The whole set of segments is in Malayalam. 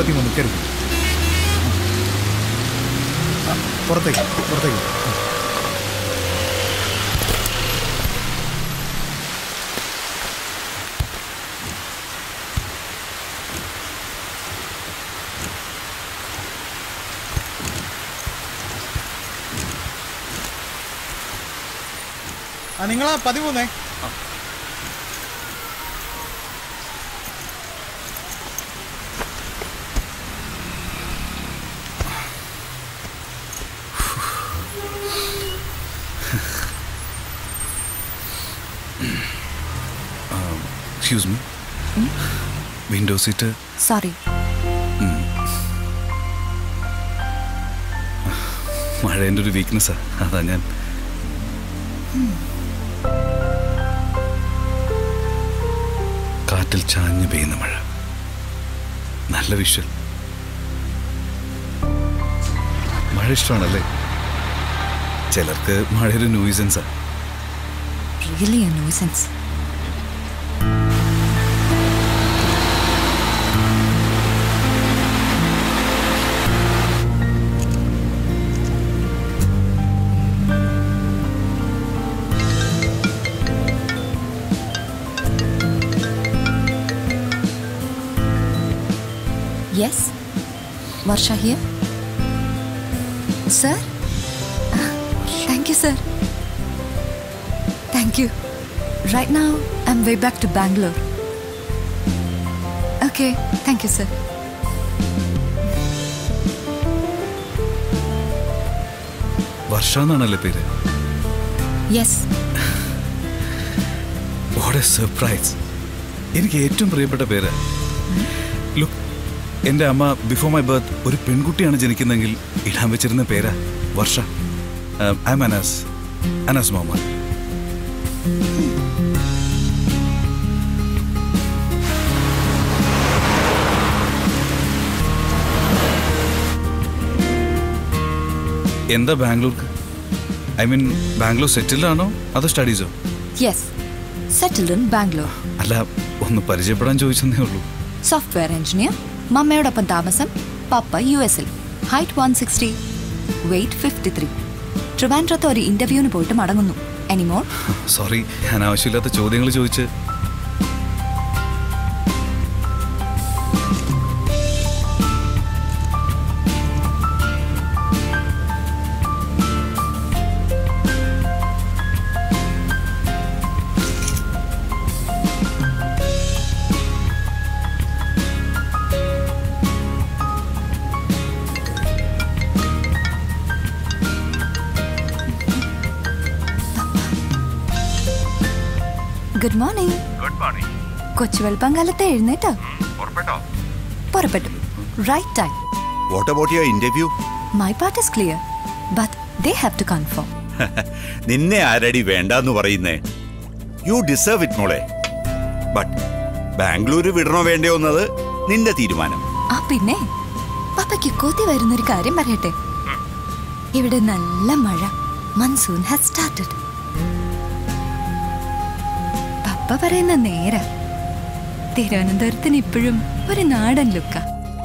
മുപ്പത്തിമൂന്ന് കയറി ആ, പുറത്തേക്ക് പുറത്തേക്ക് ആ നിങ്ങളാ പതിമൂന്നേ excuse me window seat sorry മഴ എൻ്റെ ഒരു വീക്ക്നെസ്സാ അതാ ഞാൻ കാറ്റിൽ ചാഞ്ഞു പെയ്യുന്ന മഴ നല്ല വിഷ്വൽ മഴ ഇഷ്ടമാണല്ലേ ചിലർക്ക് മഴ ഒരു ന്യൂസൻസാ really a nuisance yes Varsha here sir thank you sir thank you Right now, I'm way back to Bangalore. Okay, thank you, sir. Varsha എന്നാണല്ലേ പേര് Yes, വാട്ട് എ സർപ്രൈസ് എനിക്ക് ഏറ്റവും പ്രിയപ്പെട്ട പേര് ലുക്ക് എൻ്റെ അമ്മ ബിഫോർ മൈ ബർത്ത് ഒരു പെൺകുട്ടിയാണ് ജനിക്കുന്നെങ്കിൽ ഇടാൻ വെച്ചിരുന്ന പേരാ വർഷ ഐ എം അനാസ് അനാസ് മുഹമ്മദ് എന്താ ബാംഗ്ലൂർക്ക് ഐ മീൻ ബാംഗ്ലൂർ സെറ്റിൽഡ് ആണോ അതോ സ്റ്റഡീസോ yes. Settled in Bangalore. അല്ല ഒന്ന് പരിചയപ്പെടാൻ ചോദിച്ചെന്നേ ഉള്ളൂ സോഫ്റ്റ്വെയർ എഞ്ചിനീയർ മമ്മയോടൊപ്പം താമസം പപ്പ യു എസിൽ height one sixty weight fifty three ട്രിവാൻഡ്രത്ത് ഒരു ഇന്റർവ്യൂവിന് പോയിട്ട് മടങ്ങുന്നു എനിമോർ സോറി ഞാൻ ആവശ്യമില്ലാത്ത ചോദ്യങ്ങൾ ചോദിച്ച് ഗുഡ് മോർണിംഗ് ഗുഡ് മോർണിംഗ് കൊച്ചു വെളുപ്പങ്കാലത്തെ എഴുന്നേറ്റോ പുറപ്പെട്ടോ പുറപ്പെട്ടു right time what about your interview my part is clear but they have to confirm നിന്നെ ആരടി വേണ്ടെന്ന് പറയുന്നേ യു ഡിസേർവ് ഇറ്റ് മോളെ ബട്ട് ബാംഗ്ലൂർ വിടണോ വേണ്ടയോ എന്നത് നിന്റെ തീരുമാനം ആ പിന്നെ പപ്പയ്ക്ക് കൊതി വരുന്നൊരു കാര്യം പറയട്ടെ ഇവിടെ നല്ല മഴ മൺസൂൺ ഹാസ് സ്റ്റാർട്ടഡ് പപ്പ പറയുന്ന നേര തിരുവനന്തപുരത്തിന് ഇപ്പോഴും ഒരു നാടൻ ലുക്ക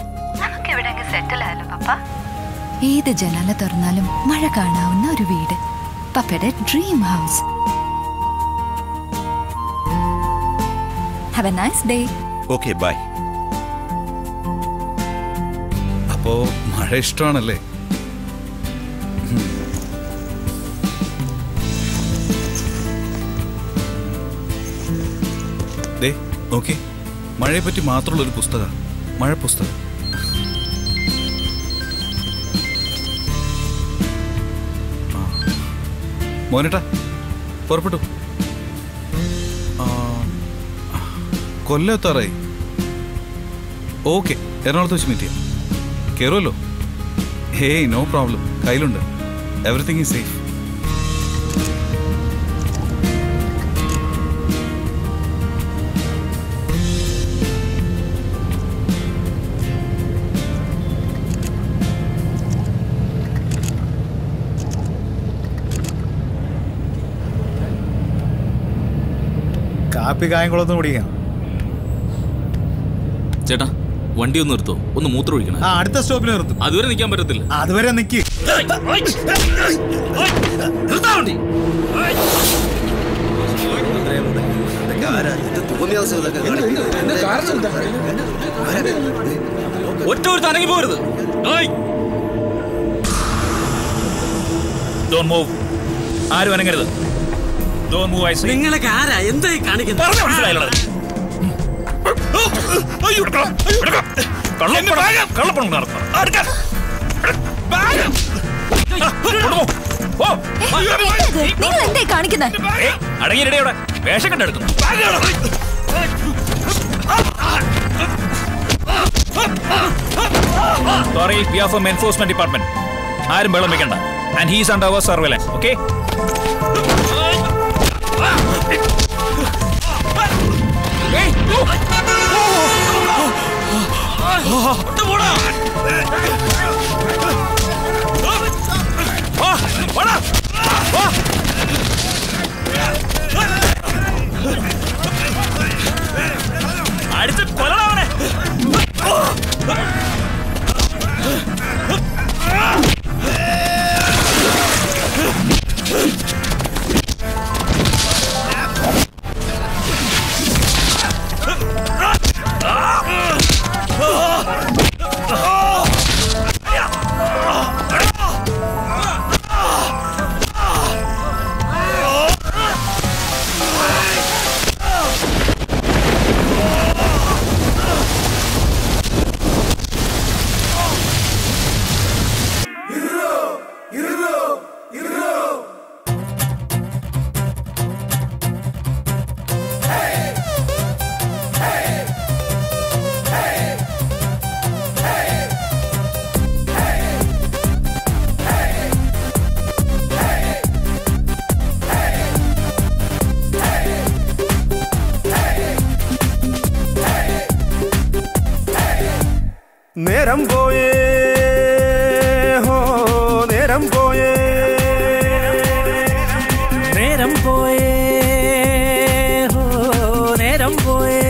ഏത് ജനാല തുറന്നാലും മഴ കാണാവുന്ന ഒരു വീട് പപ്പയുടെ dream house have a nice day okay bye അപ്പോ മഴ ഇഷ്ടമാണല്ലേ ദേ നോക്കി മഴയെ പറ്റി മാത്രമുള്ള ഒരു പുസ്തകം മഴ പുസ്തകം ആ. മോനേട്ടാ പുറപ്പെട്ടു ആ, കൊല്ലം എത്താറായി ഓക്കെ എറണാകുളത്ത് വെച്ച് മീറ്റ് ചെയ്യാം കയറുമല്ലോ ഹേയ് നോ പ്രോബ്ലം കയ്യിലുണ്ട് എവറിത്തിങ് ഈസ് സേഫ് കാപ്പി കായംകുളത്തും കുടിക്കാം ചേട്ടാ വണ്ടി ഒന്ന് നിർത്തോ ഒന്ന് മൂത്രം ഒഴിക്കണം ആ അടുത്ത സ്റ്റോപ്പിൽ നിർത്തും അതുവരെ നിൽക്കാൻ പറ്റത്തില്ല ആ, അതുവരെ നിക്ക് നിർത്താ വണ്ടി ഒറ്റ ഒരു തനങ്ങി പോരുത് മൂവ് ആരും അനങ്ങരുത് Don't move, I say. നിങ്ങളൊക്കെ ആരാ എന്തായി കാണിക്കുന്നത് പറഞ്ഞ മനസ്സിലായല്ലോ കള്ളപ്പണം നടത്തണം നിങ്ങൾ എന്തേ കാണിക്കുന്നത് അടങ്ങിയിടെ വേഷം കണ്ടെടുക്കുന്നു sorry we are from enforcement department ആരും വെള്ളം വെക്കണ്ട and he's under our surveillance okay അടിച്ച് കൊല്ലണവനെ നേരം പോയേ ഹോ നേരം പോയേ നേരം പോയേ ഹോ നേരം പോയേ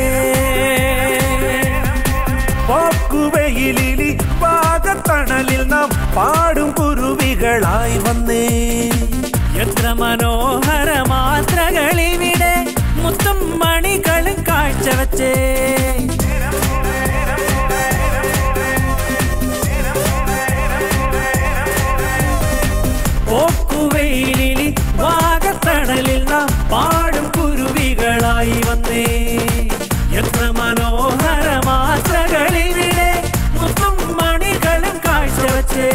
പോക്കുവെയിലിലി പാകത്തണലിൽ നാം പാടും കുരുവികളായി വന്നേ എത്ര മനോഹര മാത്രകളിവിടെ മുത്തും മണികളും കാഴ്ചവച്ചേ പോക്കുവെയിലിൽ വാഗത്തണലിൽ നാം പാടും കുരുവികളായി വന്നേ എത്ര മനോഹര മാത്രകളിവിടെ മുത്തും മണികളും കാഴ്ചവച്ചേ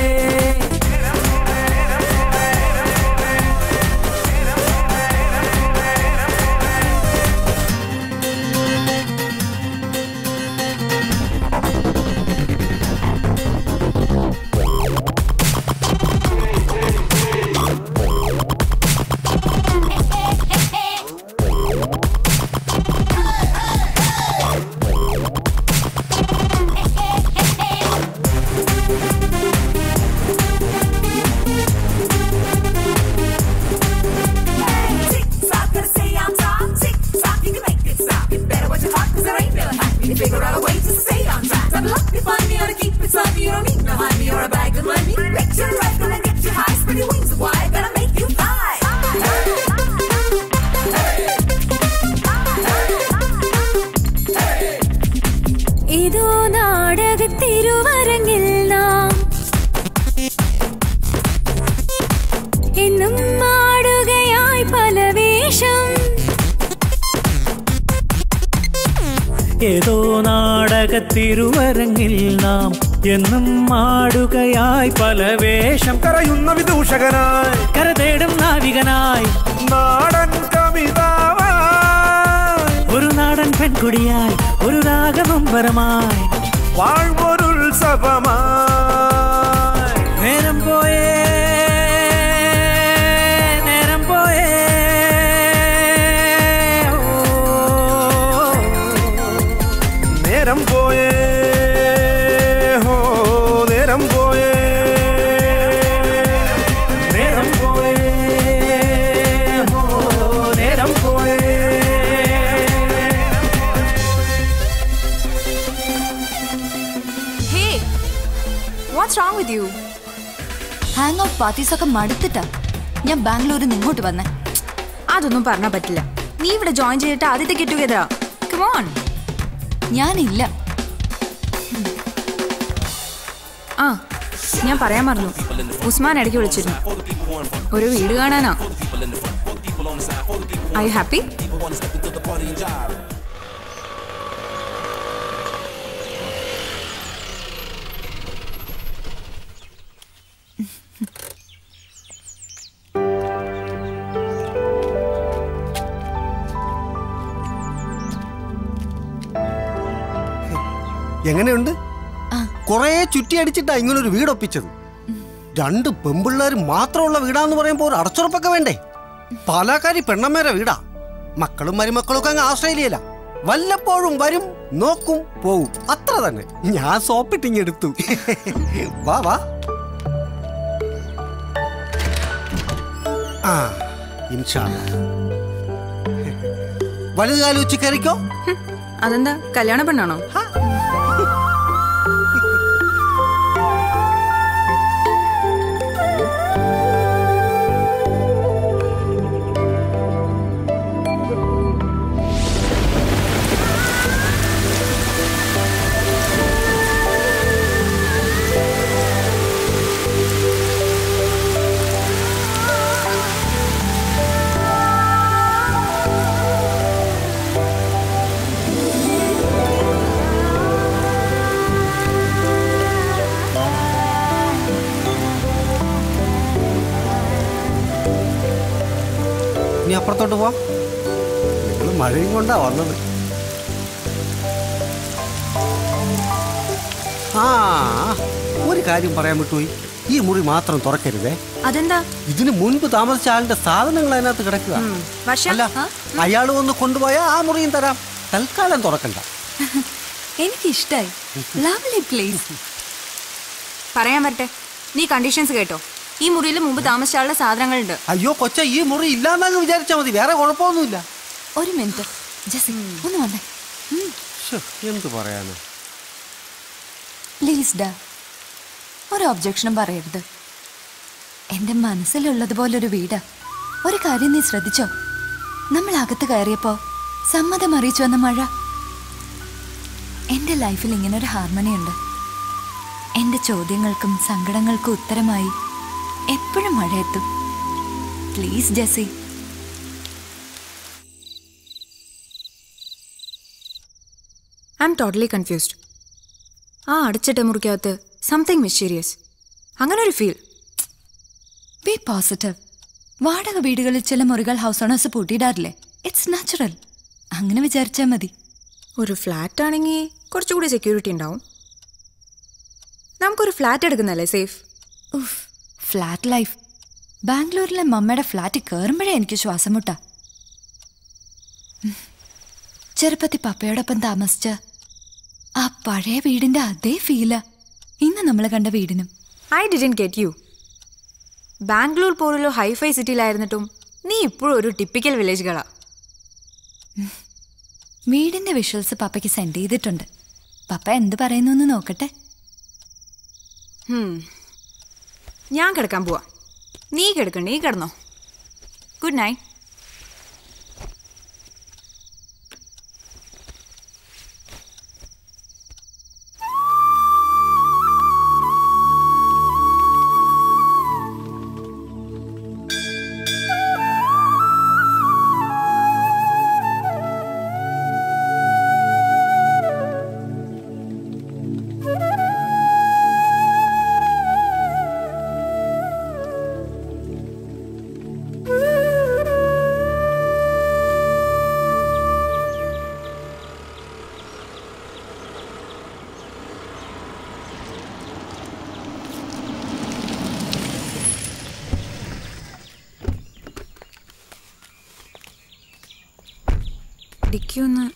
Tick tock, gonna say I'm top. Tick tock, you can make it stop. You better watch your heart, cause there ain't really happy to figure out a way to stay on track. Double up, you find me, ought to keep it sloppy. You don't need no honey or a bag of money. Picture right, gonna get you high. Spread your wings wide, gonna make you fly. ഇതോ നാടകത്തിരുവരങ്ങിൽ നാം എന്നും മാടുകയായി പല വേഷം ഏതോ നാടകത്തിരുവരങ്ങിൽ നാം എന്നും മാടുകയായി പല വേഷം കരയുന്ന വിദൂഷകനായി കരതേടും നാവികനായി നാടൻ കവിതാവായി ഒരു നാടൻ പെൺകുടിയായി ഒരു രാഗമമ്പരമായി വാഴ്വൊരുത്സവമായി നേരം പോയേ നേരം പോയേ നേരം പോയേ ഹോ നേരം പോയേ നേരം പോയേ ഹോ നേരം പോയേ what's wrong with you hang out parties ഒക്കെ മടുത്തിട്ടാ ഞാൻ ബാംഗ്ലൂരിൽ നിന്ന് ഇങ്ങോട്ട് വന്നേ അതൊന്നും പറഞ്ഞാൽ പറ്റില്ല നീ ഇവിടെ ജോയിൻ ചെയ്തിട്ട് ആദ്യത്തെ ഗെറ്റ് ടുഗെതറാ കമോൺ ഞാനില്ല ആ ഞാൻ പറയാൻ മറന്നു ഉസ്മാൻ ഇടയ്ക്ക് വിളിച്ചിരുന്നു ഒരു വീട് കാണാനാ ഐ ഹാപ്പി എങ്ങനെയുണ്ട് കൊറേ ചുറ്റി അടിച്ചിട്ടാ ഇങ്ങനൊരു വീട് ഒപ്പിച്ചത് രണ്ട് പെമ്പിള്ളേർ മാത്രമുള്ള വീടാന്ന് പറയുമ്പോൾ ഒരു അടച്ചുറപ്പൊക്കെ വേണ്ടേ പാലാക്കാരി പെണ്ണമ്മേരെ വീടാ മക്കളും മരുമക്കളും ഒക്കെ അങ്ങ് ആസ്ട്രേലിയയില വല്ലപ്പോഴും വരും നോക്കും പോവും അത്ര തന്നെ ഞാൻ സോപ്പിട്ടിങ് എടുത്തു വാ വാ ആ ഇൻഷാ വലുതുകാലം ഉച്ച കയറിക്കോ അതെന്താ കല്യാണ പെണ്ണാണോ ഇനി അപ്പുറത്തോട്ട് പോവാം നിങ്ങൾ മഴയും കൊണ്ടാ വന്നത് ആ ഒരു കാര്യം പറയാൻ വിട്ടുപോയി ഈ മുറി മാത്രം തുറക്കരുതേ അതെന്താ ഇതിന് മുൻപ് താമസിച്ച ആളിന്റെ സാധനങ്ങൾ അതിനകത്ത് കിടക്കുക വർഷ അല്ല അയാൾ വന്ന് കൊണ്ടുപോയാൽ ആ മുറിയും തരാം തൽക്കാലം തുറക്കണ്ട എനിക്ക് ഇഷ്ടായി ലവ്ലി പ്ലേസ് പറയാൻ വരട്ടെ നീ കണ്ടീഷൻസ് കേട്ടോ ഈ മുറിയിൽ മുമ്പ് താമസിച്ച ആളുടെ സാധനങ്ങളുണ്ട് അയ്യോ കൊച്ച ഈ മുറി ഇല്ലാന്നങ്ങ് വിചാരിച്ചാൽ മതി വേറെ കുഴപ്പമൊന്നുമില്ല ഒരു മിനിറ്റ് ജസി ഒന്ന് വന്നേ ശ്ശോ, എന്ത് പറയാന് പ്ലീസ് ഡാ ഒരു ഒബ്ജക്ഷനും പറയരുത് എന്റെ മനസ്സിലുള്ളതുപോലൊരു വീടാ ഒരു കാര്യം നീ ശ്രദ്ധിച്ചോ നമ്മൾ അകത്ത് കയറിയപ്പോ സമ്മതം അറിയിച്ചു വന്ന മഴ എന്റെ ലൈഫിൽ ഇങ്ങനെ ഒരു ഹാർമണി ഉണ്ട് എന്റെ ചോദ്യങ്ങൾക്കും സങ്കടങ്ങൾക്കും ഉത്തരമായി എപ്പോഴും മഴ എത്തും പ്ലീസ് ജസി ഐ എം ടോട്ടലി കൺഫ്യൂസ്ഡ് ആ അടച്ചിട്ട മുറിക്കകത്ത് സംതിങ് മിസ്റ്റീരിയസ് അങ്ങനെ ഒരു ഫീൽ ബി പോസിറ്റീവ് വാടക വീടുകളിൽ ചില മുറികൾ ഹൗസ് ഓണേഴ്സ് പൂട്ടിയിടാറില്ലേ ഇറ്റ്സ് നാച്ചുറൽ അങ്ങനെ വിചാരിച്ചാൽ മതി ഒരു ഫ്ലാറ്റ് ആണെങ്കിൽ കുറച്ചുകൂടി സെക്യൂരിറ്റി ഉണ്ടാവും നമുക്കൊരു ഫ്ലാറ്റ് എടുക്കുന്നല്ലേ സേഫ് ഉഫ് ഫ്ലാറ്റ് ലൈഫ് ബാംഗ്ലൂരിലെ മമ്മയുടെ ഫ്ലാറ്റിൽ കയറുമ്പോഴേ എനിക്ക് ശ്വാസം മുട്ടാ ഉം. ചെറുപ്പത്തിൽ പപ്പയോടൊപ്പം താമസിച്ച ആ പഴയ വീടിന്റെ അതേ ഫീലാ ഇന്ന് നമ്മൾ കണ്ട വീടിനും I didn't get you Bangalore പോലുള്ള ഹൈഫൈ സിറ്റിയിലായിരുന്നിട്ടും നീ ഇപ്പോഴും ഒരു ടിപ്പിക്കൽ വില്ലേജ് കളാ വീടിന്റെ വിഷ്വൽസ് പപ്പയ്ക്ക് സെൻഡ് ചെയ്തിട്ടുണ്ട് പപ്പ എന്ത് പറയുന്നു എന്ന് നോക്കട്ടെ ഹും. ഞാൻ കിടക്കാൻ പോവാ നീ കിടക്കണ്ട നീ കിടന്നോ ഗുഡ് നൈറ്റ് ഡിക്കി ഒന്ന്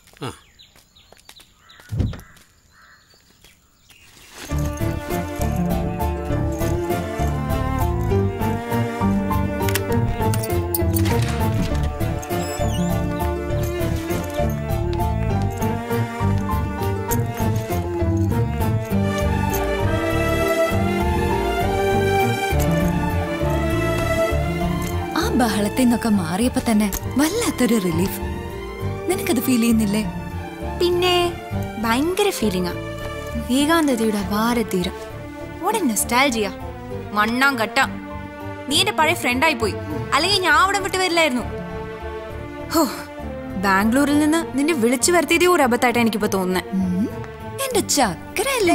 ബഹളത്തിൽ നിന്നൊക്കെ മാറിയപ്പോ തന്നെ വല്ലാത്തൊരു റിലീഫ് നിനക്കത് ഫീൽ ചെയ്യുന്നില്ലേ പിന്നെ ഭയങ്കര ഫീലിംഗാ ഏകാന്തതയുടെ ഭാരതീരം ഓടെ നെസ്റ്റാൽജിയ മണ്ണാം കട്ട നീ എന്റെ പഴയ ഫ്രണ്ടായി പോയി അല്ലെങ്കിൽ ഞാൻ അവിടെ വിട്ട് വരില്ലായിരുന്നു ഹോ ബാംഗ്ലൂരിൽ നിന്ന് നിന്നെ വിളിച്ചു വരുത്തിയതേ ഒരു അബദ്ധമായിട്ട് എനിക്കിപ്പോ തോന്നുന്നത് എന്റെ ചക്കരല്ലേ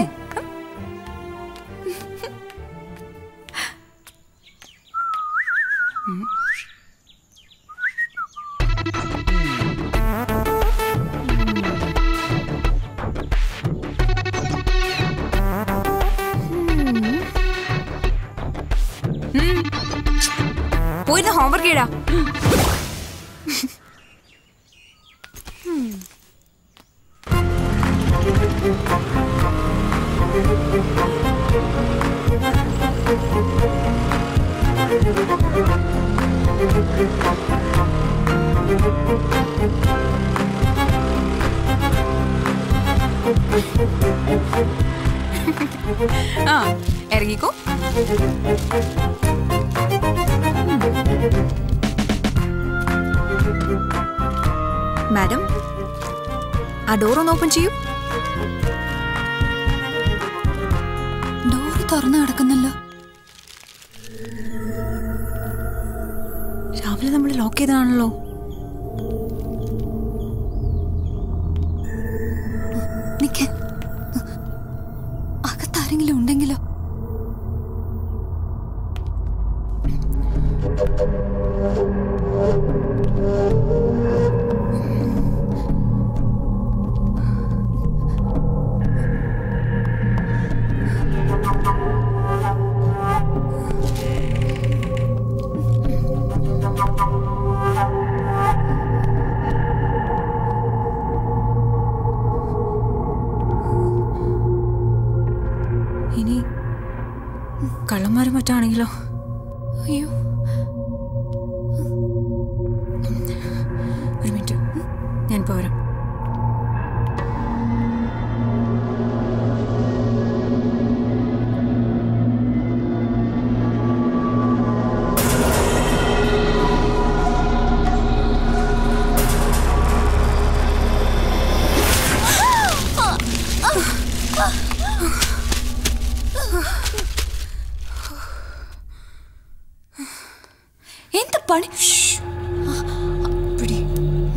പോയിരുന്ന ഹോംവർക്ക് ചെയ്ടാ ആ ഇറങ്ങിക്കോ മാഡം ആ ഡോർ ഒന്ന് ഓപ്പൺ ചെയ്യൂ ഡോറ് തുറന്നു കിടക്കുന്നല്ലോ രാവിലെ നമ്മൾ ലോക്ക് ചെയ്തതാണല്ലോ നിക്ക് അകത്താരെങ്കിലും ഉണ്ടെങ്കിലോ ഇനി കള്ളന്മാരും മറ്റാണെങ്കിലോ അയ്യോ ഒരു മിനിറ്റ് ഞാൻ പോരാം എന്ത് പണി പിടി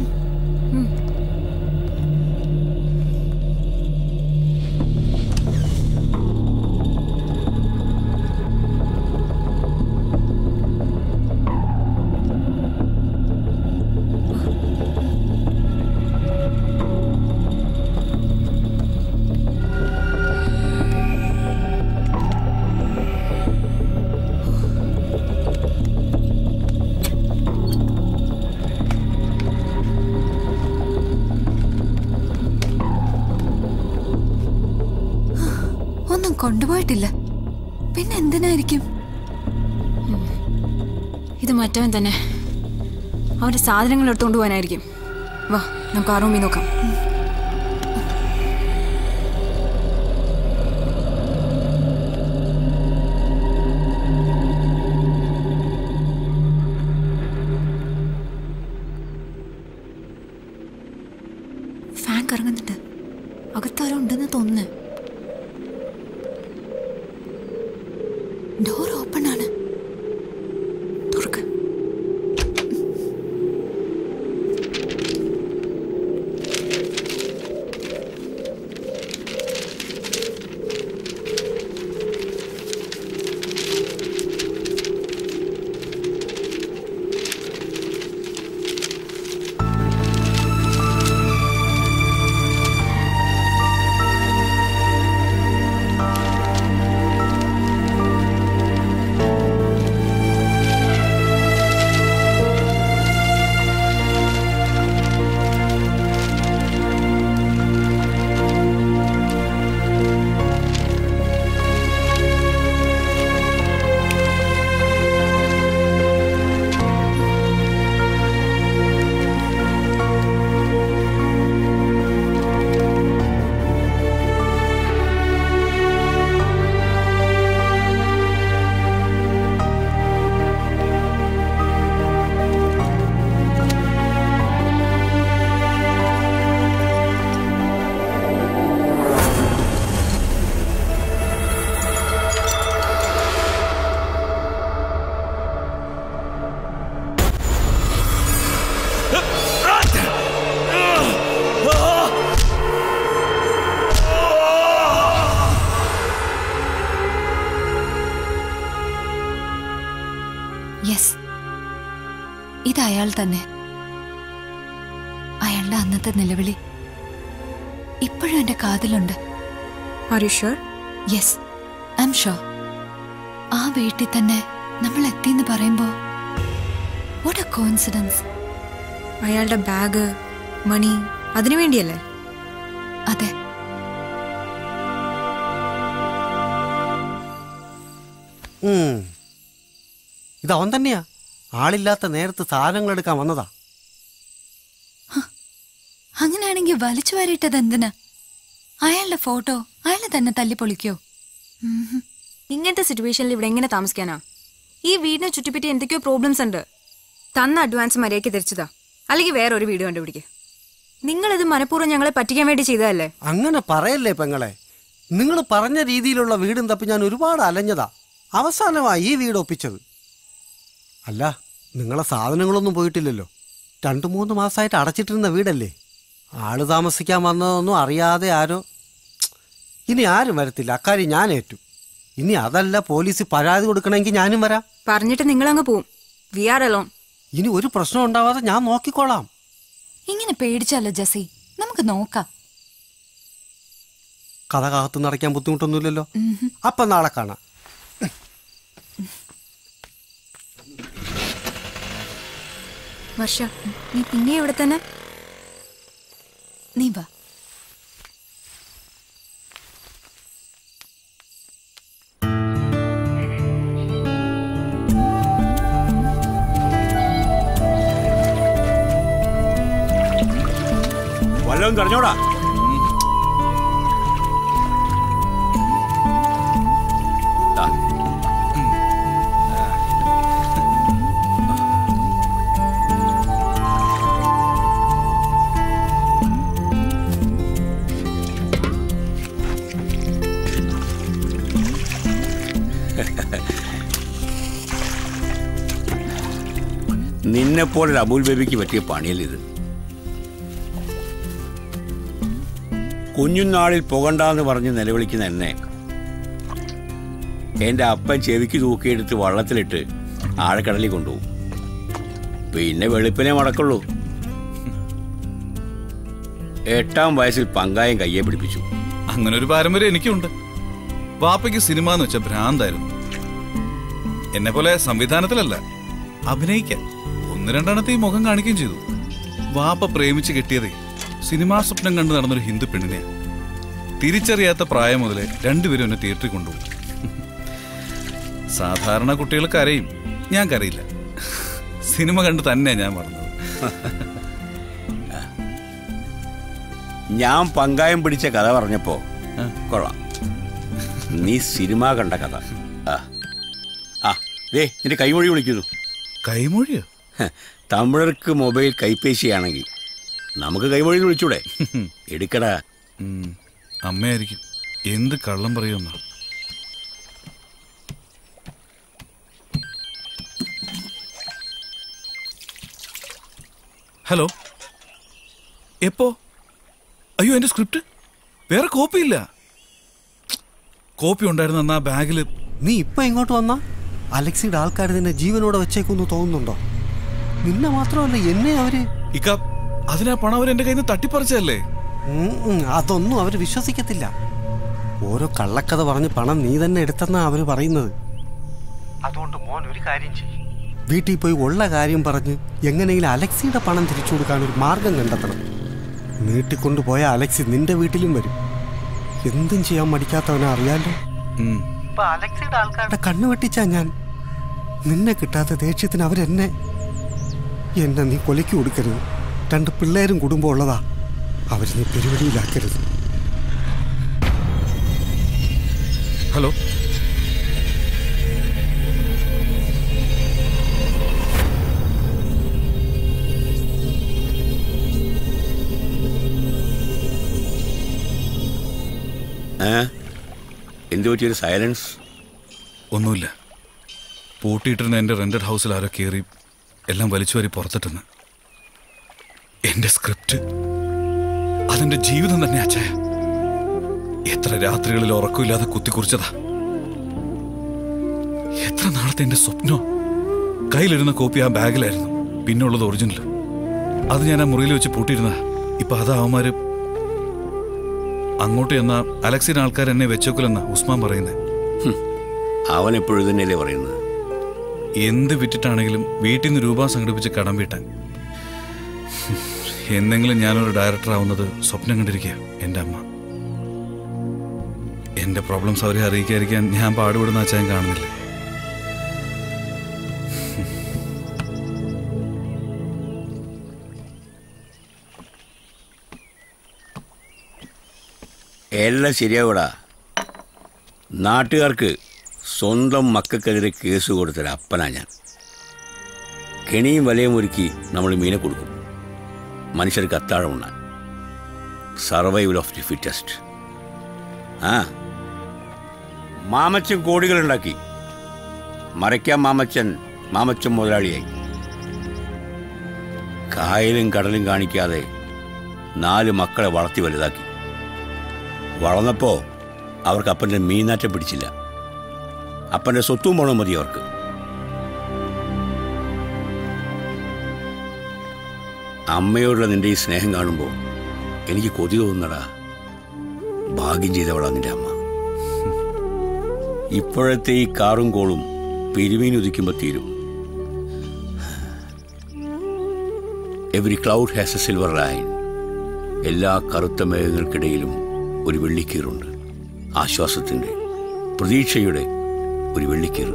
ഒന്നും കൊണ്ടുപോയിട്ടില്ല പിന്നെ എന്തിനായിരിക്കും ഇത് മറ്റവൻ തന്നെ അവന്റെ സാധനങ്ങൾ എടുത്തുകൊണ്ട് പോകാനായിരിക്കും വാ നമുക്ക് ആ റൂമിൽ നോക്കാം ഫാൻ കറങ്ങുന്നുണ്ട് അകത്താരോ ഉണ്ടെന്ന് തോന്നുന്നു ഡോർ ഓപ്പൺ ആണ് തുറക്ക് യെസ് ഇത് അയാൾ തന്നെ അയാളുടെ അന്നത്തെ നിലവിളി ഇപ്പോഴും എന്റെ കാതിലുണ്ട് യെസ് ഐ എം ഷുവർ ആ വീട്ടിൽ തന്നെ നമ്മൾ എത്തിയെന്ന് പറയുമ്പോ വാട്ട് എ കോയിൻസിഡൻസ് അയാളുടെ ബാഗ് മണി അതിനു വേണ്ടിയല്ലേ അതെ ഉം. ഇത് അവൻ തന്നെയാ ആളില്ലാത്ത നേരത്ത് സാധനങ്ങൾ എടുക്കാൻ വന്നതാ അങ്ങനെയാണെങ്കിൽ വലിച്ചു വാരിയിട്ടത് എന്തിനാ അയാളുടെ ഫോട്ടോ അയാൾ തന്നെ തല്ലി പൊളിക്കോ ഇങ്ങനത്തെ സിറ്റുവേഷനിൽ ഇവിടെ എങ്ങനെ താമസിക്കാനാ ഈ വീടിനെ ചുറ്റിപ്പറ്റി എന്തൊക്കെയോ പ്രോബ്ലംസ് ഉണ്ട് തന്ന അഡ്വാൻസ് മര്യാദയ്ക്ക് തിരിച്ചതാ അല്ലെങ്കിൽ വേറെ ഒരു വീട് കണ്ടുപിടിക്കുക നിങ്ങളിത് മനഃപൂർവ്വം ഞങ്ങളെ പറ്റിക്കാൻ വേണ്ടി ചെയ്തതല്ലേ അങ്ങനെ പറയല്ലേ പെങ്ങളെ നിങ്ങൾ പറഞ്ഞ രീതിയിലുള്ള വീടും തപ്പി ഞാൻ ഒരുപാട് അലഞ്ഞതാ അവസാനമായി ഈ വീട് ഒപ്പിച്ചത് അല്ല നിങ്ങളെ സാധനങ്ങളൊന്നും പോയിട്ടില്ലല്ലോ രണ്ടു മൂന്ന് മാസമായിട്ട് അടച്ചിട്ടിരുന്ന വീടല്ലേ ആള് താമസിക്കാൻ വന്നതൊന്നും അറിയാതെ ആരോ ഇനി ആരും വരത്തില്ല അക്കാര്യം ഞാൻ ഏറ്റു ഇനി അതല്ല പോലീസ് പരാതി കൊടുക്കണമെങ്കിൽ ഞാനും വരാം പറഞ്ഞിട്ട് നിങ്ങൾ അങ്ങ് പോവും വി ആർ അലോൺ ഇനി ഒരു പ്രശ്നം ഉണ്ടാവാതെ ഞാൻ നോക്കിക്കോളാം ഇങ്ങനെ പേടിച്ചല്ലോ ജസി നമുക്ക് നോക്കാം കഥ കാത്തു നടക്കാൻ ബുദ്ധിമുട്ടൊന്നുമില്ലല്ലോ അപ്പൊ നാളെ കാണാം വർഷ നീ പിന്നെ ഇവിടെ തന്നെ നീ വാ വല്ലതും പറഞ്ഞോടാ നിന്നെപ്പോലൊരു അബുൽ ബേബിക്ക് പറ്റിയ പണിയല്ലിത് കുഞ്ഞുനാളിൽ പുകണ്ടാന്ന് പറഞ്ഞ് നിലവിളിക്കുന്ന എന്നെ എന്റെ അപ്പൻ ചെവിക്ക് തൂക്കിയെടുത്ത് വള്ളത്തിലിട്ട് ആഴക്കടലിൽ കൊണ്ടുപോകും പിന്നെ വെളുപ്പിനെ മടക്കുള്ളൂ എട്ടാം വയസ്സിൽ പങ്കായം കയ്യെ പിടിപ്പിച്ചു അങ്ങനെ ഒരു പാരമ്പര്യം എനിക്കുണ്ട് വാപ്പയ്ക്ക് സിനിമ എന്ന് വെച്ച ഭ്രാന്തായിരുന്നു എന്നെ പോലെ സംവിധാനത്തിലല്ല അഭിനയിക്കാൻ ഒന്ന് രണ്ടെണ്ണത്തെ ഈ മുഖം കാണിക്കുകയും ചെയ്തു വാപ്പ പ്രേമിച്ച് കെട്ടിയതേ സിനിമാ സ്വപ്നം കണ്ടു നടന്നൊരു ഹിന്ദു പെണ്ണിനെ തിരിച്ചറിയാത്ത പ്രായം മുതലേ രണ്ടുപേരും എന്നെ തിയേറ്ററിൽ കൊണ്ടുപോകും സാധാരണ കുട്ടികൾ കരയും ഞാൻ കരയില്ല സിനിമ കണ്ട് തന്നെ ഞാൻ വളർന്നത് ഞാൻ പങ്കായം പിടിച്ച കഥ പറഞ്ഞപ്പോ കൊള്ളാം നീ സിനിമ കണ്ട കഥ ആ ആ ദേ നിന്റെ കൈമൊഴി വിളിക്കുന്നു കൈമൊഴിയോ തമിഴർക്ക് മൊബൈൽ കൈപ്പേശിയാണെങ്കിൽ നമുക്ക് കൈമൊഴി വിളിച്ചൂടെ എടുക്കടാ ഉം, അമ്മയായിരിക്കും എന്ത് കള്ളം പറയുമെന്നാ ഹലോ എപ്പോ അയ്യോ എന്റെ സ്ക്രിപ്റ്റ് വേറെ കോപ്പി ഇല്ല കോപ്പി ഉണ്ടായിരുന്ന അന്ന് ആ ബാഗിൽ നീ ഇപ്പൊ ഇങ്ങോട്ട് വന്നാ അലക്സിയുടെ ആൾക്കാർ നിന്നെ ജീവനോടെ വെച്ചേക്കുന്നു തോന്നുന്നുണ്ടോ നിന്നെ മാത്രമല്ല എന്നെ അവര് ഇക്ക അതിനാ പണം അവർ എന്റെ കയ്യിൽ നിന്ന് തട്ടിപ്പറിച്ചതല്ലേ ഉം, ഉം, അതൊന്നും അവര് വിശ്വസിക്കത്തില്ല ഓരോ കള്ളക്കഥ പറഞ്ഞ് പണം നീ തന്നെ എടുത്തെന്നാ അവര് പറയുന്നത് അതുകൊണ്ട് മോൻ ഒരു കാര്യം ചെയ്യും വീട്ടിൽ പോയി ഉള്ള കാര്യം പറഞ്ഞ് എങ്ങനെയെങ്കിലും അലക്സിയുടെ പണം തിരിച്ചു കൊടുക്കാൻ ഒരു മാർഗം കണ്ടെത്തണം നീട്ടിക്കൊണ്ടുപോയ അലക്സി നിന്റെ വീട്ടിലും വരും എന്തും ചെയ്യാൻ മടിക്കാത്തവനെ അറിയാലോ ഉം. ഇപ്പൊ അലക്സിയുടെ ആൾക്കാരുടെ കണ്ണു വെട്ടിച്ചാ ഞാൻ നിന്നെ കിട്ടാത്ത ദേഷ്യത്തിന് അവരെന്നെ എന്നെ നീ കൊലയ്ക്ക് കൊടുക്കരുത് രണ്ട് പിള്ളേരും കുടുംബം ഉള്ളതാ അവർ നീ പെരുവഴിയിലാക്കരുത് ഹലോ ഏ എന്തു പറ്റിയൊരു സൈലൻസ് ഒന്നുമില്ല പൂട്ടിയിട്ടിരുന്ന എൻ്റെ റെന്റഡ് ഹൗസിൽ ആരോ കയറി എല്ലാം വലിച്ചു വാരി പുറത്തിട്ടെന്ന് എൻ്റെ സ്ക്രിപ്റ്റ് അതെന്റെ ജീവിതം തന്നെ അച്ഛയ എത്ര രാത്രികളിൽ ഉറക്കമില്ലാതെ കുത്തിക്കുറിച്ചതാ എത്ര നാളത്തെ എൻ്റെ സ്വപ്നോ കയ്യിലിരുന്ന കോപ്പി ആ ബാഗിലായിരുന്നു പിന്നെ ഉള്ളത് ഒറിജിനൽ അത് ഞാൻ ആ മുറിയിൽ വെച്ച് പൂട്ടിയിരുന്ന ഇപ്പൊ അതാ അവന്മാര് അങ്ങോട്ട് ചെന്ന അലക്സിന്റെ ആൾക്കാർ എന്നെ വെച്ചോക്കില്ലെന്ന ഉസ്മാൻ പറയുന്നത് അവൻ എപ്പോഴും തന്നെയല്ലേ പറയുന്നത് എന്ത് വിറ്റിട്ടാണെങ്കിലും വീട്ടിൽ നിന്ന് രൂപ സംഘടിപ്പിച്ച് കടം വീട്ടാൻ എന്തെങ്കിലും ഞാനൊരു ഡയറക്ടർ ആവുന്നത് സ്വപ്നം കണ്ടിരിക്കുക എൻ്റെ അമ്മ എൻ്റെ പ്രോബ്ലംസ് അവരെ അറിയിക്കാതിരിക്കാൻ ഞാൻ പാടുപെടുന്ന അച്ഛൻ കാണുന്നില്ല എല്ലാം ശരിയാവൂടാ നാട്ടുകാർക്ക് സ്വന്തം മക്കൾക്കെതിരെ കേസ് കൊടുത്തൊരു അപ്പനാ ഞാൻ കെണിയും വലയും ഒരുക്കി നമ്മൾ മീനെ കൊടുക്കും മനുഷ്യർക്ക് അത്താഴം ഉണ്ണാൻ സർവൈവൽ ഓഫ് ദി ഫിറ്റസ്റ്റ് ആ മാമച്ചൻ കോടികളുണ്ടാക്കി മറയ്ക്കാൻ മാമച്ചൻ മാമച്ചൻ മുതലാളിയായി കായലും കടലും കാണിക്കാതെ നാല് മക്കളെ വളർത്തി വലുതാക്കി വളർന്നപ്പോ അവർക്ക് അപ്പൻ്റെ മീനാറ്റം പിടിച്ചില്ല അപ്പൻ്റെ സ്വത്തും പണവും മതി അവർക്ക് അമ്മയോടുള്ള നിന്റെ ഈ സ്നേഹം കാണുമ്പോൾ എനിക്ക് കൊതി തോന്നടാ ഭാഗ്യം ചെയ്തവളാ നിന്റെ അമ്മ ഇപ്പോഴത്തെ ഈ കാറും കോളും പെരുമീൻ ഉദിക്കുമ്പോൾ തീരും every cloud has a silver line എല്ലാ കറുത്ത മേഘങ്ങൾക്കിടയിലും ഒരു വെള്ളിക്കീറുണ്ട് ആശ്വാസത്തിൻ്റെ പ്രതീക്ഷയുടെ ഒരു വെള്ളിക്കീറ്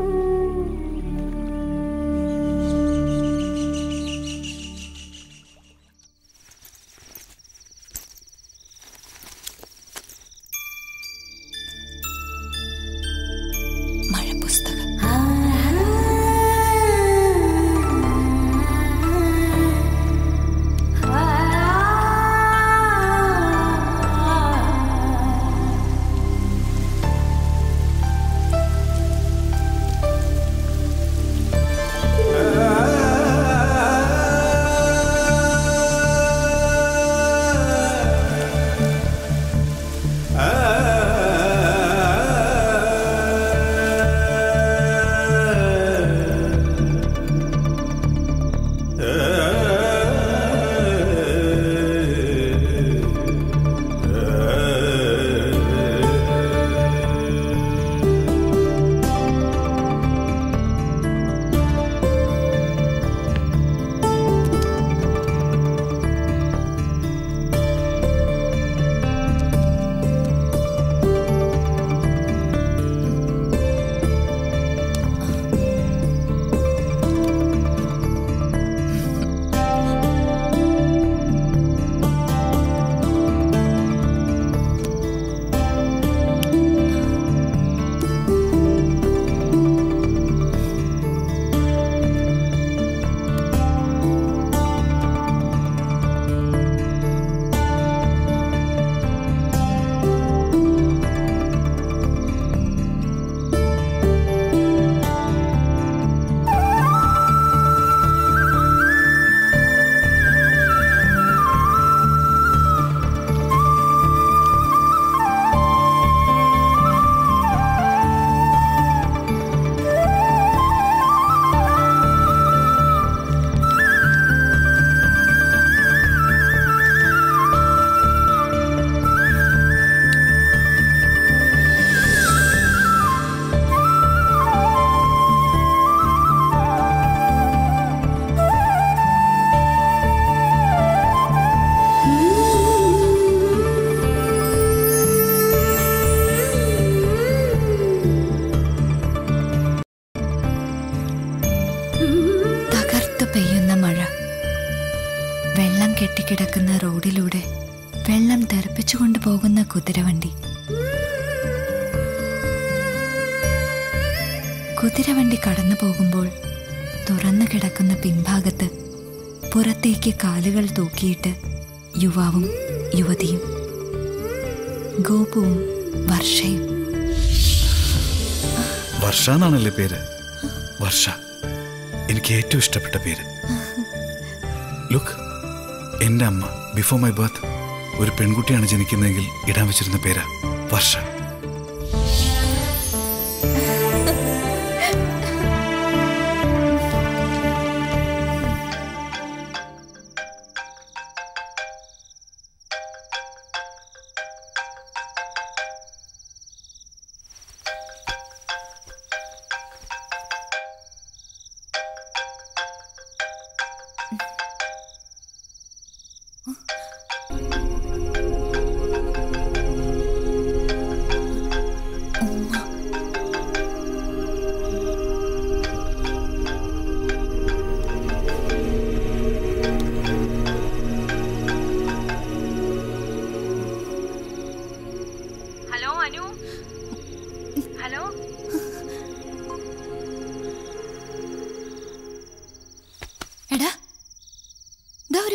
മഴ പുസ്തകം തകർത്തു പെയ്യുന്ന മഴ വെള്ളം കെട്ടിക്കിടക്കുന്ന റോഡിലൂടെ വെള്ളം തെറിപ്പിച്ചുകൊണ്ട് പോകുന്ന കുതിരവണ്ടി കുതിരവണ്ടി കടന്നു പോകുമ്പോൾ തുറന്നു കിടക്കുന്ന പിൻഭാഗത്ത് പുറത്തേക്ക് കാലുകൾ തൂക്കിയിട്ട് യുവാവും യുവതിയും ഗോപുവും വർഷയും വർഷ എന്നാണല്ലേ പേര് വർഷ എനിക്ക് ഏറ്റവും ഇഷ്ടപ്പെട്ട പേര് ലുക്ക് എൻ്റെ അമ്മ ബിഫോർ മൈ ബർത്ത് ഒരു പെൺകുട്ടിയാണ് ജനിക്കുന്നതെങ്കിൽ ഇടാൻ വെച്ചിരുന്ന പേരാ വർഷ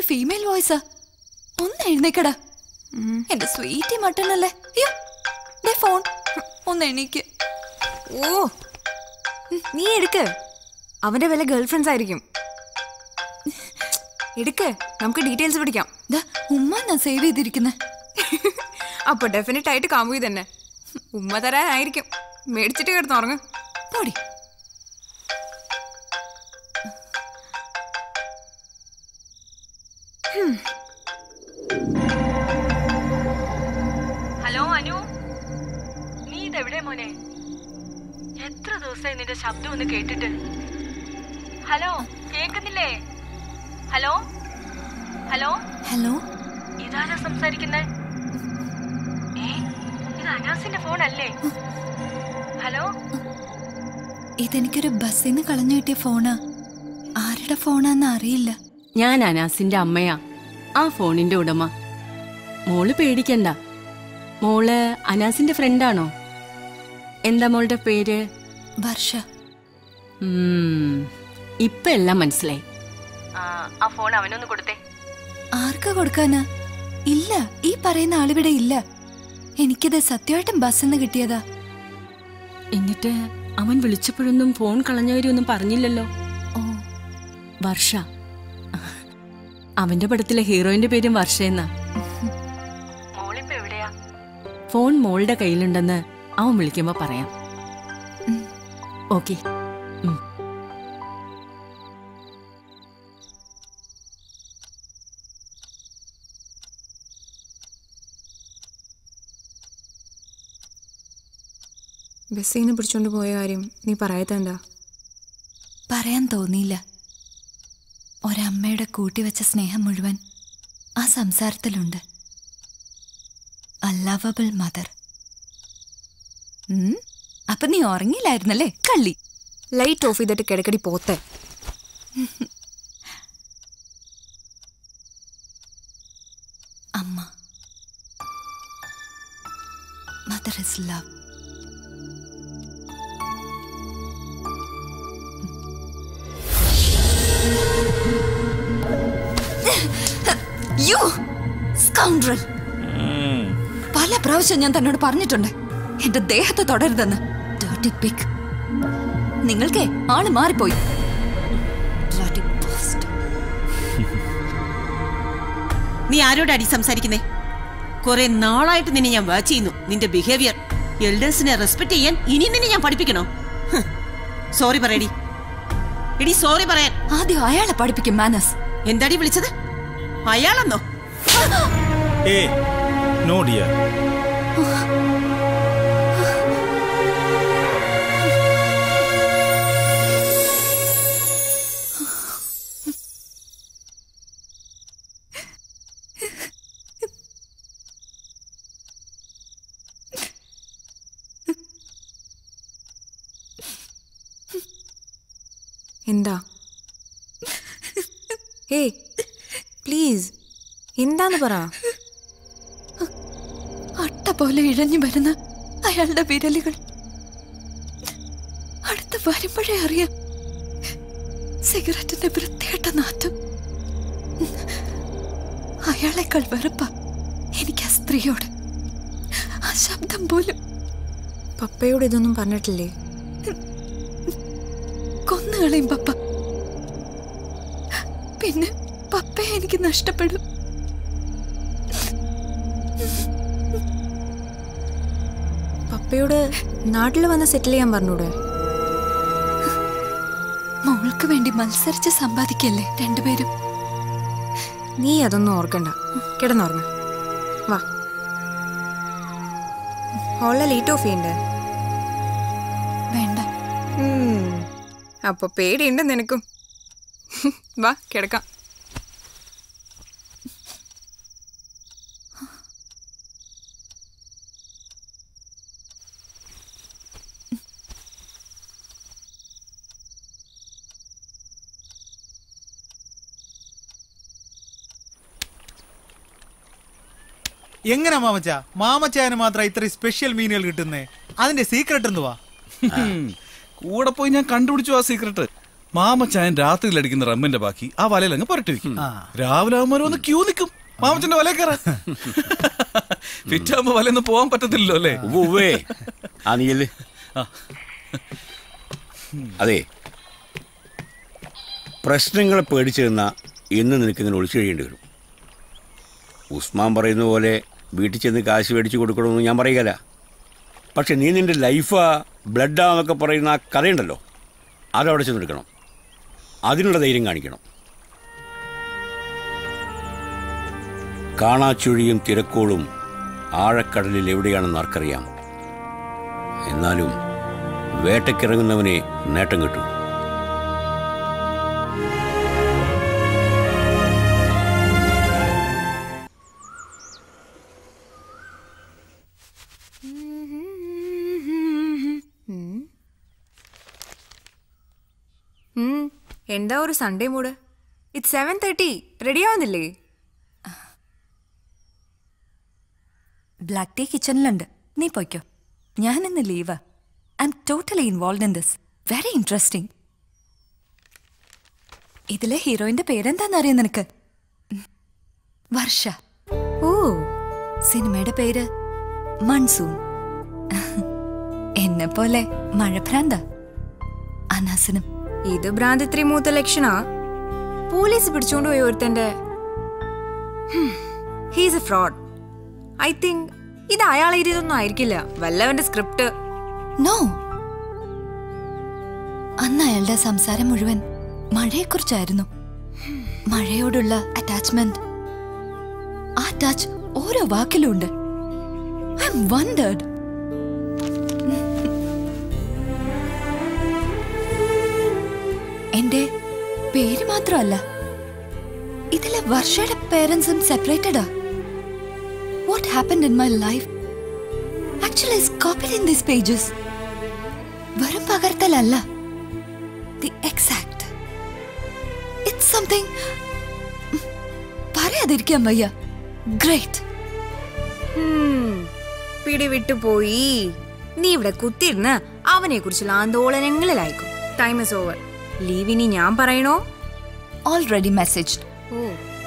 ഫീമെയിൽ വോയിസാ ഒന്ന് എഴുന്നേക്കടാ എന്റെ സ്വീറ്റി മട്ടനല്ലേ അയ്യോ ദേ ഫോൺ ഒന്ന് എണീക്ക് ഓ നീ എടുക്ക് അവന്റെ വല്ല ഗേൾ ഫ്രണ്ട്സ് ആയിരിക്കും എടുക്ക് നമുക്ക് ഡീറ്റെയിൽസ് പിടിക്കാം ഉമ്മ ഞാൻ സേവ് ചെയ്തിരിക്കുന്നെ അപ്പൊ ഡെഫിനറ്റ് ആയിട്ട് കാമുകി തന്നെ ഉമ്മ തരാനായിരിക്കും മേടിച്ചിട്ട് കിടന്ന് ഉറങ്ങ് തോടി ഹലോ അനു നീ ഇതെവിടെ മോനെ എത്ര ദിവസമായി നിന്റെ ശബ്ദം ഒന്ന് കേട്ടിട്ട് ഹലോ കേക്കുന്നില്ലേ ഹലോ ഹലോ ഹലോ ഇതാരാ സംസാരിക്കുന്നേ ഏ ഇത് അനാസിന്റെ ഫോൺ അല്ലേ ഹലോ ഇതെനിക്കൊരു ബസ്സിൽ നിന്ന് കളഞ്ഞു കിട്ടിയ ഫോണാ ആരുടെ ഫോണാന്ന് അറിയില്ല ഞാൻ അനാസിന്റെ അമ്മയാ ആ ഫോണിന്റെ ഉടമ മോള് പേടിക്കണ്ട മോള് അനാസിന്റെ ഫ്രണ്ടാണോ എന്താ മോളുടെ പേര് വർഷ ഉം, ഇപ്പൊ എല്ലാം മനസ്സിലായി ആ ഫോൺ അവനൊന്ന് കൊടുത്തേ ആർക്കാ കൊടുക്കാനാ ഇല്ല ഈ പറയുന്ന ആളിവിടെ ഇല്ല എനിക്കിത് സത്യമായിട്ടും ബസ്സിൽ നിന്ന് കിട്ടിയതാ എന്നിട്ട് അവൻ വിളിച്ചപ്പോഴൊന്നും ഫോൺ കളഞ്ഞവരൊന്നും പറഞ്ഞില്ലല്ലോ വർഷ അവന്റെ പടത്തിലെ ഹീറോയിന്റെ പേരും വർഷ എന്നാ മോളിപ്പോ എവിടെയാ ഫോൺ മോളുടെ കയ്യിലുണ്ടെന്ന് അവൻ വിളിക്കുമ്പോ പറയാം ഓക്കെ ബസ്സിൽ നിന്ന് പിടിച്ചോണ്ട് പോയ കാര്യം നീ പറയാത്തെന്താ പറയാൻ തോന്നിയില്ല ഒരമ്മയുടെ കൂട്ടിവെച്ച സ്നേഹം മുഴുവൻ ആ സംസാരത്തിലുണ്ട് അല്ലവബിൾ മദർ അപ്പൊ നീ ഉറങ്ങിയില്ലായിരുന്നല്ലേ കള്ളി ലൈറ്റ് ഓഫ് ചെയ്തിട്ട് കിടക്കടി പോത്തെ അമ്മ mother is love you scoundrel പല പ്രാവശ്യം ഞാൻ തന്നോട് പറഞ്ഞിട്ടുണ്ട് എന്റെ ദേഹത്തെ തുടരുതെന്ന് Dirty pig. നിങ്ങൾക്കേ ആള് മാറിപ്പോയി Bloody bastard. നീ ആരോടാടി സംസാരിക്കുന്നേ കുറെ നാളായിട്ട് നിന്നെ ഞാൻ വാച്ച് ചെയ്യുന്നു നിന്റെ ബിഹേവിയർ എൽഡേഴ്സിനെ റെസ്പെക്ട് ചെയ്യാൻ ഇനി നിന്നെ ഞാൻ പഠിപ്പിക്കണോ സോറി പറയടി എടി സോറി പറയാൻ ആദ്യം അയാളെ പഠിപ്പിക്കും മാനസ് എന്താടി വിളിച്ചത് അയാളെന്നോ ഏ നോ ഡിയർ എന്താ ഏയ് പ്ലീസ് എന്താന്ന് പറ അട്ട പോലെ ഇഴഞ്ഞു വരുന്ന അയാളുടെ വിരലുകൾ അടുത്ത് വരുമ്പോഴേ അറിയാം സിഗരറ്റിന്റെ വൃത്തികെട്ട നാറ്റം അയാളെക്കാൾ വെറുപ്പ എനിക്ക് ആ സ്ത്രീയോട് ആ ശബ്ദം പോലും പപ്പയോട് ഇതൊന്നും പറഞ്ഞിട്ടില്ലേ കൊന്നുകളയും പപ്പ പിന്നെ പപ്പയെ എനിക്ക് നഷ്ടപ്പെടും പപ്പയോട് നാട്ടിൽ വന്ന് സെറ്റിൽ ചെയ്യാൻ പറഞ്ഞൂടെ മോൾക്ക് വേണ്ടി മത്സരിച്ച് സമ്പാദിക്കല്ലേ രണ്ടുപേരും നീ അതൊന്നും ഓർക്കണ്ട കിടന്നുറങ്ങ വാ ഹോളിലെ ലൈറ്റ് ഓഫ് ചെയ്യണ്ടേ വേണ്ട ഉം, അപ്പൊ പേടിയുണ്ട് നിനക്കും വാ കിടക്കാം എങ്ങനെ മാമച്ച മാമച്ചായന് മാത്രം ഇത്രയും സ്പെഷ്യൽ മീനുകൾ കിട്ടുന്നേ അതിന്റെ സീക്രട്ട് എന്തുവാ കൂടെ പോയി ഞാൻ കണ്ടുപിടിച്ചു ആ സീക്രട്ട് മാമച്ചായൻ രാത്രിയിൽ അടിക്കുന്ന റമ്മിന്റെ ബാക്കി ആ വലയിൽ അങ്ങ് പുരട്ടി വെക്കും രാവിലെ ആകുമ്പോൾ ഒന്ന് ക്യൂ നിൽക്കും മാമച്ചന്റെ വലയിൽ കയറാൻ ഫിറ്റാകുമ്പോ വലയൊന്നും പോകാൻ പറ്റത്തില്ലല്ലോ അല്ലേ ഉവ്വേ ആ നീയല്ലേ അതെ പ്രശ്നങ്ങളെ പേടിച്ചു നിന്നാ ഇന്ന് നിനക്ക് ഇങ്ങനെ ഒളിച്ചു കഴിയേണ്ടി വരും ഉസ്മാൻ പറയുന്ന പോലെ വീട്ടിൽ ചെന്ന് കാശ് മേടിച്ച് കൊടുക്കണമെന്ന് ഞാൻ പറയുകയില്ല പക്ഷെ നീ നിന്റെ ലൈഫാ ബ്ലഡാന്നൊക്കെ പറയുന്ന ആ കഥയുണ്ടല്ലോ അതവിടെ ചെന്നെടുക്കണം അതിനുള്ള ധൈര്യം കാണിക്കണം കാണാച്ചുഴിയും തിരക്കോളും ആഴക്കടലിൽ എവിടെയാണെന്ന് ആർക്കറിയാം എന്നാലും വേട്ടയ്ക്കിറങ്ങുന്നവനെ നേട്ടം കിട്ടും ഉം, എന്താ ഒരു Sunday mood it seven thirty ready ആവുന്നില്ലേ ബ്ലാക്ക് ടീ കിച്ചണിലുണ്ട് നീ പോയിക്കോ ഞാൻ ഇന്ന് leave I'm totally involve in this very interesting ഇതിലെ ഹീറോയിന്റെ പേരെന്താന്ന് അറിയാം നിനക്ക് ഉം. വർഷ ഓ സിനിമയുടെ പേര് മൺസൂൺ എന്നെ പോലെ മഴഭ്രാന്ത അനാസനം ഇത് ഭ്രാന്തി ഇത്രയും മൂത്ത ലക്ഷണാ പോലീസ് പിടിച്ചോണ്ട് പോയി ഒരുത്തന്റെ he's a fraud I think ഇത് അയാൾ എഴുതിയതൊന്നും ആയിരിക്കില്ല വല്ലവന്റെ സ്ക്രിപ്റ്റ് നോ അന്ന് അയാളുടെ സംസാരം മുഴുവൻ മഴയെക്കുറിച്ചായിരുന്നു മഴയോടുള്ള അറ്റാച്ച്മെന്റ് ആ ടച്ച് ഓരോ വാക്കിലും ഉണ്ട് ഐ എം വണ്ടേർഡ് എന്റെ പേര് മാത്രമല്ല ഇതിലെ വർഷയുടെ പേരൻസും സെപ്പറേറ്റഡാ what happen in my life actually is copied in these pages വെറും പകർത്തലല്ല ദി എക്സാക്ട് ഇറ്റ്സ് സംതിങ് പറയാതിരിക്കാൻ വയ്യ ഗ്രേറ്റ് പിടി വിട്ടുപോയി നീ ഇവിടെ കുത്തിയിരുന്ന് അവനെ കുറിച്ചുള്ള ആന്തോളനങ്ങളിലായിക്കും ടൈം ഇസ് ഓവർ ലീവിനി ഞാൻ പറയണോ ഓൾറെഡി മെസ്സേജ് ഓ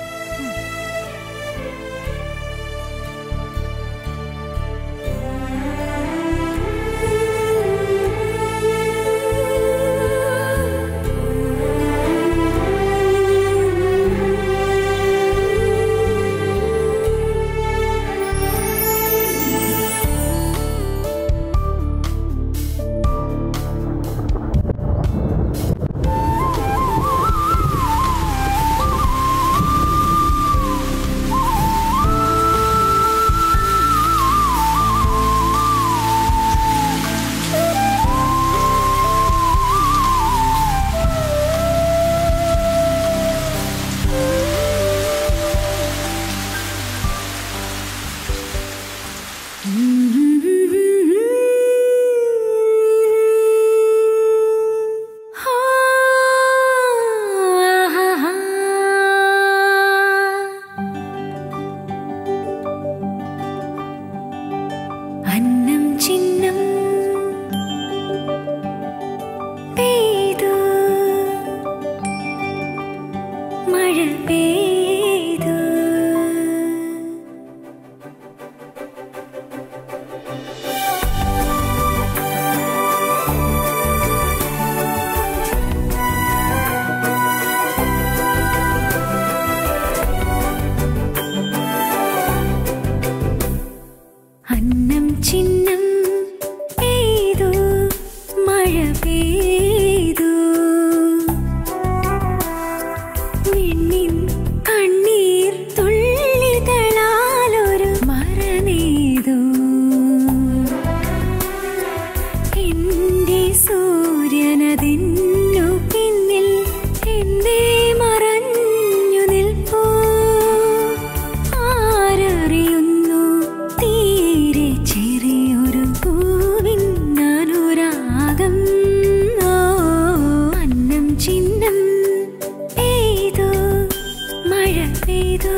അന്നം ചിഹ്നം പെയ്തു മഴ പെയ്തു അന്നം ചിഹ്നം പെയ്തു മഴ പെയ്തു വിണ്ണിൻ കണ്ണീർ തുള്ളികളാലൊരു മറ നെയ്തു എന്റെ സൂര്യനതിന്നു പിന്നിൽ എന്തേ മറഞ്ഞു നിൽപ്പൂ ആരറിയുന്നു തീരെ ചെറിയൊരു പൂവിൻ അനുരാഗം ഓ അന്നം ചിഹ്നം പെയ്തു മഴ പെയ്തു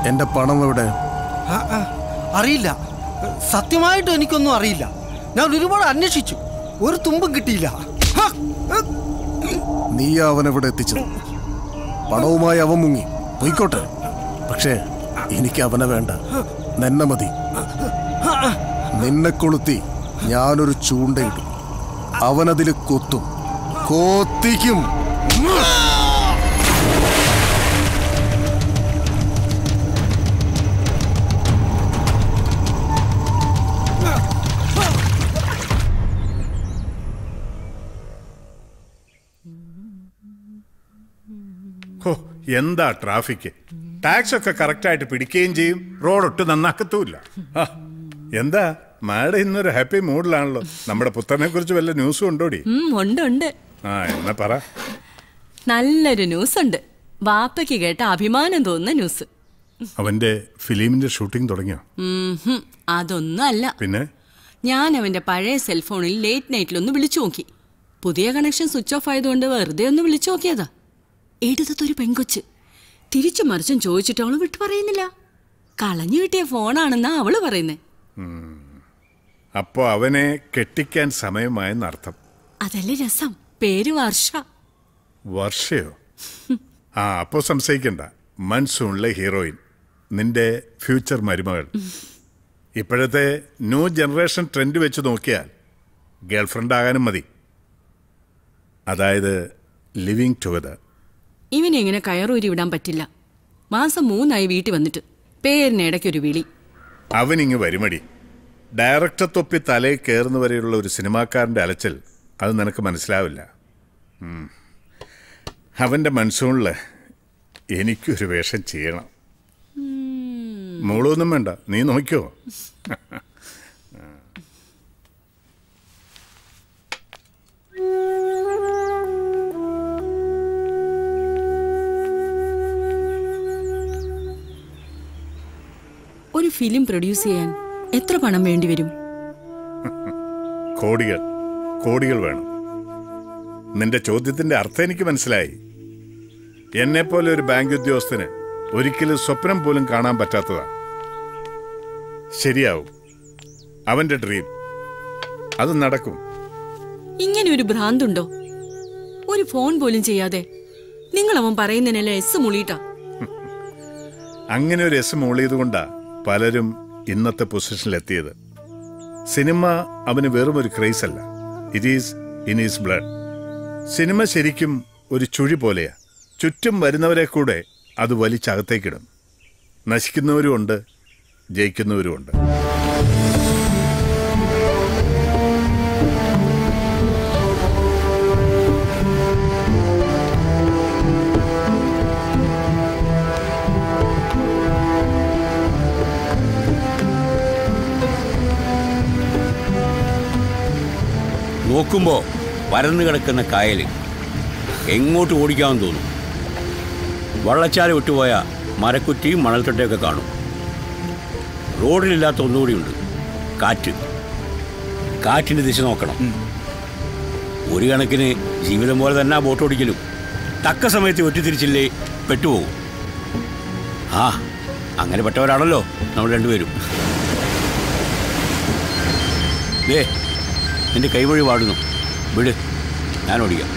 എന്റെ പണം എവിടെ ആ, ആ, അറിയില്ല സത്യമായിട്ടും എനിക്കൊന്നും അറിയില്ല ഞാൻ ഒരുപാട് അന്വേഷിച്ചു ഒരു തുമ്പും കിട്ടിയില്ല ഹാ, ഏ, നീ അവൻ എവിടെ എത്തിച്ചത് പണവുമായി അവൻ മുങ്ങി പോയിക്കോട്ടെ പക്ഷേ എനിക്ക് അവനെ വേണ്ട നിന്നെ മതി നിന്നെ കൊളുത്തി ഞാനൊരു ചൂണ്ടയിടും അവനതിൽ കൊത്തും കോത്തിക്കും ഹോ എന്താ ട്രാഫിക് ടാക്സ് ഒക്കെ കറക്റ്റായിട്ട് പിടിക്കുകയും ചെയ്യും റോഡ് ഒട്ടും നന്നാക്കത്തുമില്ല ആ, എന്താ മാഡം ഇന്നൊരു ഹാപ്പി മൂഡിലാണല്ലോ നമ്മുടെ പുത്രനെ കുറിച്ച് വല്ല ന്യൂസും ഉണ്ടോടി ഉം, ഉണ്ട് ഉണ്ട് ആ എന്നാ പറ നല്ലൊരു ന്യൂസ് ഉണ്ട് വാപ്പയ്ക്ക് കേട്ട അഭിമാനം തോന്നുന്ന ന്യൂസ് അവന്റെ ഫിലിമിന്റെ ഷൂട്ടിംഗ് തുടങ്ങിയോ ഉം, ഹും, അതൊന്നും അല്ല പിന്നെ ഞാൻ അവന്റെ പഴയ സെൽഫോണിൽ ലേറ്റ് നൈറ്റിലൊന്ന് വിളിച്ചു നോക്കി പുതിയ കണക്ഷൻ സ്വിച്ച് ഓഫ് ആയതുകൊണ്ട് വെറുതെ ഒന്ന് വിളിച്ചു നോക്കിയതാ എടുത്തൊരു പെങ്കൊച്ച് തിരിച്ചു മറിച്ചും ചോദിച്ചിട്ട് അവള് വിട്ടു പറയുന്നില്ല കളഞ്ഞു കിട്ടിയ ഫോണാണെന്നാ അവള് പറയുന്നേ ഉം. അപ്പോ അവനെ കെട്ടിക്കാൻ സമയമായെന്നർത്ഥം അതല്ലേ രസം പേര് വർഷ വർഷയോ ആ അപ്പോ സംശയിക്കണ്ട മൺസൂണിലെ ഹീറോയിൻ നിന്റെ ഫ്യൂച്ചർ മരുമകൾ ഇപ്പോഴത്തെ ന്യൂ ജനറേഷൻ ട്രെൻഡ് വെച്ച് നോക്കിയാൽ ഗേൾഫ്രണ്ട് ആകാനും മതി അതായത് ലിവിങ് ടുഗദർ ഇവനെ ഇങ്ങനെ കയറൂരി വിടാൻ പറ്റില്ല മാസം മൂന്നായി വീട്ടിൽ വന്നിട്ട് പേരിന് ഇടയ്ക്കൊരു വിളി അവനിങ്ങ് വരുമടി ഡയറക്ടർ തൊപ്പി തലയിൽ കയറുന്നവരെയുള്ള ഒരു സിനിമാക്കാരൻ്റെ അലച്ചൽ അത് നിനക്ക് മനസ്സിലാവില്ല ഉം. അവൻ്റെ മൺസൂണിൽ എനിക്കൊരു വേഷം ചെയ്യണം മോളൊന്നും വേണ്ട നീ നോക്കിയോ ഒരു ഫിലിം പ്രൊഡ്യൂസ് ചെയ്യാൻ എത്ര പണം വേണ്ടി വരും കോടികൾ കോടികൾ വേണം നിന്റെ ചോദ്യത്തിന്റെ അർത്ഥം എനിക്ക് മനസ്സിലായി എന്നെപ്പോലെ ഒരു ബാങ്ക് ഉദ്യോഗസ്ഥന് ഒരിക്കലും സ്വപ്നം പോലും കാണാൻ പറ്റാത്തതാ ശരിയാവും അവന്റെ ഡ്രീം അത് നടക്കും ഇങ്ങനെ ഒരു ഭ്രാന്തുണ്ടോ ഒരു ഫോൺ പോലും ചെയ്യാതെ നിങ്ങൾ അവൻ പറയുന്നതിനെല്ലാം എസ് മുളിയിട്ടാ അങ്ങനെ ഒരു എസ് മൂളിയതുകൊണ്ടാ പലരും ഇന്നത്തെ പൊസിഷനിലെത്തിയത് സിനിമ അവന് വെറും ഒരു ക്രേസ് അല്ല it is in is blood cinema ശരിക്കും ഒരു ചുഴി പോലെയാ ചുറ്റും വരുന്നവരെ കൂടെ അത് വലിച്ചകത്തേക്കിടും നശിക്കുന്നവരുമുണ്ട് ജയിക്കുന്നവരുമുണ്ട് നോക്കുമ്പോൾ പരന്നു കിടക്കുന്ന കായൽ എങ്ങോട്ട് ഓടിക്കാമെന്ന് തോന്നും വള്ളച്ചാല് വിട്ടുപോയ മരക്കുറ്റിയും മണൽത്തട്ടയൊക്കെ കാണും റോഡിലില്ലാത്ത ഒന്നുകൂടിയുണ്ട് കാറ്റ് കാറ്റിൻ്റെ ദിശ നോക്കണം ഒരു കണക്കിന് ജീവിതം പോലെ തന്നെ ആ ബോട്ട് ഓടിക്കലും തക്ക സമയത്ത് ഒറ്റിത്തിരിച്ചില്ലേ പെട്ടുപോകും ആ അങ്ങനെ പെട്ടവരാണല്ലോ നമ്മൾ രണ്ടുപേരും ദേ നിന്റെ കൈവഴി പാടുന്നു വിട് ഞാൻ ഓടിക്കാം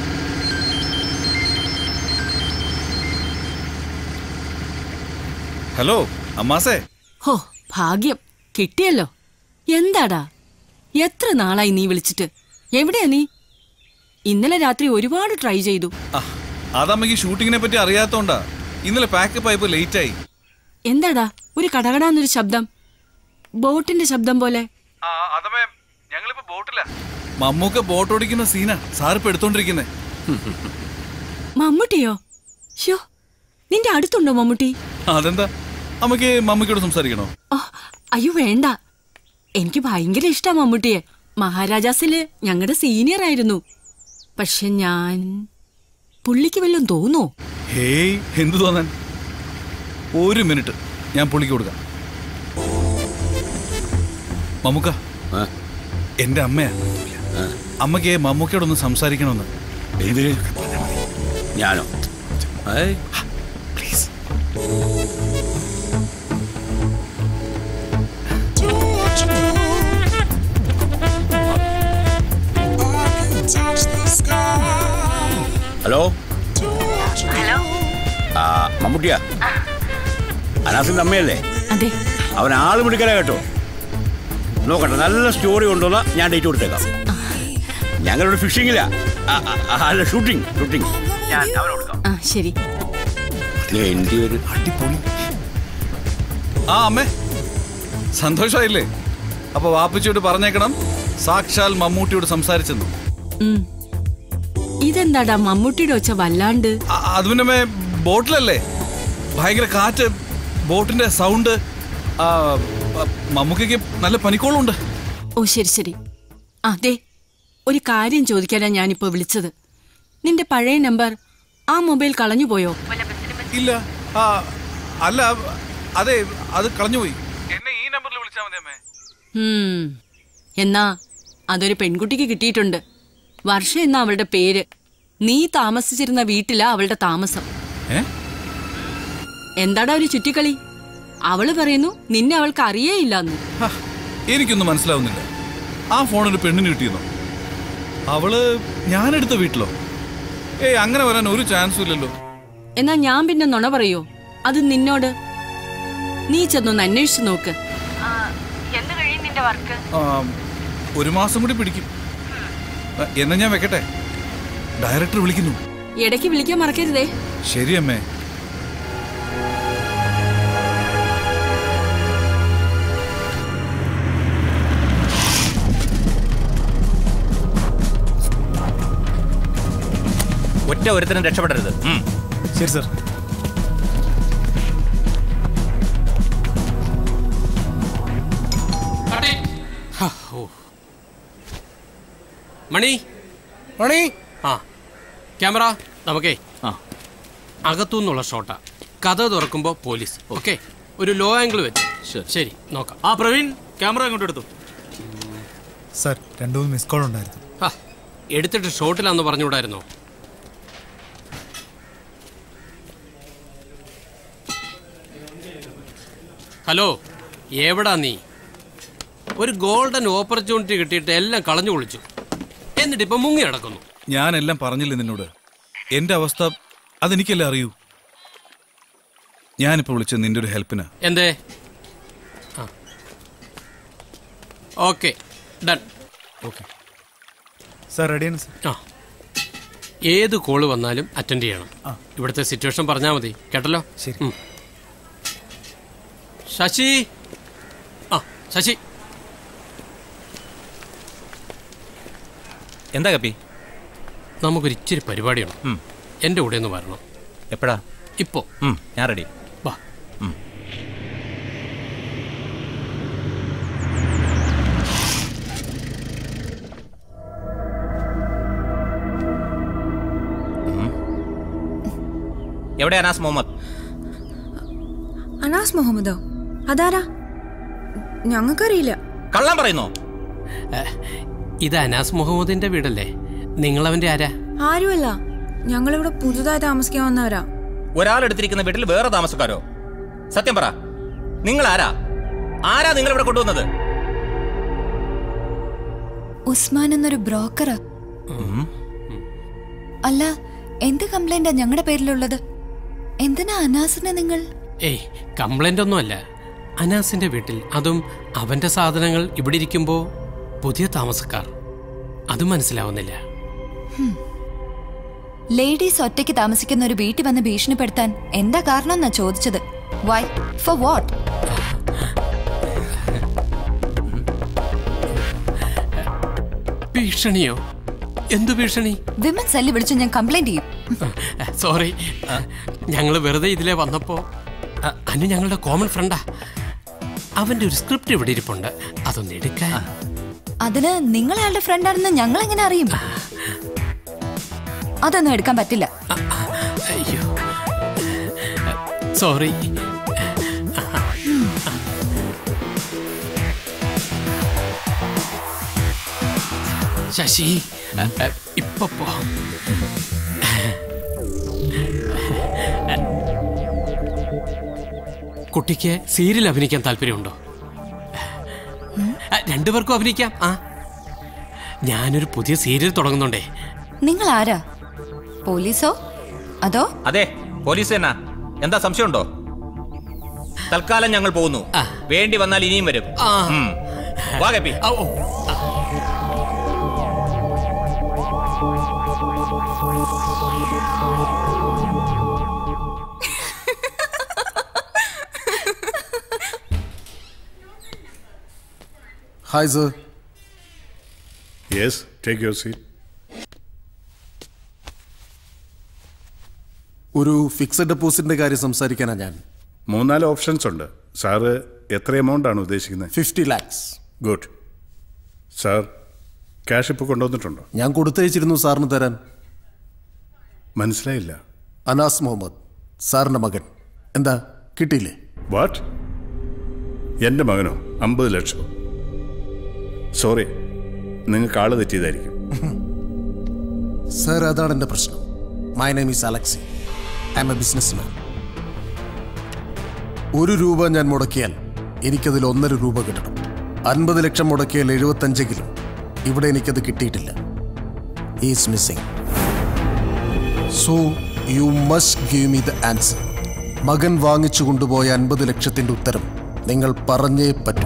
ഹലോ അമ്മാസേ ഹോ ഭാഗ്യം കിട്ടിയല്ലോ എന്താടാ എത്ര നാളായി നീ വിളിച്ചിട്ട് എവിടെയാ നീ ഇന്നലെ രാത്രി ഒരുപാട് ട്രൈ ചെയ്തു അതമ്മയ്ക്ക് ഷൂട്ടിങ്ങിനെ പറ്റി അറിയാത്തോണ്ടാ ഇന്നലെ പാക്കപ്പ് ആയപ്പോ ലേറ്റ് ആയി എന്താടാ ഒരു കടകടാന്നൊരു ശബ്ദം ബോട്ടിന്റെ ശബ്ദം പോലെ ഞങ്ങളിപ്പോ ബോട്ടില്ല മമ്മൂക്ക ബോട്ട് ഓടിക്കുന്ന സീനാ സാറിപ്പോ എടുത്തോണ്ടിരിക്കുന്നേ മമ്മൂട്ടിയോ ഷോ നിന്റെ അടുത്തുണ്ടോ മമ്മൂട്ടി അതെന്താ അമ്മയ്ക്ക് മമ്മൂക്കയോട് സംസാരിക്കണോ ഓ അയ്യോ വേണ്ട എനിക്ക് ഭയങ്കര ഇഷ്ടാ മമ്മൂട്ടിയെ മഹാരാജാസില് ഞങ്ങളുടെ സീനിയർ ആയിരുന്നു പക്ഷെ ഞാൻ പുള്ളിക്ക് വല്ലതും തോന്നോ ഹേയ് എന്തു തോന്നാൻ ഒരു മിനിറ്റ് ഞാൻ പുള്ളിക്ക് കൊടുക്കാം മമ്മൂക്ക എന്റെ അമ്മയാ അമ്മയ്ക്ക് മമ്മൂക്കയോടൊന്ന് സംസാരിക്കണമെന്ന് എന്തിന് ഞാനോ ഏയ് പ്ലീസ് മമ്മൂട്ടിയാ അനാസിന്റെ അമ്മയല്ലേ അതെ അവൻ ആള് പിടിക്കല കേട്ടോ നോക്കട്ടെ നല്ല സ്റ്റോറി കൊണ്ടുവന്ന ഞാൻ ഡേറ്റ് കൊടുത്തേക്കാം ഞങ്ങളുടെ ഫിഷിങ്ങില്ല അല്ല ഷൂട്ടിംഗ് ഷൂട്ടിംഗ് ഞാൻ അവന് കൊടുക്കാം ആ ശരി എൻ്റെ ഒരു അടിപൊളി ആ അമ്മേ സന്തോഷമായില്ലേ അപ്പൊ വാപ്പച്ചിയോട് പറഞ്ഞേക്കണം സാക്ഷാൽ മമ്മൂട്ടിയോട് സംസാരിച്ചെന്നു ഉം. ഇതെന്താടാ മമ്മൂട്ടിയുടെ ഒച്ച വല്ലാണ്ട് അ- അത് പിന്നെ അമ്മേ, ബോട്ടിലല്ലേ ഭയങ്കര കാറ്റ് ബോട്ടിന്റെ സൗണ്ട് ആ, ആ, മമ്മൂക്കയ്ക്ക് നല്ല പനിക്കോളുണ്ട് ഓ ശരി ശരി അതെ ഒരു കാര്യം ചോദിക്കാനാ ഞാനിപ്പോ വിളിച്ചത് നിന്റെ പഴയ നമ്പർ ആ മൊബൈൽ കളഞ്ഞു പോയോ ഇല്ല ആ അല്ല അതെ അത് കളഞ്ഞുപോയി എന്നെ ഈ നമ്പറിൽ വിളിച്ചാൽ മതി അമ്മേ ഉം. എന്നാ അതൊരു പെൺകുട്ടിക്ക് കിട്ടിയിട്ടുണ്ട് വർഷ എന്ന അവളുടെ പേര് നീ താമസിച്ചിരുന്ന വീട്ടിലാ അവളുടെ താമസം ഏ എന്താടാ ഒരു ചുറ്റിക്കളി അവള് പറയുന്നു നിന്നെ അവൾക്ക് അറിയേയില്ലെന്ന് ഹ, എനിക്കൊന്നും മനസ്സിലാവുന്നില്ല ആ ഫോൺ ഒരു പെണ്ണിന് കിട്ടിയെന്നോ അവള് ഞാനെടുത്ത വീട്ടിലോ ഏയ് അങ്ങനെ വരാൻ ഒരു ചാൻസും ഇല്ലല്ലോ എന്നാ ഞാൻ പിന്നെ നുണ പറയോ അത് നിന്നോട് നീ ചെന്നൊന്ന് അന്വേഷിച്ചു നോക്ക് എന്ത് കഴിയും നിന്റെ വർക്ക് ആ, ഒരു മാസം കൂടി പിടിക്കും ആ, എന്നാ ഞാൻ വെക്കട്ടെ ഡയറക്ടർ വിളിക്കുന്നു ഇടയ്ക്ക് വിളിക്കാൻ മറക്കരുതേ ശരി അമ്മേ ഒറ്റ ഒരുത്തനും രക്ഷപ്പെടരുത് ഉം. ശരി സർ മണി മണി ആ ക്യാമറ നമുക്കേ ആ അകത്തുനിന്നുള്ള ഷോട്ടാ കഥ തുറക്കുമ്പോൾ പോലീസ് ഓക്കെ ഒരു ലോ ആംഗിൾ വെച്ച് ശരി നോക്കാം ആ പ്രവീൺ ക്യാമറ അങ്ങോട്ട് എടുത്തു സർ രണ്ടു മൂന്ന് മിസ് കോൾ ഉണ്ടായിരുന്നു ആ എടുത്തിട്ട് ഷോട്ടിലാന്ന് പറഞ്ഞുകൂടായിരുന്നോ ഹലോ എവിടാ നീ ഒരു ഗോൾഡൻ ഓപ്പർച്യൂണിറ്റി കിട്ടിയിട്ട് എല്ലാം കളഞ്ഞു കുളിച്ചു എന്നിട്ട് ഇപ്പൊ മുങ്ങി നടക്കുന്നു ഞാനെല്ലാം പറഞ്ഞില്ലേ നിന്നോട് എന്റെ അവസ്ഥ അതെനിക്കല്ലേ അറിയൂ ഞാനിപ്പോ വിളിച്ചത് നിന്റെ ഒരു ഹെൽപ്പിനാ എന്തേ ഓക്കെ ഡൺ ഓക്കെ സർ റെഡിയാണ് സർ ആ ഏത് കോള് വന്നാലും അറ്റൻഡ് ചെയ്യണം ഇവിടുത്തെ സിറ്റുവേഷൻ പറഞ്ഞാൽ മതി കേട്ടല്ലോ ശരി ശശി ആ ശശി എന്താ കപ്പി നമുക്കൊരു ഇച്ചിരി പരിപാടിയുണ്ട് എൻ്റെ കൂടെ ഒന്ന് വരണം എപ്പോഴാ ഇപ്പോ ഉം, ഞാൻ റെഡി വാ എവിടെ അനാസ് മുഹമ്മദ് അനാസ് മുഹമ്മദോ അതാരാ ഞങ്ങൾക്കറിയില്ല കള്ളം പറയുന്നോ ഇത് അനാസ് മുഹമ്മദിന്റെ വീടല്ലേ നിങ്ങൾ അവന്റെ ആരാ ആരുമല്ല ഞങ്ങളിവിടെ പുതുതായി താമസിക്കാൻ വന്നവരാ ഒരാളെടുത്തിരിക്കുന്ന വീട്ടിൽ വേറെ താമസക്കാരോ സത്യം പറ നിങ്ങൾ ആരാ ആരാ നിങ്ങൾ ഇവിടെ കൊണ്ടുവന്നത് ഉസ്മാൻ എന്നൊരു ബ്രോക്കറാ അല്ല എന്ത് കംപ്ലൈന്റാ ഞങ്ങളുടെ പേരിലുള്ളത് എന്തിനാ അനാസിനെ നിങ്ങൾ ഏയ് കംപ്ലൈന്റ് ഒന്നുമല്ല അനാസിന്റെ വീട്ടിൽ അതും അവന്റെ സാധനങ്ങൾ ഇവിടെ ഇരിക്കുമ്പോ പുതിയ താമസക്കാർ അത് മനസ്സിലാവുന്നില്ല ലേഡീസ് ഒറ്റയ്ക്ക് താമസിക്കുന്ന ഒരു വീട്ടിൽ വന്ന് ഭീഷണിപ്പെടുത്താൻ എന്താ കാരണം എന്നാ ചോദിച്ചത് വൈ ഫോർ വാട്ട് ഭീഷണിയോ എന്തു ഭീഷണി വിമൻ സെല്ലി വിളിച്ച് ഞാൻ കംപ്ലൈന്റ് ചെയ്യും സോറി ഞങ്ങൾ വെറുതെ ഇതിലെ വന്നപ്പോ അ, അനു ഞങ്ങളുടെ കോമൺ ഫ്രണ്ടാ അവന്റെ ഒരു സ്ക്രിപ്റ്റ് ഇവിടെ ഇരിപ്പുണ്ട് അതൊന്ന് എടുക്കാൻ അതിന് നിങ്ങൾ അയാളുടെ ഫ്രണ്ടാണെന്ന് ഞങ്ങൾ എങ്ങനെ അറിയും അതൊന്നും എടുക്കാൻ പറ്റില്ല അയ്യോ സോറി ശശി ഇപ്പൊ പോ കുട്ടിക്ക് സീരിയൽ അഭിനയിക്കാൻ താല്പര്യമുണ്ടോ ആ, രണ്ടുപേർക്കും അഭിനയിക്കാം ആ ഞാനൊരു പുതിയ സീരിയൽ തുടങ്ങുന്നുണ്ടേ നിങ്ങൾ ആരാ പോലീസോ അതോ അതെ പോലീസ് തന്നെ എന്താ സംശയമുണ്ടോ തൽക്കാലം ഞങ്ങൾ പോകുന്നു വേണ്ടി വന്നാൽ ഇനിയും വരും ഉം. വാ കപ്പി hi sir yes take your seat ഒരു ഫിക്സഡ് ഡെപ്പോസിറ്റിന്റെ കാര്യം സംസാരിക്കാനാണ് ഞാൻ മൂന്നാല് ഓപ്ഷൻസ് ഉണ്ട് സാറ് എത്ര എമൗണ്ട് ആണ് ഉദ്ദേശിക്കുന്നത് fifty lakhs good sir cash ഇപ്പോൾ കൊണ്ടുവന്നിട്ടുണ്ടോ ഞാൻ കൊടുത്തയച്ചിരുന്നു സാറിന് തരാൻ മനസ്സിലായില്ല അനാസ് മുഹമ്മദ് സാറിന്റെ മകൻ എന്താ കിട്ടിയില്ലേ വാട്ട് എൻ്റെ മകനോ അമ്പത് ലക്ഷം സോറി നിങ്ങൾക്ക് ആള് തെറ്റിയതായിരിക്കും സാർ അതാണ് എൻ്റെ പ്രശ്നം my name is Alexy I'm a businessman ഒരു രൂപ ഞാൻ മുടക്കിയാൽ എനിക്കതിൽ ഒന്നര രൂപ കിട്ടണം അൻപത് ലക്ഷം മുടക്കിയാൽ എഴുപത്തഞ്ചെങ്കിലും ഇവിടെ എനിക്കത് കിട്ടിയിട്ടില്ല is missing so you must give me the answer മകൻ വാങ്ങിച്ചു കൊണ്ടുപോയ അൻപത് ലക്ഷത്തിന്റെ ഉത്തരം നിങ്ങൾ പറഞ്ഞേ പറ്റൂ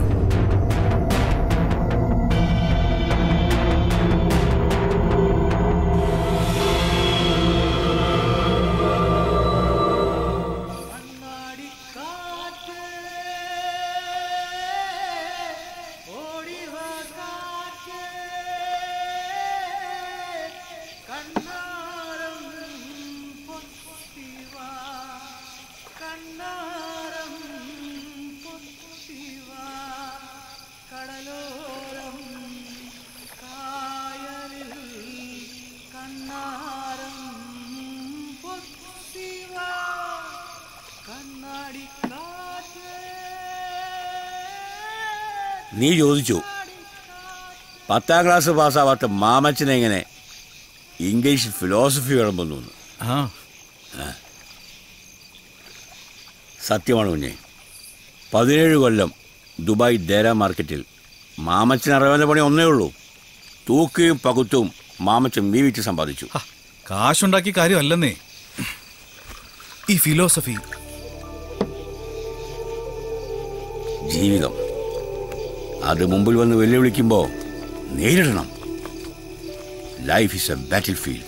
നീ ചോദിച്ചു പത്താം ക്ലാസ് പാസ്സാവാത്ത മാമച്ചനെങ്ങനെ ഇംഗ്ലീഷ് ഫിലോസഫി വിളമ്പുന്നു എന്ന്. ആ ആ. സത്യമാണ് കുഞ്ഞെ പതിനേഴ് കൊല്ലം ദുബായ് ദേര മാർക്കറ്റിൽ മാമച്ചൻ അറിയാവുന്ന പണി ഒന്നേ ഉള്ളൂ തൂക്കുകയും പകുത്തും മാമച്ചൻ മീവിച്ച് സമ്പാദിച്ചു കാശുണ്ടാക്കി കാര്യമല്ലെന്നേ ഈ ഫിലോസഫി ജീവിതം അത് മുമ്പിൽ വന്ന് വെല്ലുവിളിക്കുമ്പോൾ നേരിടണം life is a battlefield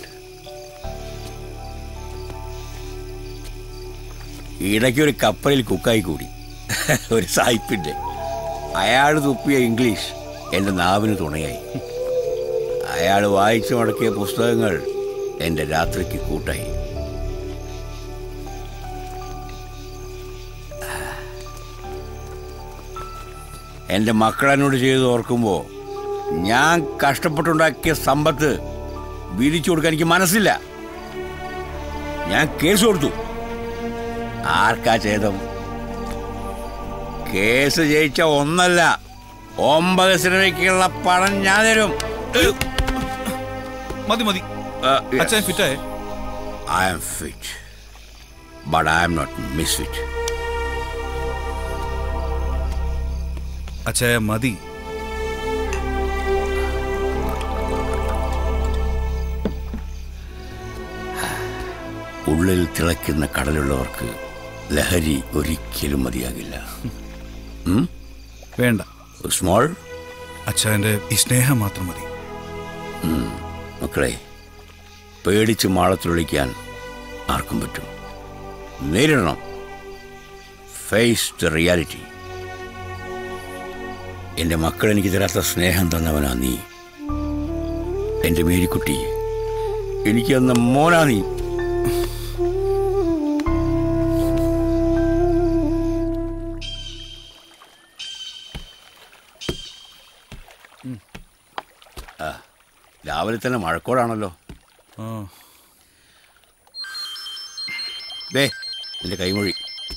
ഇടയ്ക്ക് ഒരു കപ്പലിൽ കുക്കായി കൂടി ഒരു സായിപ്പിൻ്റെ അയാൾ തുപ്പിയ ഇംഗ്ലീഷ് എൻ്റെ നാവിന് തുണയായി അയാൾ വായിച്ചു മടക്കിയ പുസ്തകങ്ങൾ എൻ്റെ രാത്രിക്ക് കൂട്ടായി എൻ്റെ മക്കളെന്നോട് ചെയ്ത് ഓർക്കുമ്പോൾ ഞാൻ കഷ്ടപ്പെട്ടുണ്ടാക്കിയ സമ്പത്ത് വീതിച്ചു കൊടുക്കാൻ എനിക്ക് മനസ്സില്ല ഞാൻ കേസ് കൊടുത്തു ആർക്കാ ഛേദം കേസ് ജയിച്ച ഒന്നല്ല ഒമ്പത് സിനിമയ്ക്കുള്ള പണം ഞാൻ തരും മതി മതി അച്ഛൻ ഫിറ്റായേ I am fit but I am not misfit അച്ഛായ മതി ഉള്ളിൽ തിളയ്ക്കുന്ന കടലുള്ളവർക്ക് ലഹരി ഒരിക്കലും മതിയാകില്ല വേണ്ട സ്മോൾ അച്ഛൻ്റെ ഈ സ്നേഹം മാത്രം മതി ഉം. മക്കളെ പേടിച്ച് മാളത്തിലൊളിക്കാൻ ആർക്കും പറ്റും നേരിടണം ഫേസ് ദ റിയാലിറ്റി എൻ്റെ മക്കൾ എനിക്ക് തരാത്ത സ്നേഹം തന്നവനാ നീ എൻ്റെ മേരിക്കുട്ടി എനിക്ക് തന്ന മോനാ നീ ആ രാവിലെ തന്നെ മഴക്കോടാണല്ലോ ദേ നിന്റെ കൈമൊഴി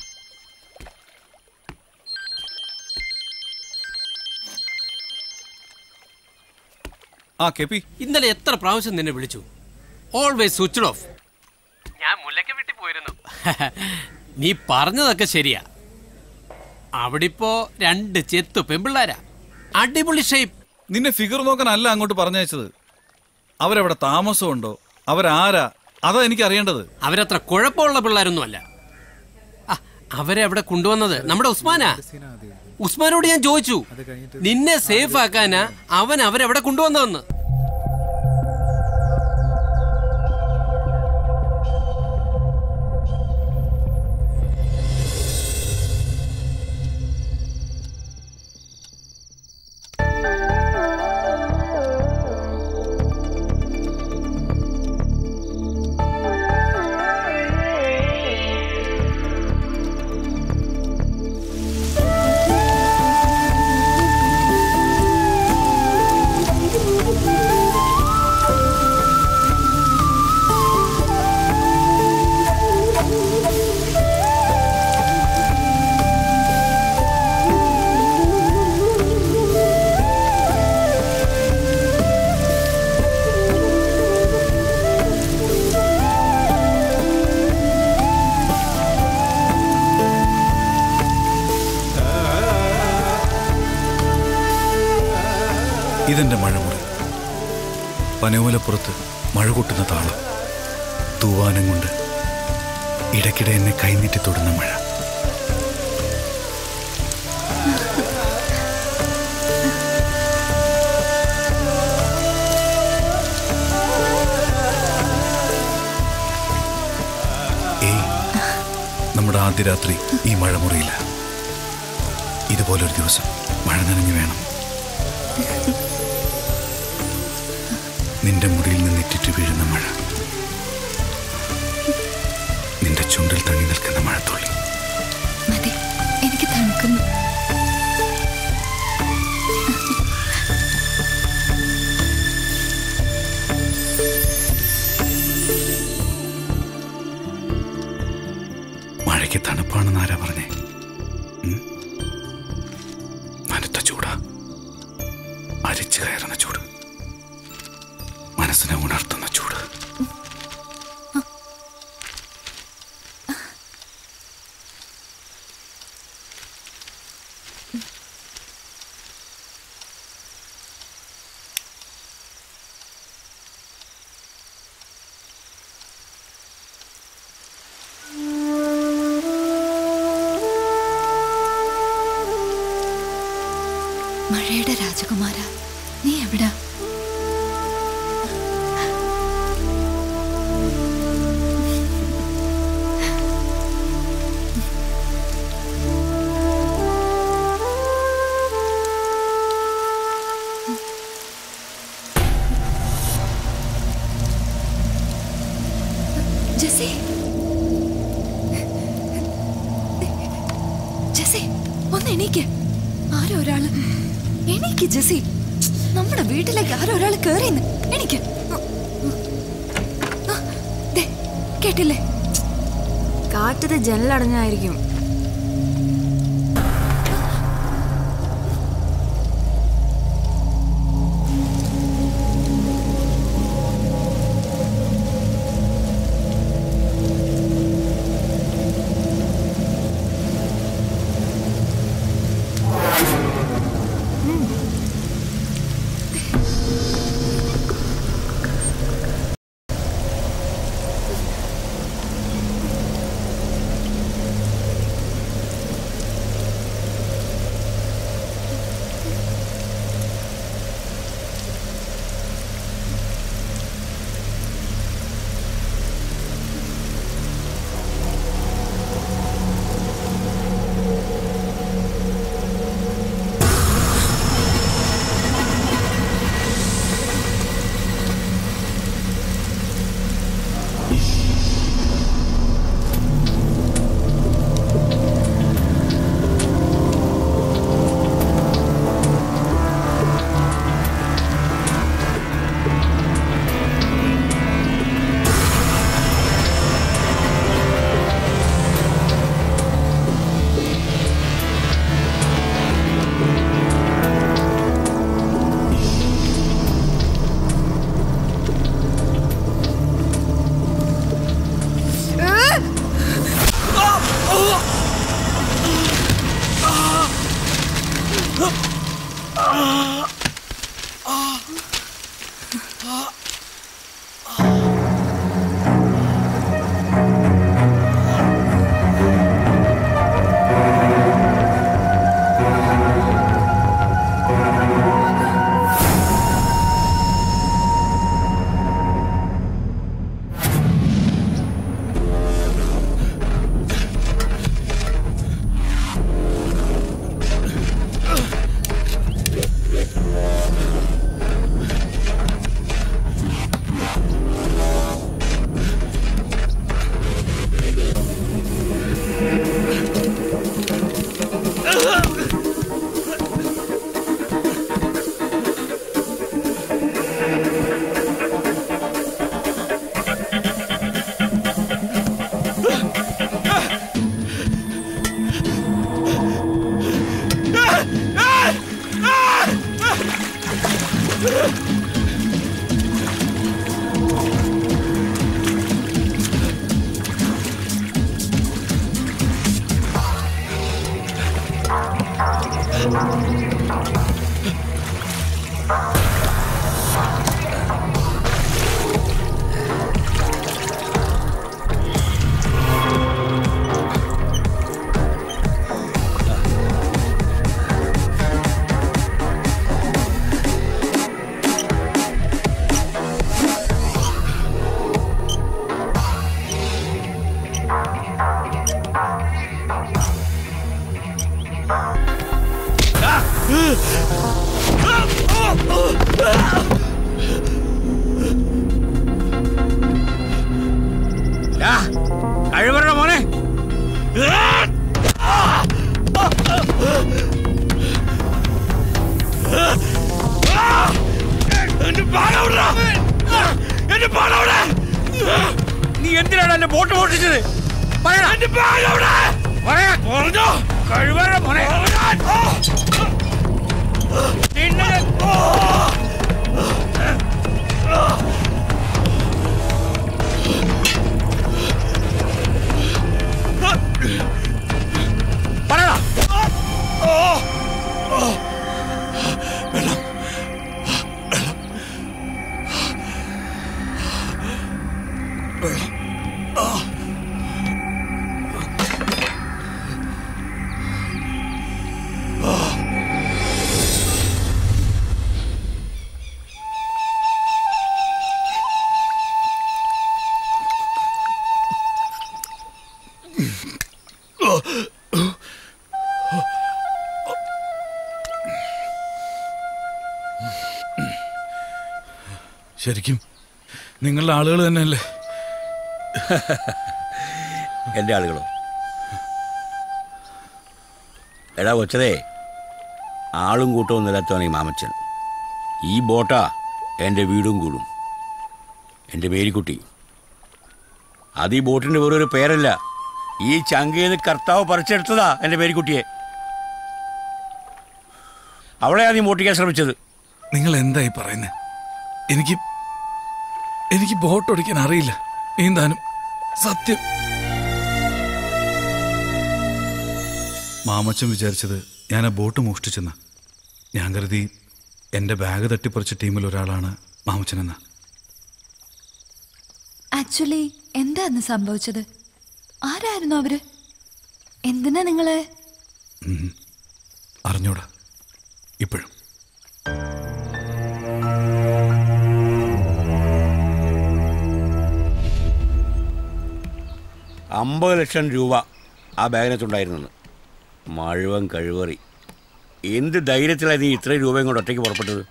ആ കെ പി ഇന്നലെ എത്ര പ്രാവശ്യം നിന്നെ വിളിച്ചു ഓൾവേസ് സ്വിച്ച് ഓഫ് ഞാൻ മുല്ലയ്ക്ക് വീട്ടിൽ പോയിരുന്നു നീ പറഞ്ഞതൊക്കെ ശരിയാ അവിടെ ഇപ്പോ രണ്ട് ചെത്തു പെമ്പിള്ളാരാ അടിപൊളി ഷേപ്പ് നിന്നെ ഫിഗർ നോക്കാനല്ല അങ്ങോട്ട് പറഞ്ഞയച്ചത് അവരവിടെ താമസമുണ്ടോ അവരാരാ അതാ എനിക്ക് അറിയേണ്ടത് അവരത്ര കുഴപ്പമുള്ള പിള്ളേരൊന്നും അല്ല അവരെ അവിടെ കൊണ്ടുവന്നത് നമ്മുടെ ഉസ്മാനാ ഉസ്മാനോട് ഞാൻ ചോദിച്ചു നിന്നെ സേഫ് ആക്കാനാ അവൻ അവരെവിടെ കൊണ്ടുവന്നതെന്ന് ഇതെന്റെ മഴമുറി പനോലപ്പുറത്ത് മഴ കൊട്ടുന്ന താളം തൂവാനം കൊണ്ട് ഇടയ്ക്കിടെ എന്നെ കൈനീട്ടി തൊടുന്ന മഴ ഏയ് നമ്മുടെ ആദ്യ രാത്രി ഈ മഴമുറിയില്ല ഇതുപോലൊരു ദിവസം മഴ നനഞ്ഞു വേണം നിന്റെ മുറിയിൽ നിന്ന് ഇറ്റിറ്റ് വീഴുന്ന മഴ നിന്റെ ചുണ്ടിൽ തങ്ങി നിൽക്കുന്ന മഴത്തുള്ളി മതി എനിക്ക് തണുക്കുന്നു മഴയ്ക്ക് തണുപ്പാണെന്ന് ആരാ പറഞ്ഞേ ഉം? നനുത്ത ചൂടാ അരിച്ചു കയറുന്ന ചൂട് മനസ്സിനെ ഉണർത്തുന്ന ചൂട് മഴയുടെ രാജകുമാര നീ എവിടാ ജെസി ജെസി ഒന്ന് എണീക്ക് ആരോ ഒരാള് എണീക്ക് ജെസി നമ്മുടെ വീട്ടിലേക്ക് ആരോ ഒരാള് കേറിയെന്ന് എണീക്ക് ആ, ദേ, കേട്ടില്ലേ കാറ്റത് ജനലടഞ്ഞായിരിക്കും കഴിവരുടെ മോനെ നീ എന്തിനാണ് എന്റെ ബോട്ട് പൊട്ടിച്ചത് പറയടാ. പറയാൻ. പറഞ്ഞോ. കഴിവരുടെ മോനെ നിന്നെ പറയടാ. ശരിക്കും നിങ്ങളുടെ ആളുകൾ തന്നെയല്ലേ എൻ്റെ ആളുകളോ എടാ കൊച്ചതേ ആളും കൂട്ടവും നിലത്തവൻ ഈ മാമച്ചൻ ഈ ബോട്ടാ എൻ്റെ വീടും കൂടും എൻ്റെ മേരിക്കുട്ടി അത് ഈ ബോട്ടിൻ്റെ വേറൊരു പേരല്ല ഈ ചങ്കേന്ന് കർത്താവ് പറിച്ചെടുത്തതാ എൻ്റെ മേരിക്കുട്ടിയെ അവളെയാ നീ മോട്ടിക്കാൻ ശ്രമിച്ചത് നിങ്ങൾ എന്തായി പറയുന്നത് എനിക്ക് എനിക്ക് ബോട്ട് ഓടിക്കാൻ അറിയില്ല നീന്താനും സത്യം മാമച്ചൻ വിചാരിച്ചത് ഞാൻ ആ ബോട്ട് മോഷ്ടിച്ചെന്ന ഞാൻ കരുതി എൻ്റെ ബാഗ് തട്ടിപ്പറിച്ച ടീമിൽ ഒരാളാണ് മാമച്ചനെന്ന ആക്ച്വലി എന്താ അന്ന് സംഭവിച്ചത് ആരായിരുന്നു അവര് എന്തിനാ നിങ്ങള് അറിഞ്ഞൂടാ ഇപ്പോഴും അമ്പത് ലക്ഷം രൂപ ആ ബാഗിനകത്തുണ്ടായിരുന്നു മഴുവൻ കഴിവറി എന്ത് ധൈര്യത്തിലാണ് നീ ഇത്രയും രൂപയും കൊണ്ട് ഒറ്റയ്ക്ക് പുറപ്പെട്ടത്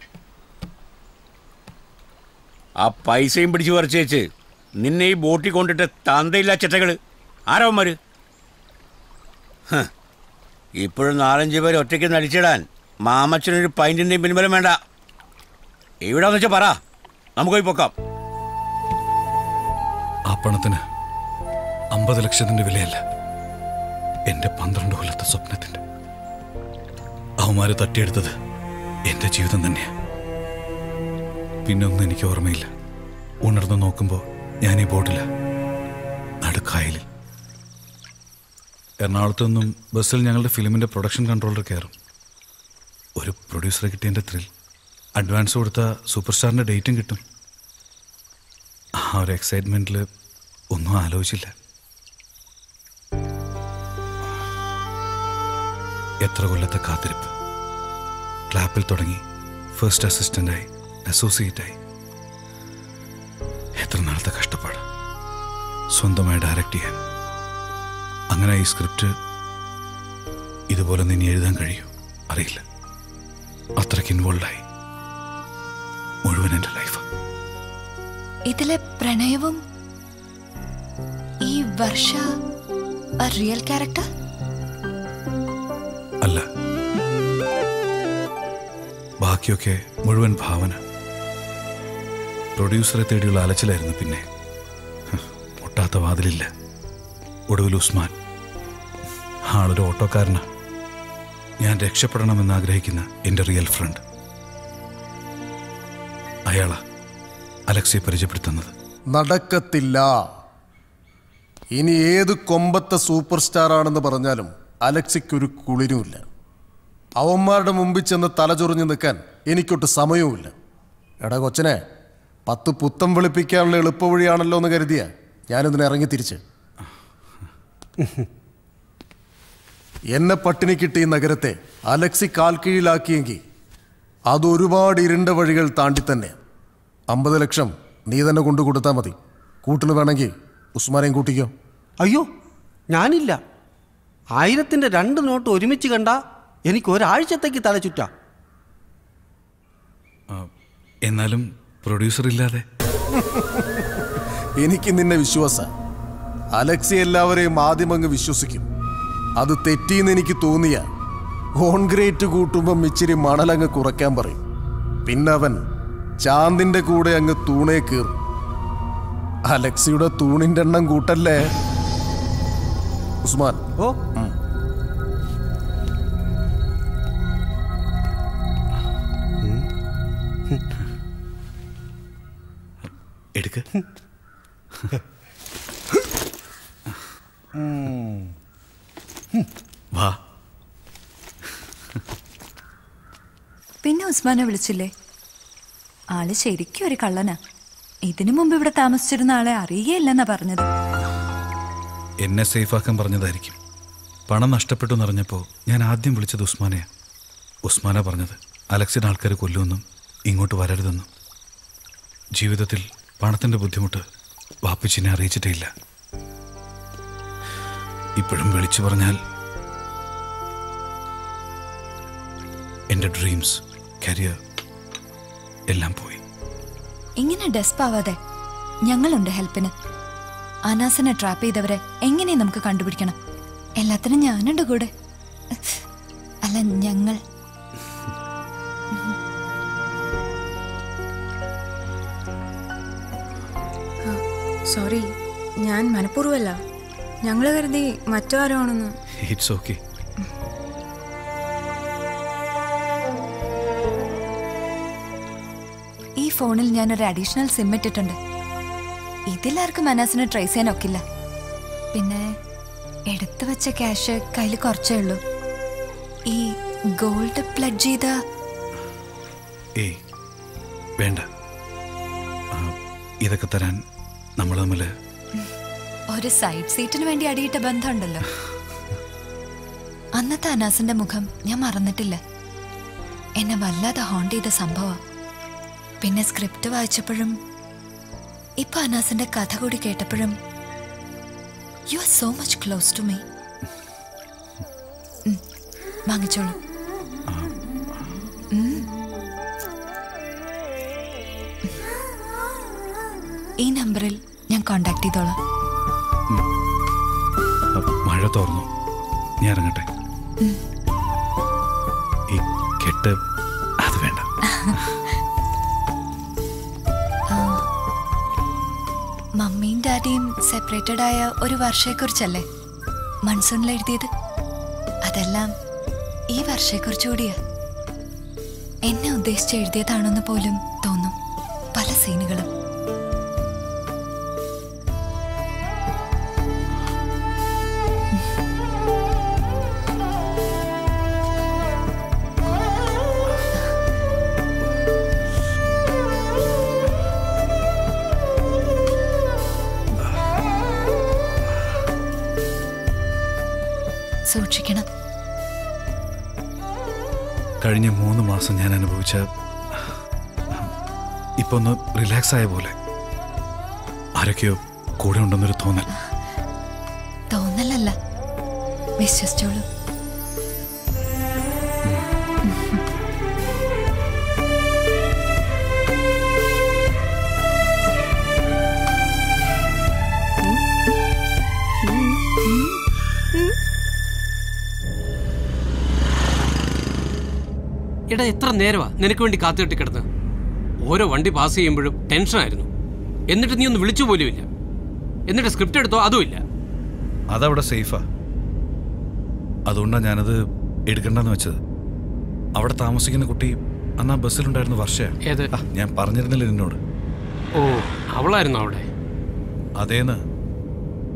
ആ പൈസയും പിടിച്ചു പറിച്ചേച്ച് നിന്നെ ഈ ബോട്ടിൽ കൊണ്ടിട്ട് തന്തയില്ല ചെറ്റകൾ ആരവന്മാർ ഇപ്പോഴും നാലഞ്ച് പേര് ഒറ്റയ്ക്ക് നടിച്ചിടാൻ മാമച്ചനൊരു പൈൻറ്റിൻ്റെയും പിൻബലം വേണ്ട എവിടാന്ന് വെച്ചാൽ പറ നമുക്ക് പോയി പൊക്കാം ആ പണത്തിന് അമ്പത് ലക്ഷത്തിന്റെ വിലയല്ല എന്റെ പന്ത്രണ്ട് കൊല്ലത്തെ സ്വപ്നത്തിന്റെ അവന്മാര് തട്ടിയെടുത്തത് എന്റെ ജീവിതം തന്നെയാ പിന്നെ ഒന്നും എനിക്ക് ഓർമ്മയില്ല ഉണർന്നു നോക്കുമ്പോൾ ഞാൻ ഈ ബോട്ടില്ല നടുക്കായലിൽ എറണാകുളത്തു നിന്നും ബസ്സിൽ ഞങ്ങളുടെ ഫിലിമിന്റെ പ്രൊഡക്ഷൻ കൺട്രോളർ കയറും ഒരു പ്രൊഡ്യൂസറെ കിട്ടിയതിന്റെ ത്രിൽ അഡ്വാൻസ് കൊടുത്ത സൂപ്പർ സ്റ്റാറിന്റെ ഡേറ്റും കിട്ടും ആ ഒരു എക്സൈറ്റ്മെന്റിൽ ഒന്നും ആലോചിച്ചില്ല എത്ര കൊല്ലത്തെ കാത്തിരിപ്പ് ക്ലാപ്പിൽ തുടങ്ങി ഫസ്റ്റ് അസിസ്റ്റന്റായി അസോസിയേറ്റായി എത്ര നാളത്തെ കഷ്ടപ്പാട് സ്വന്തമായി ഡയറക്റ്റ് ചെയ്യാൻ അങ്ങനെ ഈ സ്ക്രിപ്റ്റ് ഇതുപോലെ നിന്നെ എഴുതാൻ കഴിയൂ അറിയില്ല അത്രയ്ക്ക് ഇൻവോൾവായി മുഴുവൻ എൻ്റെ ലൈഫ് ഇതിലെ പ്രണയവും ഈ വർഷ റിയൽ ക്യാരക്ടർ അല്ല ബാക്കിയൊക്കെ മുഴുവൻ ഭാവന പ്രൊഡ്യൂസറെ തേടിയുള്ള അലച്ചിലായിരുന്നു പിന്നെ ഹ്, മുട്ടാത്ത വാതിലില്ല ഒടുവിൽ ഉസ്മാൻ ആളൊരു ഓട്ടോക്കാരനാ ഞാൻ രക്ഷപ്പെടണമെന്ന് ആഗ്രഹിക്കുന്ന എൻ്റെ റിയൽ ഫ്രണ്ട് അയാളാ അലക്സിയെ പരിചയപ്പെടുത്തുന്നത് നടക്കത്തില്ല ഇനി ഏത് കൊമ്പത്തെ സൂപ്പർ സ്റ്റാർ ആണെന്ന് പറഞ്ഞാലും അലക്സിക്കൊരു കുളിരുമില്ല അവന്മാരുടെ മുമ്പിൽ ചെന്ന് തലചൊറിഞ്ഞ് നിൽക്കാൻ എനിക്കൊട്ട് സമയവുമില്ല എടാ കൊച്ചനെ പത്ത് പുത്തം വെളുപ്പിക്കാനുള്ള എളുപ്പവഴിയാണല്ലോ എന്ന് കരുതിയ ഞാനിതിനെ ഇറങ്ങി തിരിച്ച് എന്നെ പട്ടിണി കിട്ടിയ നഗരത്തെ അലക്സി കാൽക്കീഴിലാക്കിയെങ്കിൽ അത് ഒരുപാട് ഇരുണ്ട വഴികൾ താണ്ടി തന്നെ അമ്പത് ലക്ഷം നീ തന്നെ കൊണ്ടു കൊടുത്താൽ മതി കൂട്ടിന് വേണമെങ്കിൽ ഉസ്മാനെയും കൂട്ടിക്കോ അയ്യോ ഞാനില്ല ആയിരത്തിന്റെ രണ്ട് നോട്ട് ഒരുമിച്ച് കണ്ട എനിക്ക് ഒരാഴ്ചത്തേക്ക് തല ചുറ്റാ എന്നാലും പ്രൊഡ്യൂസർ ഇല്ലാതെ എനിക്ക് നിന്നെ വിശ്വാസ അലക്സി എല്ലാവരെയും ആദ്യം അങ്ങ് വിശ്വസിക്കും അത് തെറ്റിയെന്ന് എനിക്ക് തോന്നിയ കോൺക്രീറ്റ് കൂട്ടുമ്പം ഇച്ചിരി മണലങ്ങ് കുറയ്ക്കാൻ പറയും പിന്നെ അവൻ ചാന്തിന്റെ കൂടെ അങ്ങ് തൂണേ കീറും അലക്സിയുടെ തൂണിന്റെ എണ്ണം കൂട്ടല്ലേ ഉസ്മാൻ ഓ എടുക്ക് വാ പിന്നെ ഉസ്മാനെ വിളിച്ചില്ലേ ആള് ശരിക്കും ഒരു കള്ളനാ ഇതിനു മുമ്പ് ഇവിടെ താമസിച്ചിരുന്ന ആളെ അറിയുകയില്ലെന്നാ പറഞ്ഞത് എന്നെ സേഫാക്കാൻ പറഞ്ഞതായിരിക്കും പണം നഷ്ടപ്പെട്ടു എന്നറിഞ്ഞപ്പോൾ ഞാൻ ആദ്യം വിളിച്ചത് ഉസ്മാനെയാ ഉസ്മാന പറഞ്ഞത് അലക്സിന് ആൾക്കാർ കൊല്ലുമെന്നും ഇങ്ങോട്ട് വരരുതെന്നും ജീവിതത്തിൽ പണത്തിൻ്റെ ബുദ്ധിമുട്ട് വാപ്പിച്ചിനെ അറിയിച്ചിട്ടേ ഇല്ല ഇപ്പോഴും വിളിച്ചു പറഞ്ഞാൽ എൻ്റെ ഡ്രീംസ് കരിയർ എല്ലാം പോയി ഇങ്ങനെ ഡെസ്പാവാതെ ഞങ്ങളുണ്ട് ഹെൽപ്പിന് അനാസിനെ ട്രാപ്പ് ചെയ്തവരെ എങ്ങനെ നമുക്ക് കണ്ടുപിടിക്കണം എല്ലാത്തിനും ഞാനുണ്ട് കൂടെ അല്ല ഞങ്ങൾ സോറി ഞാൻ മനഃപൂർവ്വമല്ല ഞങ്ങൾ കരുതി മറ്റാരോ ആണെന്ന് ഇറ്റ്സ് ഓക്കെ ഈ ഫോണിൽ ഞാൻ ഒരു അഡീഷണൽ സിം ഇട്ടിട്ടുണ്ട് ഇതിലാർക്കും അനാസിനെ ട്രേസ് ചെയ്യാൻ ഒക്കില്ല പിന്നെ എടുത്തു വെച്ച ക്യാഷ് കയ്യിൽ കുറച്ചേ ഉള്ളൂ ഈ ഗോൾഡ് പ്ലഡ് ചെയ്ത ഏയ് വേണ്ട ആ, ഇതൊക്കെ തരാൻ നമ്മൾ തമ്മിൽ ഒരു സൈഡ് സീറ്റിന് വേണ്ടി അടിയിട്ട ബന്ധമുണ്ടല്ലോ അന്നത്തെ അനാസിന്റെ മുഖം ഞാൻ മറന്നിട്ടില്ല എന്നെ വല്ലാതെ ഹോണ്ട് ചെയ്ത സംഭവം പിന്നെ സ്ക്രിപ്റ്റ് വായിച്ചപ്പോഴും ഇപ്പൊ അനാസിന്റെ കഥ കൂടി കേട്ടപ്പോഴും you are so much close to me വാങ്ങിച്ചോളൂ ഉം. ഈ നമ്പറിൽ ഞാൻ കോണ്ടാക്ട് ചെയ്തോളാം മഴ തോർന്നു ഞാൻ ഇറങ്ങട്ടെ ഈ കെട്ട് അത് വേണ്ട മമ്മിയും ഡാഡിയും സെപ്പറേറ്റഡ് ആയ ഒരു വർഷയെക്കുറിച്ചല്ലേ മൺസൂണിൽ എഴുതിയത് അതെല്ലാം ഈ വർഷയെക്കുറിച്ച് കൂടിയാ എന്നെ ഉദ്ദേശിച്ച് എഴുതിയതാണെന്ന് പോലും തോന്നും പല സീനുകളും സൂക്ഷിക്കണം കഴിഞ്ഞ മൂന്ന് മാസം ഞാൻ അനുഭവിച്ച ഇപ്പൊ ഒന്ന് റിലാക്സ് ആയ പോലെ ആരൊക്കെയോ കൂടെ ഉണ്ടെന്നൊരു തോന്നൽ തോന്നലല്ല വിശ്വസിച്ചോളൂ എടാ എത്ര നേരമാ നിനക്ക് വേണ്ടി കാത്തുകെട്ടി കിടന്ന് ഓരോ വണ്ടി പാസ് ചെയ്യുമ്പോഴും ടെൻഷനായിരുന്നു എന്നിട്ട് നീ ഒന്ന് വിളിച്ചു പോലുമില്ല എന്നിട്ട് സ്ക്രിപ്റ്റ് എടുത്തോ അതുമില്ല അതവിടെ സേഫാ അതുകൊണ്ടാണ് ഞാനത് എടുക്കണ്ടെന്ന് വെച്ചത് അവിടെ താമസിക്കുന്ന കുട്ടി അന്ന് ആ ബസ്സിലുണ്ടായിരുന്ന വർഷയാ ഏത് ആ, ഞാൻ പറഞ്ഞിരുന്നില്ല നിന്നോട് ഓ അവളായിരുന്നു അവിടെ അതേന്ന്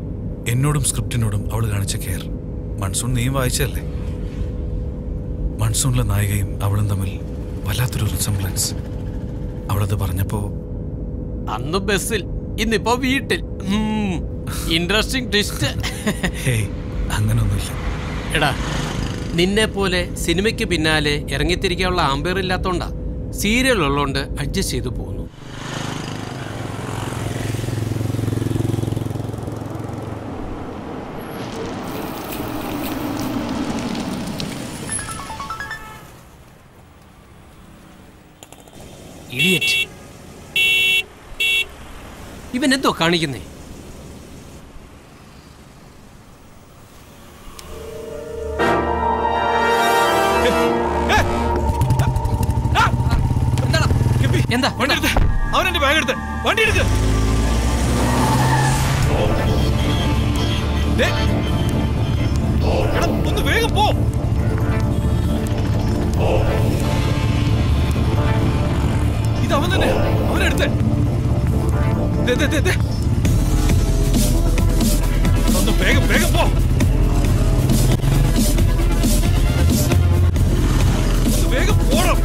എന്നോടും സ്ക്രിപ്റ്റിനോടും അവൾ കാണിച്ച കെയർ മൺസൂൺ നീയും വായിച്ചല്ലേ മൺസൂൺ മൺസൂണിലെ നായികയും അവളും തമ്മിൽ വല്ലാത്തൊരു റിസംബ്ലൻസ് അവളത് പറഞ്ഞപ്പോ അന്ന് ബസ്സിൽ ഇന്നിപ്പോ വീട്ടിൽ ഇൻട്രസ്റ്റിംഗ് ട്വിസ്റ്റ് ഹേയ് അങ്ങനൊന്നുമില്ല എടാ നിന്നെ പോലെ സിനിമയ്ക്ക് പിന്നാലെ ഇറങ്ങിത്തിരിക്കാനുള്ള ആമ്പയർ ഇല്ലാത്തോണ്ടാ സീരിയൽ ഉള്ളതുകൊണ്ട് അഡ്ജസ്റ്റ് ചെയ്തു പോകുന്നു ഇഡിയറ്റ് ഇവൻ എന്തോ കാണിക്കുന്നേ എന്താ വണ്ടി എടുത്ത് അവൻ എന്റെ ബാഗ് എടുത്ത് വണ്ടി എടുത്ത് ദേ. എടാ, ഒന്ന് വേഗം പോ ഇത് അവൻ തന്നെ അവനെടുത്ത് ദേ, ദേ, ദേ, ദേ. ഒന്ന് വേഗം വേഗം പോ ഒന്ന് വേഗം പോണം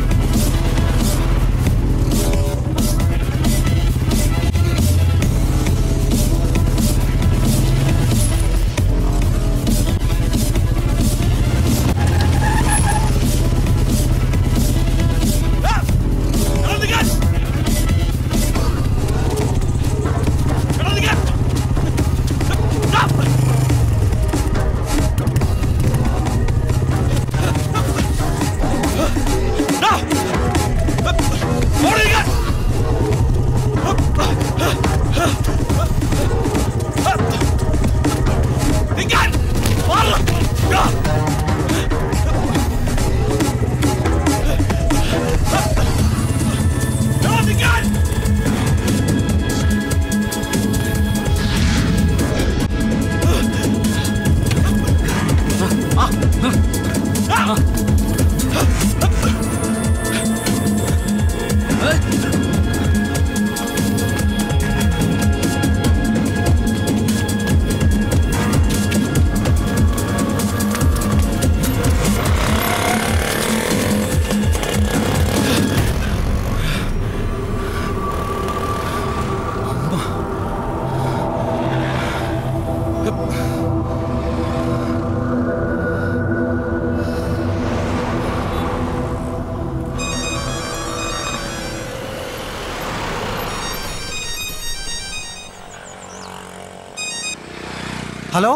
ഹലോ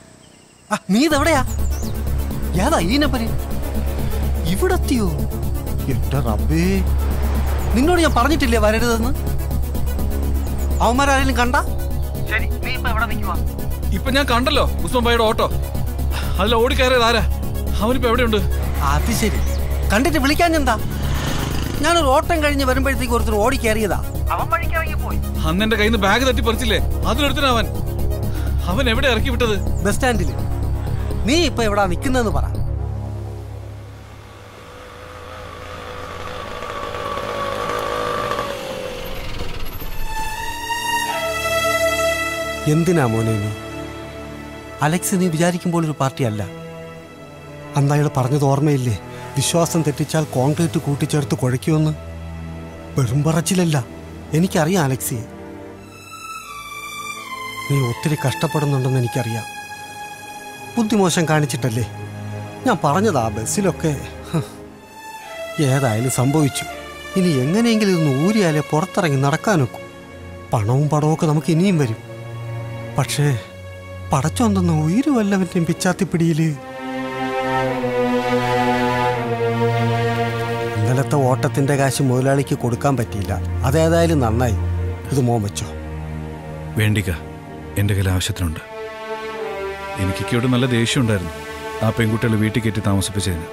ആ, നീ ഇതെവിടെയാ ഏതാ ഈ നമ്പര് ഇവിടെ എത്തിയോ എന്റെ റബ്ബേ നിന്നോട് ഞാൻ പറഞ്ഞിട്ടില്ലേ വരരുതെന്ന് അവന്മാരാരെങ്കിലും കണ്ട ശരി നീ ഇപ്പൊ എവിടെ നിൽക്കുവാ ഇപ്പൊ ഞാൻ കണ്ടല്ലോ ഉസ്മാൻ ഭായിയുടെ ഓട്ടോ അതിൽ ഓടിക്കയറിയത് ആരാ അവനിപ്പോ എവിടെയുണ്ട് അത് ശരി കണ്ടിട്ട് വിളിക്കാൻ എന്താ ഞാനൊരു ഓട്ടം കഴിഞ്ഞ് വരുമ്പോഴത്തേക്ക് ഒരുത്തർ ഓടി കയറിയതാ അവൻ വഴിക്കിറങ്ങി പോയി അന്ന് എന്റെ കയ്യിൽ നിന്ന് ബാഗ് തട്ടി പറിച്ചില്ലേ അതിനൊരുത്തന അവൻ അവൻ എവിടെ ഇറക്കി വിട്ടത് ബസ് സ്റ്റാൻഡിൽ നീ ഇപ്പൊ എവിടാ നിൽക്കുന്നതെന്ന് പറ എന്തിനാ മോനെ നീ അലക്സ് നീ വിചാരിക്കുമ്പോൾ ഒരു പാർട്ടിയല്ല അന്ന് അയാൾ പറഞ്ഞത് ഓർമ്മയില്ലേ വിശ്വാസം തെറ്റിച്ചാൽ കോൺക്രീറ്റ് കൂട്ടിച്ചേർത്ത് കുഴയ്ക്കുമെന്ന് വെറും പറച്ചിലല്ല എനിക്കറിയാം അലക്സിയെ നീ ഒത്തിരി കഷ്ടപ്പെടുന്നുണ്ടെന്ന് എനിക്കറിയാം ബുദ്ധിമോശം കാണിച്ചിട്ടല്ലേ ഞാൻ പറഞ്ഞതാ ബസ്സിലൊക്കെ ഹ്, ഏതായാലും സംഭവിച്ചു ഇനി എങ്ങനെയെങ്കിലും ഇതൊന്ന് ഊരിയാലേ പുറത്തിറങ്ങി നടക്കാനൊക്കും പണവും പടമൊക്കെ നമുക്ക് ഇനിയും വരും പക്ഷേ പടച്ചൊന്തെന്ന് ഉയിര് വല്ലവൻ്റെയും പിച്ചാത്തിപ്പിടിയില് ഇന്നലത്തെ ഓട്ടത്തിന്റെ കാശ് മുതലാളിക്ക് കൊടുക്കാൻ പറ്റിയില്ല അതേതായാലും നന്നായി ഇത് മോൻ വെച്ചോ വേണ്ടിക്ക എന്റെ കയ്യിൽ ആവശ്യത്തിനുണ്ട് എനിക്കൊക്കെയോട് നല്ല ദേഷ്യമുണ്ടായിരുന്നു ആ പെൺകുട്ടികളെ വീട്ടിൽ കയറ്റി താമസിപ്പിച്ചതിന്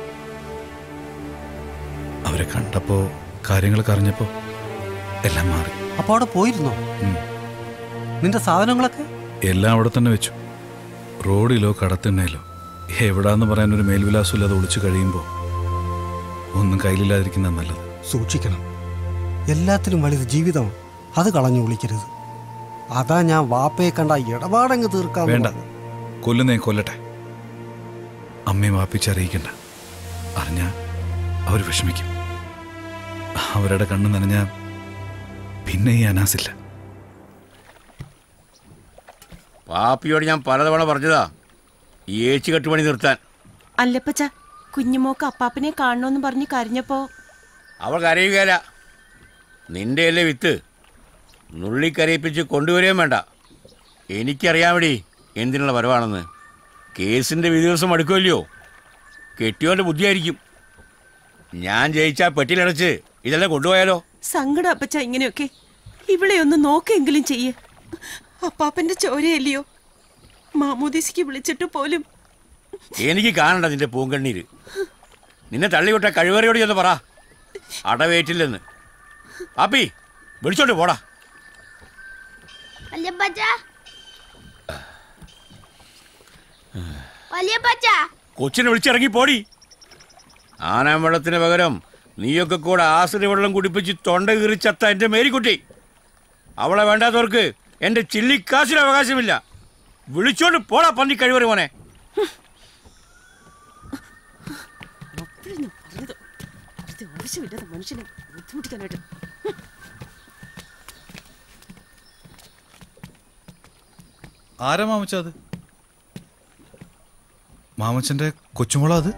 അവരെ കണ്ടപ്പോ കാര്യങ്ങളൊക്കെ അറിഞ്ഞപ്പോ എല്ലാം മാറി അപ്പൊ അവിടെ പോയിരുന്നോ ഉം. നിന്റെ സാധനങ്ങളൊക്കെ എല്ലാം അവിടെ തന്നെ വെച്ചു റോഡിലോ കടത്തിണ്ണയിലോ എവിടാന്ന് പറയാൻ ഒരു മേൽവിലാസം ഇല്ലാതെ ഒളിച്ചു കഴിയുമ്പോൾ ഒന്നും കയ്യിലില്ലാതിരിക്കുന്ന നല്ലത് സൂക്ഷിക്കണം എല്ലാത്തിലും വലുത് ജീവിതമാണ് അത് കളഞ്ഞു വിളിക്കരുത് അതാ ഞാൻ വാപ്പയെ കണ്ട ഇടപാടങ്ങ് തീർക്കാൻ വേണ്ട കൊല്ലുന്നേ കൊല്ലട്ടെ അമ്മയും വാപ്പിച്ച് അറിയിക്കണ്ട അറിഞ്ഞ അവർ വിഷമിക്കും അവരുടെ കണ്ണു നനഞ്ഞ പിന്നെ ഈ അനാസില്ല പാപ്പിയോട് ഞാൻ പലതവണ പറഞ്ഞതാ ഈ ഏച്ചി കെട്ടുപണി നിർത്താൻ അല്ലപ്പച്ച കുഞ്ഞുമോക്ക് അപ്പാപ്പനെ കാണണമെന്ന് പറഞ്ഞ് കരഞ്ഞപ്പോ അവൾ കരയുകയല്ല നിന്റെ അല്ലേ വിത്ത് നുള്ളി കരയിപ്പിച്ച് കൊണ്ടുവരികയും വേണ്ട എനിക്കറിയാമടി എന്തിനുള്ള വരവാണെന്ന് കേസിന്റെ വിധി ദിവസം അടുക്കുമല്ലയോ കെട്ടിയോന്റെ ബുദ്ധിയായിരിക്കും ഞാൻ ജയിച്ചാൽ പെട്ടിയിലടച്ച് ഇതെല്ലാം കൊണ്ടുപോയാലോ സങ്കടം അപ്പച്ച ഇങ്ങനെയൊക്കെ ഇവിടെ ഒന്ന് നോക്കെങ്കിലും ചെയ്യ് അപ്പാപ്പന്റെ ചോരയല്ലയോ മാമോദിസിക്ക് വിളിച്ചിട്ട് പോലും എനിക്ക് കാണണ്ട നിന്റെ പൂങ്കണ്ണീര് നിന്നെ തള്ളിവിട്ട കഴിവറിയോട് ചെന്ന് പറ അടവേറ്റില്ലെന്ന് പാപ്പി വിളിച്ചോണ്ട് പോടാ വല്യപ്പച്ച വല്യപ്പച്ച കൊച്ചിനെ വിളിച്ചിറങ്ങി പോടി ആനാമ്പഴത്തിന് പകരം നീയൊക്കെ കൂടെ ആശ്രയ വെള്ളം കുടിപ്പിച്ച് തൊണ്ട കീറിച്ചത്ത എൻ്റെ മേരിക്കുട്ടി അവളെ വേണ്ടാത്തവർക്ക് എൻ്റെ ചില്ലിക്കാശിന് അവകാശമില്ല വിളിച്ചോണ്ട് പോടാ പന്നി കഴിവറി മോനെ അപ്പോഴൊന്നും പറഞ്ഞത് വെറുതെ ആവശ്യമില്ലാത്ത മനുഷ്യനെ ബുദ്ധിമുട്ടിക്കാനായിട്ട് ആരാ മാമച്ച അത് മാമച്ചന്റെ കൊച്ചുമോള അത്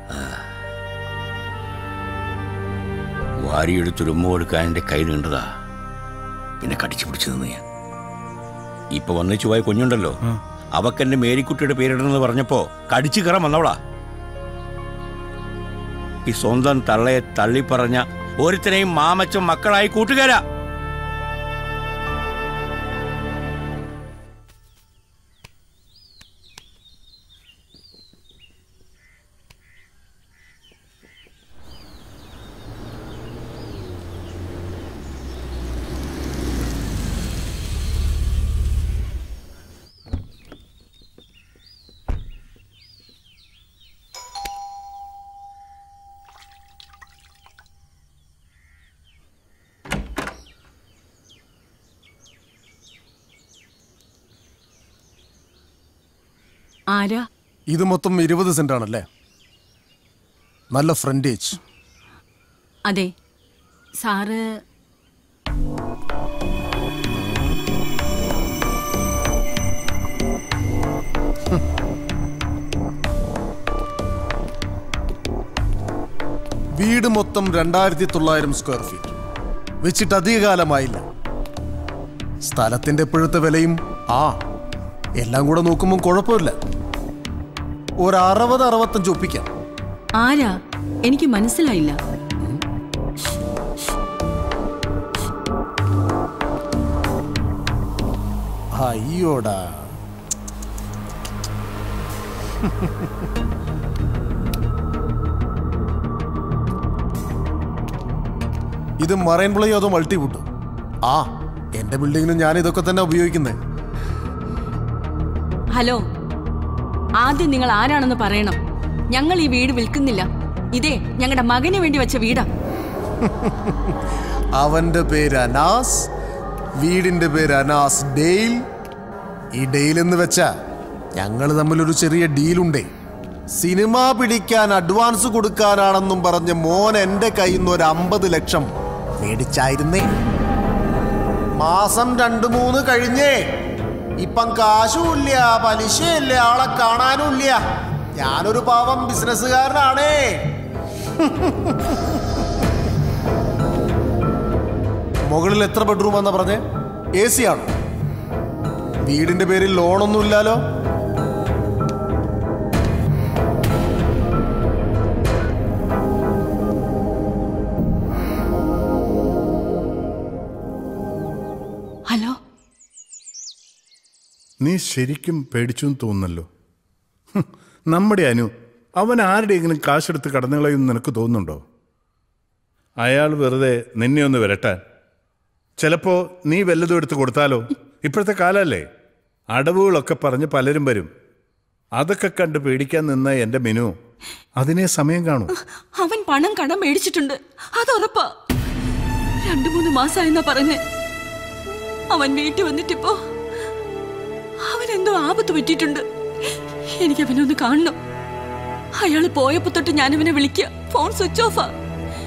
വാരിയെടുത്തൊരു ഉമ്മ കൊടുക്കാൻ എൻ്റെ കൈ നീണ്ടതാ പിന്നെ കടിച്ചു പിടിച്ചു നിന്ന് ഞാൻ ഇപ്പൊ വന്നിച്ചു പോയ കുഞ്ഞുണ്ടല്ലോ അവക്കെന്റെ മേരിക്കുട്ടിയുടെ പേരിടണമെന്ന് പറഞ്ഞപ്പോ കടിച്ചു കയറാൻ വന്നവളാ ഈ സ്വന്തം തള്ളയെ തള്ളിപ്പറഞ്ഞ ഒരുത്തനെയും മാമച്ചും മക്കളായി കൂട്ടുകാരാ ആരാ ഇത് മൊത്തം ഇരുപത് സെന്റ് ആണല്ലേ നല്ല ഫ്രണ്ടേജ് അതെ സാറ് വീട് മൊത്തം രണ്ടായിരത്തി തൊള്ളായിരം സ്ക്വയർ ഫീറ്റ് വെച്ചിട്ട് അധികകാലമായില്ല സ്ഥലത്തിന്റെ ഇപ്പോഴത്തെ വിലയും ആ എല്ലാം കൂടെ നോക്കുമ്പോൾ കുഴപ്പമില്ല ഒരു അറുപത് അറുപത്തഞ്ച് ഒപ്പിക്കാം ആരാ എനിക്ക് മനസ്സിലായില്ല അയ്യോടാ ഇത് മറൈൻ പ്ലയോ അതോ മൾട്ടിവുഡ് ആ എന്റെ ബിൽഡിങ്ങിന് ഞാൻ ഇതൊക്കെ തന്നെ ഉപയോഗിക്കുന്നത് ഹലോ ആദ്യം നിങ്ങൾ ആരാണെന്ന് പറയണം ഞങ്ങൾ ഈ വീട് വിൽക്കുന്നില്ല ഇതേ ഞങ്ങളുടെ മകന് വേണ്ടി വെച്ച വീടാ അവന്റെ പേര് അനാസ് വീടിന്റെ പേര് അനാസ് ഡെയിൽ ഈ ഡെയിൽ എന്ന് വെച്ചാ ഞങ്ങൾ തമ്മിലൊരു ചെറിയ ഡീലുണ്ടേ സിനിമ പിടിക്കാൻ അഡ്വാൻസ് കൊടുക്കാനാണെന്നും പറഞ്ഞ് മോൻ എന്റെ കയ്യിൽ നിന്ന് ഒരു അമ്പത് ലക്ഷം മേടിച്ചായിരുന്നേ മാസം രണ്ടു മൂന്ന് കഴിഞ്ഞേ ഇപ്പം കാശുമില്ല പലിശയില്ല ആളെ കാണാനുമില്ല ഞാനൊരു പാവം ബിസിനസ്സുകാരനാണേ മുകളിൽ എത്ര ബെഡ്റൂം എന്നാ പറഞ്ഞേ എ സി ആണോ വീടിന്റെ പേരിൽ ലോണൊന്നും ഇല്ലാലോ ഹലോ നീ ശരിക്കും പേടിച്ചു എന്ന് തോന്നുന്നല്ലോ ഹും, നമ്മുടെ അനു അവൻ ആരുടെയെങ്കിലും കാശെടുത്ത് കടന്നുകളയെന്ന് നിനക്ക് തോന്നുന്നുണ്ടോ അയാൾ വെറുതെ നിന്നെ ഒന്ന് വരട്ടാൻ ചിലപ്പോ നീ വല്ലതും എടുത്ത് കൊടുത്താലോ ഇപ്പോഴത്തെ കാലല്ലേ അടവുകളൊക്കെ പറഞ്ഞ് പലരും വരും അതൊക്കെ കണ്ട് പേടിക്കാൻ നിന്ന എന്റെ മിനു അതിനെ സമയം കാണൂ അവൻ പണം കടം മേടിച്ചിട്ടുണ്ട് അത് ഉറപ്പാ രണ്ടു മൂന്ന് മാസമായെന്നാ പറഞ്ഞേ അവൻ വീട്ടിൽ വന്നിട്ടിപ്പോ അവൻ എന്തോ ആപത്ത് പറ്റിയിട്ടുണ്ട് എനിക്ക് അവനെ ഒന്ന് കാണണം അയാൾ പോയപ്പോ തൊട്ട് ഞാൻ അവനെ വിളിക്കുക ഫോൺ സ്വിച്ച് ഓഫാ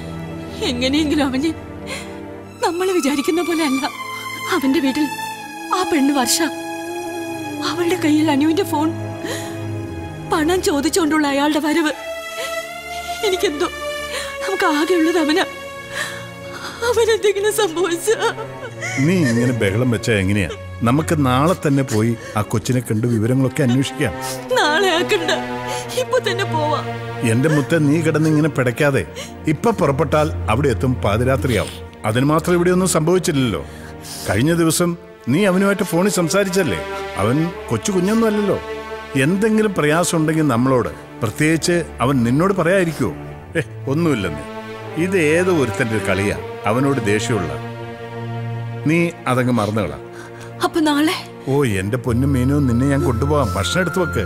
എങ്ങനെയെങ്കിലും അവന് നമ്മൾ വിചാരിക്കുന്ന പോലെ അല്ല അവന്റെ വീട്ടിൽ ആ പെണ്ണ് വർഷ അവളുടെ കയ്യിൽ അനുവിന്റെ ഫോൺ പണം ചോദിച്ചുകൊണ്ടുള്ള അയാളുടെ വരവ് എനിക്കെന്തോ നമുക്ക് ആകെയുള്ളത് അവനാ അവനെന്തെങ്കിലും സംഭവിച്ച നീ ഇങ്ങനെ ബഹളം വെച്ചാ എങ്ങനെയാ നമുക്ക് നാളെ തന്നെ പോയി ആ കൊച്ചിനെ കണ്ട് വിവരങ്ങളൊക്കെ അന്വേഷിക്കാം നാളെ ആക്കണ്ട ഇപ്പൊ തന്നെ പോവാ എന്റെ മുത്ത നീ കിടന്ന് ഇങ്ങനെ പിടയ്ക്കാതെ ഇപ്പൊ പുറപ്പെട്ടാൽ അവിടെ എത്തും പാതിരാത്രിയാവും അതിന് മാത്രം ഇവിടെ ഒന്നും സംഭവിച്ചില്ലല്ലോ കഴിഞ്ഞ ദിവസം നീ അവനുമായിട്ട് ഫോണിൽ സംസാരിച്ചല്ലേ അവൻ കൊച്ചു കുഞ്ഞൊന്നും അല്ലല്ലോ എന്തെങ്കിലും പ്രയാസം ഉണ്ടെങ്കിൽ നമ്മളോട് പ്രത്യേകിച്ച് അവൻ നിന്നോട് പറയാതിരിക്കുവോ ഏ ഒന്നുമില്ലെന്ന് ഇത് ഏതോ ഒരുത്തന്റെ ഒരു കളിയാ അവനോട് ദേഷ്യമുള്ള നീ അതങ്ങ് മറന്നുകളാ അപ്പൊ നാളെ ഓ എന്റെ പൊന്നും മീനും നിന്നെ ഞാൻ കൊണ്ടുപോവാം ഭക്ഷണം എടുത്തു വെക്ക്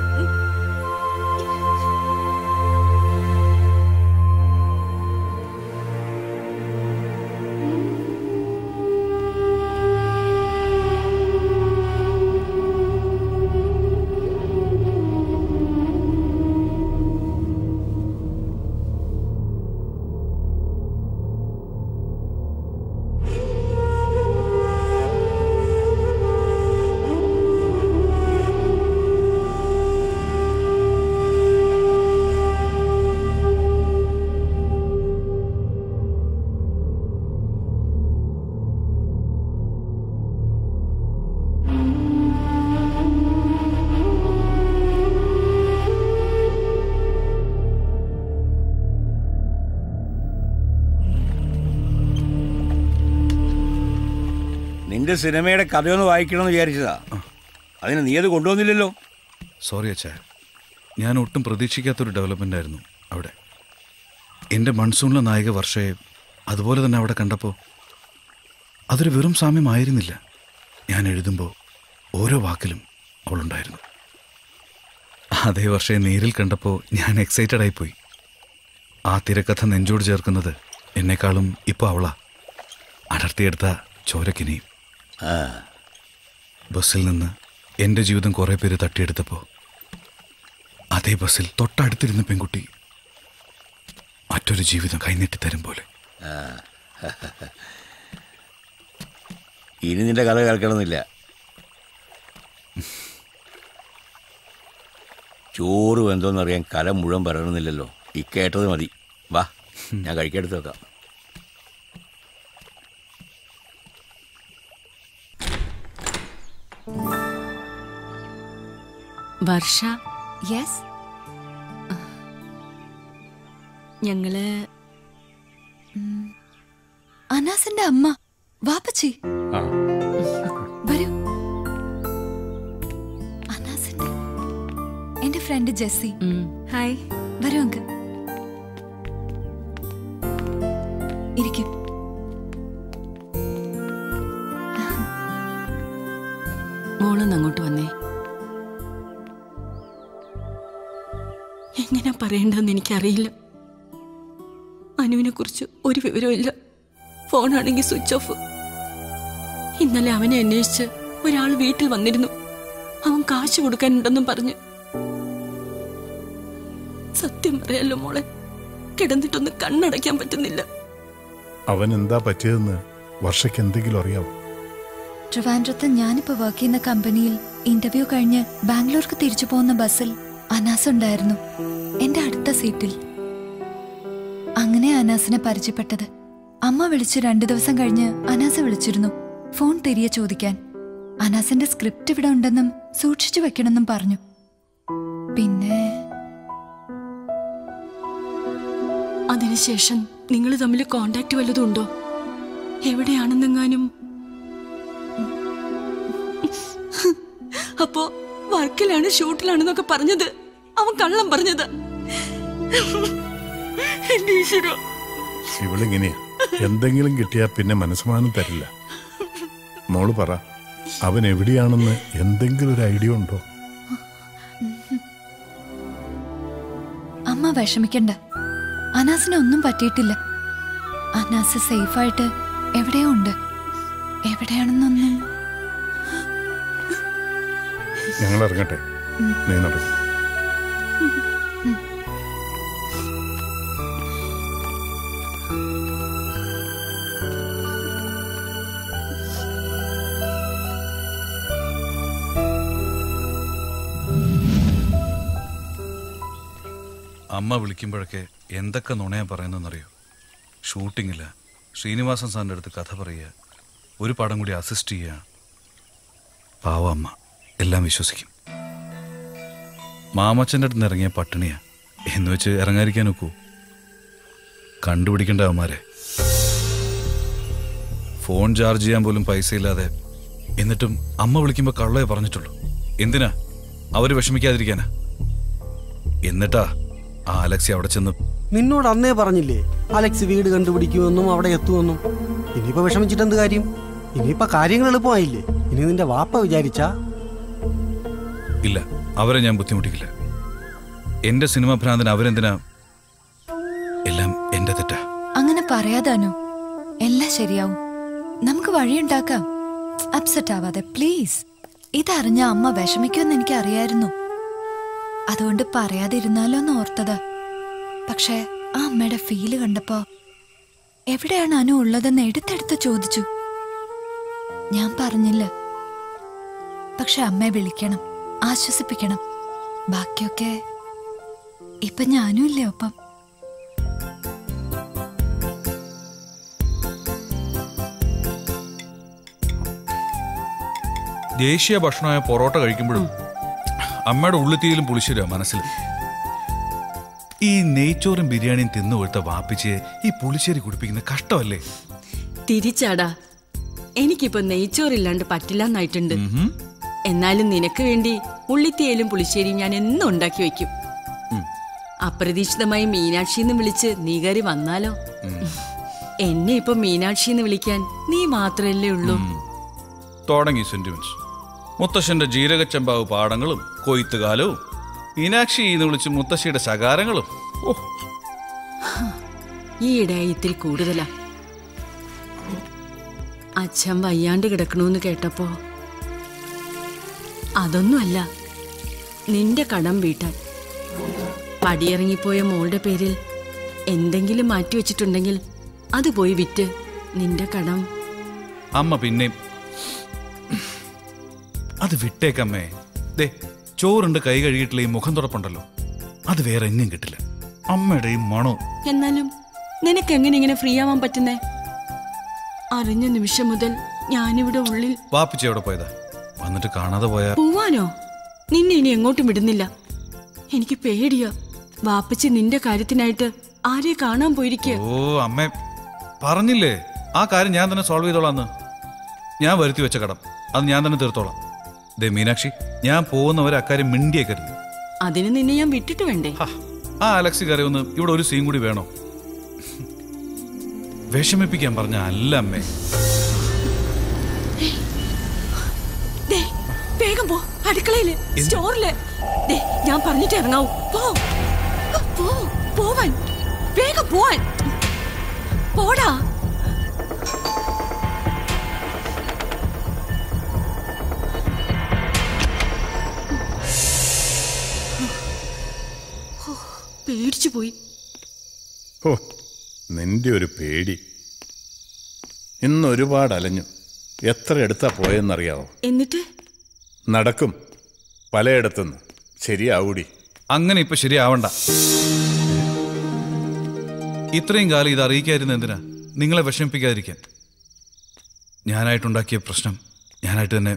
നിന്റെ സിനിമയുടെ കഥയൊന്ന് വായിക്കണമെന്ന് വിചാരിച്ചതാ അതിന് നീ അത് കൊണ്ടുവന്നില്ലല്ലോ സോറി അച്ഛാ ഞാൻ ഒട്ടും പ്രതീക്ഷിക്കാത്തൊരു ഡെവലപ്മെൻ്റ് ആയിരുന്നു അവിടെ എൻ്റെ മൺസൂണിലെ നായിക വർഷയെ അതുപോലെ തന്നെ അവിടെ കണ്ടപ്പോൾ അതൊരു വെറും സാമ്യമായിരുന്നില്ല ഞാൻ എഴുതുമ്പോൾ ഓരോ വാക്കിലും അവളുണ്ടായിരുന്നു അതേ വർഷയെ നേരിൽ കണ്ടപ്പോൾ ഞാൻ എക്സൈറ്റഡ് ആയിപ്പോയി ആ തിരക്കഥ നെഞ്ചോട് ചേർക്കുന്നത് എന്നെക്കാളും ഇപ്പോൾ അവളാ അടർത്തിയെടുത്ത ചോരക്കിനിയും ബസ്സിൽ നിന്ന് എൻ്റെ ജീവിതം കുറേ പേര് തട്ടിയെടുത്തപ്പോൾ അതേ ബസ്സിൽ തൊട്ടടുത്തിരുന്ന പെൺകുട്ടി മറ്റൊരു ജീവിതം കൈനീട്ടി തരും പോലെ ആ. ഇനി നിന്റെ കഥ കേൾക്കണമെന്നില്ല ചോറ് എന്തോന്നറിയാൻ കല മുഴുവൻ പറയണമെന്നില്ലല്ലോ ഈ കേട്ടത് മതി വാ ഞാൻ കഴിക്കെടുത്ത് വെക്കാം വർഷ യെസ് ഞങ്ങള് അനാസിന്റെ അമ്മ വാപ്പച്ചി വരൂ അനാസിന്റെ എന്റെ ഫ്രണ്ട് ജെസ്സി ഹായ് വരൂ അങ്ക് ഇരിക്കും മോളൊന്ന് അങ്ങോട്ട് വന്നേ എങ്ങനെ പറയേണ്ടതെന്ന് എനിക്കറിയില്ല അനുവിനെ കുറിച്ച് ഒരു വിവരവും ഇല്ല ഫോണാണെങ്കിൽ സ്വിച്ച് ഓഫ് ഇന്നലെ അവനെ അന്വേഷിച്ച് ഒരാൾ വീട്ടിൽ വന്നിരുന്നു അവൻ കാശ് കൊടുക്കാനുണ്ടെന്നും പറഞ്ഞു സത്യം പറയാലോ മോളെ കിടന്നിട്ടൊന്ന് കണ്ണടയ്ക്കാൻ പറ്റുന്നില്ല അവൻ എന്താ പറ്റിയതെന്ന് വർഷയ്ക്ക് എന്തെങ്കിലും അറിയാവോ ട്രിവാൻഡ്രത്ത് ഞാനിപ്പോ വർക്ക് ചെയ്യുന്ന കമ്പനിയിൽ ഇന്റർവ്യൂ കഴിഞ്ഞ് ബാംഗ്ലൂർക്ക് തിരിച്ചു പോകുന്ന ബസ്സിൽ അനാസ് ഉണ്ടായിരുന്നു എന്റെ അടുത്ത സീറ്റിൽ അങ്ങനെ അനാസിനെ പരിചയപ്പെട്ടത് അമ്മ വിളിച്ച് രണ്ടു ദിവസം കഴിഞ്ഞ് അനാസ് വിളിച്ചിരുന്നു ഫോൺ തിരികെ ചോദിക്കാൻ അനാസിന്റെ സ്ക്രിപ്റ്റ് ഇവിടെ ഉണ്ടെന്നും സൂക്ഷിച്ചു വെക്കണമെന്നും പറഞ്ഞു പിന്നെ അതിനുശേഷം നിങ്ങൾ തമ്മിൽ കോണ്ടാക്ട് വല്ലതും ഉണ്ടോ എവിടെയാണെന്നെങ്ങാനും അപ്പോ വർക്കിലാണ് ഷൂട്ടിലാണെന്നൊക്കെ പറഞ്ഞത് അവൻ കള്ളം പറഞ്ഞത് എന്റെ ഈശ്വരോ ഇവളിങ്ങനെയാ എന്തെങ്കിലും കിട്ടിയാ പിന്നെ മനസ്സമാനം തരില്ല മോള് പറ അവൻ എവിടെയാണെന്ന് എന്തെങ്കിലും ഒരു ഐഡിയ ഉണ്ടോ അമ്മ വിഷമിക്കണ്ട അനാസിന് ഒന്നും പറ്റിയിട്ടില്ല അനാസ് സേഫായിട്ട് എവിടെയോ ഉണ്ട് എവിടെയാണെന്നൊന്നും ഞങ്ങൾ ഇറങ്ങട്ടെ നീ നടക്കും അമ്മ വിളിക്കുമ്പോഴൊക്കെ എന്തൊക്കെ നുണയാ പറയുന്നതെന്നറിയോ ഷൂട്ടിങ്ങില്ല ശ്രീനിവാസൻ സാറിൻ്റെ അടുത്ത് കഥ പറയുക ഒരു പടം കൂടി അസിസ്റ്റ് ചെയ്യുക പാവ അമ്മ എല്ലാം വിശ്വസിക്കും മാമച്ചൻ്റെ അടുത്ത് നിന്ന് ഇറങ്ങിയ പട്ടിണിയാ എന്ന് വെച്ച് ഇറങ്ങാതിരിക്കാൻ നോക്കൂ കണ്ടുപിടിക്കേണ്ട അവന്മാരെ ഫോൺ ചാർജ് ചെയ്യാൻ പോലും പൈസ ഇല്ലാതെ എന്നിട്ടും അമ്മ വിളിക്കുമ്പോൾ കള്ളേ പറഞ്ഞിട്ടുള്ളൂ എന്തിനാ അവര് വിഷമിക്കാതിരിക്കാനാ എന്നിട്ടാ ആ അലക്സി അവിടെ ചെന്ന് നിന്നോട് അന്നേ പറഞ്ഞില്ലേ അലക്സ് വീട് കണ്ടുപിടിക്കുമെന്നും അവിടെ എത്തുമെന്നും ഇനിയിപ്പോ വിഷമിച്ചിട്ട് എന്ത് കാര്യം ഇനിയിപ്പോ കാര്യങ്ങൾ എളുപ്പമായില്ലേ ഇനി നിന്റെ വാപ്പ വിചാരിച്ചാ ഇല്ല അവരെ ഞാൻ ബുദ്ധിമുട്ടിക്കില്ല എന്റെ സിനിമ ഭ്രാന്തൻ അവരെന്തിനാ എല്ലാം എന്റെ തെറ്റാ അങ്ങനെ പറയാതാനോ എല്ലാം ശരിയാവും നമുക്ക് വഴിയുണ്ടാക്കാം അപ്സെറ്റ് ആവാതെ പ്ലീസ് ഇതറിഞ്ഞ അമ്മ വിഷമിക്കുമെന്ന് എനിക്ക് അറിയായിരുന്നു അതുകൊണ്ട് പറയാതിരുന്നാലോ എന്ന് ഓർത്തതാ പക്ഷേ ആ അമ്മയുടെ ഫീല് കണ്ടപ്പോ എവിടെയാണ് അനു ഉള്ളതെന്ന് എടുത്തെടുത്ത് ചോദിച്ചു ഞാൻ പറഞ്ഞില്ല പക്ഷെ അമ്മയെ വിളിക്കണം ആശ്വസിപ്പിക്കണം ബാക്കിയൊക്കെ ഇപ്പൊ ഞാനും ഇല്ലേ ഒപ്പം ദേശീയ ഭക്ഷണമായ പൊറോട്ട കഴിക്കുമ്പോഴും അമ്മയുടെ ഉള്ളിത്തീയിലും പുളിശ്ശേരിയാ മനസ്സിൽ ഈ നെയ്ച്ചോറും ബിരിയാണിയും തിന്നു കൊടുത്ത വാപ്പിച്ചയെ ഈ പുളിശ്ശേരി കുടിപ്പിക്കുന്ന കഷ്ടമല്ലേ തിരിച്ചാടാ എനിക്കിപ്പോ നെയ്ച്ചോറില്ലാണ്ട് പറ്റില്ലെന്നായിട്ടുണ്ട് എന്നാലും നിനക്ക് വേണ്ടി ഉള്ളിത്തേലും പുളിശ്ശേരിയും ഞാൻ എന്നും ഉണ്ടാക്കി വെക്കും അപ്രതീക്ഷിതമായി മീനാക്ഷി എന്ന് വിളിച്ച് നീ കയറി വന്നാലോ എന്നെ ഇപ്പൊ മീനാക്ഷി എന്ന് വിളിക്കാൻ നീ മാത്രല്ലേ ഉള്ളൂ തുടങ്ങി സെന്റിമെന്റ്സ് മുത്തശ്ശന്റെ ജീരകച്ചമ്പാവ് പാടങ്ങളും കൊയ്ത്തുകാലവും മീനാക്ഷി എന്ന് വിളിച്ച് മുത്തശ്ശിയുടെ ശകാരങ്ങളും ഓ ഈയിടെ ഇത്തിരി കൂടുതലാ അച്ഛൻ വയ്യാണ്ട് കിടക്കണമെന്ന് കേട്ടപ്പോ അതൊന്നുമല്ല നിന്റെ കടം വീട്ടാൻ പടിയിറങ്ങിപ്പോയ മോളുടെ പേരിൽ എന്തെങ്കിലും മാറ്റിവെച്ചിട്ടുണ്ടെങ്കിൽ അത് പോയി വിറ്റ് നിന്റെ കടം അമ്മ പിന്നെ അത് വിട്ടേക്കമ്മേ ദേ ചോറുണ്ട് കൈ കഴുകിയിട്ടുള്ള ഈ മുഖം തുറപ്പുണ്ടല്ലോ അത് വേറെ എങ്ങും കിട്ടില്ല അമ്മയുടെ ഈ മണവും എന്നാലും നിനക്ക് എങ്ങനെ ഇങ്ങനെ ഫ്രീ ആവാൻ പറ്റുന്നേ അറിഞ്ഞ നിമിഷം മുതൽ ഞാനിവിടെ ഉള്ളിൽ വാപ്പിച്ച എവിടെ പോയതാ വന്നിട്ട് കാണാതെ പോയാ പോവാനോ നിന്നെ ഇനി എങ്ങോട്ടും വിടുന്നില്ല എനിക്ക് പേടിയാ വാപ്പച്ചി നിന്റെ കാര്യത്തിനായിട്ട് ആരെ കാണാൻ പോയിരിക്കുക ഓ അമ്മേ പറഞ്ഞില്ലേ ആ കാര്യം ഞാൻ തന്നെ സോൾവ് ചെയ്തോളാന്ന് ഞാൻ വരുത്തി വെച്ച കടം അത് ഞാൻ തന്നെ തീർത്തോളാം ദേ മീനാക്ഷി ഞാൻ പോകുന്നവരെ അക്കാര്യം മിണ്ടിയേക്കരുത് അതിന് നിന്നെ ഞാൻ വിട്ടിട്ട് വേണ്ടേ ആ അലക്സി കറി ഒന്ന് ഇവിടെ ഒരു സീൻ കൂടി വേണോ വിഷമിപ്പിക്കാൻ പറഞ്ഞ അല്ല അമ്മേ ദേ, വേഗം പോ അടുക്കളയില് സ്റ്റോറില് ദേ, ഞാൻ പറഞ്ഞിട്ട് ഇറങ്ങാവൂ പോ പോ പോവാൻ വേഗം പോവാൻ പോടാ ഹോ, പേടിച്ചു പോയി ഓ നിന്റെ ഒരു പേടി ഇന്ന് ഒരുപാട് അലഞ്ഞു എത്ര എടുത്താ പോയെന്നറിയാവോ എന്നിട്ട് നടക്കും പലയിടത്തുനിന്ന് ശരിയാവൂടി അങ്ങനെ ഇപ്പൊ ശരിയാവണ്ട ഇത്രയും കാലം ഇത് അറിയിക്കാതിരുന്ന എന്തിനാ നിങ്ങളെ വിഷമിപ്പിക്കാതിരിക്കാൻ ഞാനായിട്ടുണ്ടാക്കിയ പ്രശ്നം ഞാനായിട്ട് തന്നെ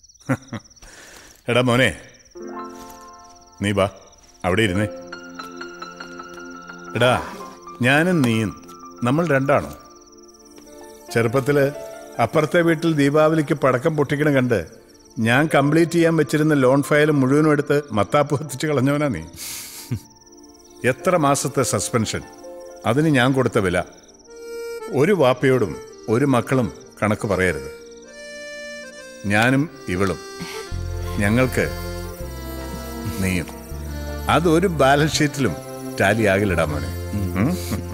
എടാ മോനെ നീ വാ അവിടെ ഇരുന്നേ എടാ ഞാനും നീയും നമ്മൾ രണ്ടാണോ ചെറുപ്പത്തില് അപ്പുറത്തെ വീട്ടിൽ ദീപാവലിക്ക് പടക്കം പൊട്ടിക്കണ കണ്ട് ഞാൻ കംപ്ലീറ്റ് ചെയ്യാൻ വെച്ചിരുന്ന ലോൺ ഫയൽ മുഴുവനും എടുത്ത് മത്താപ്പ് കത്തിച്ച് കളഞ്ഞവനാ നീ എത്ര മാസത്തെ സസ്പെൻഷൻ അതിന് ഞാൻ കൊടുത്ത വില ഒരു വാപ്പയോടും ഒരു മക്കളും കണക്ക് പറയരുത് ഞാനും ഇവളും ഞങ്ങൾക്ക് നീയും അതൊരു ബാലൻസ് ഷീറ്റിലും ടാലി ആകിലിടാ മോനെ ഉം.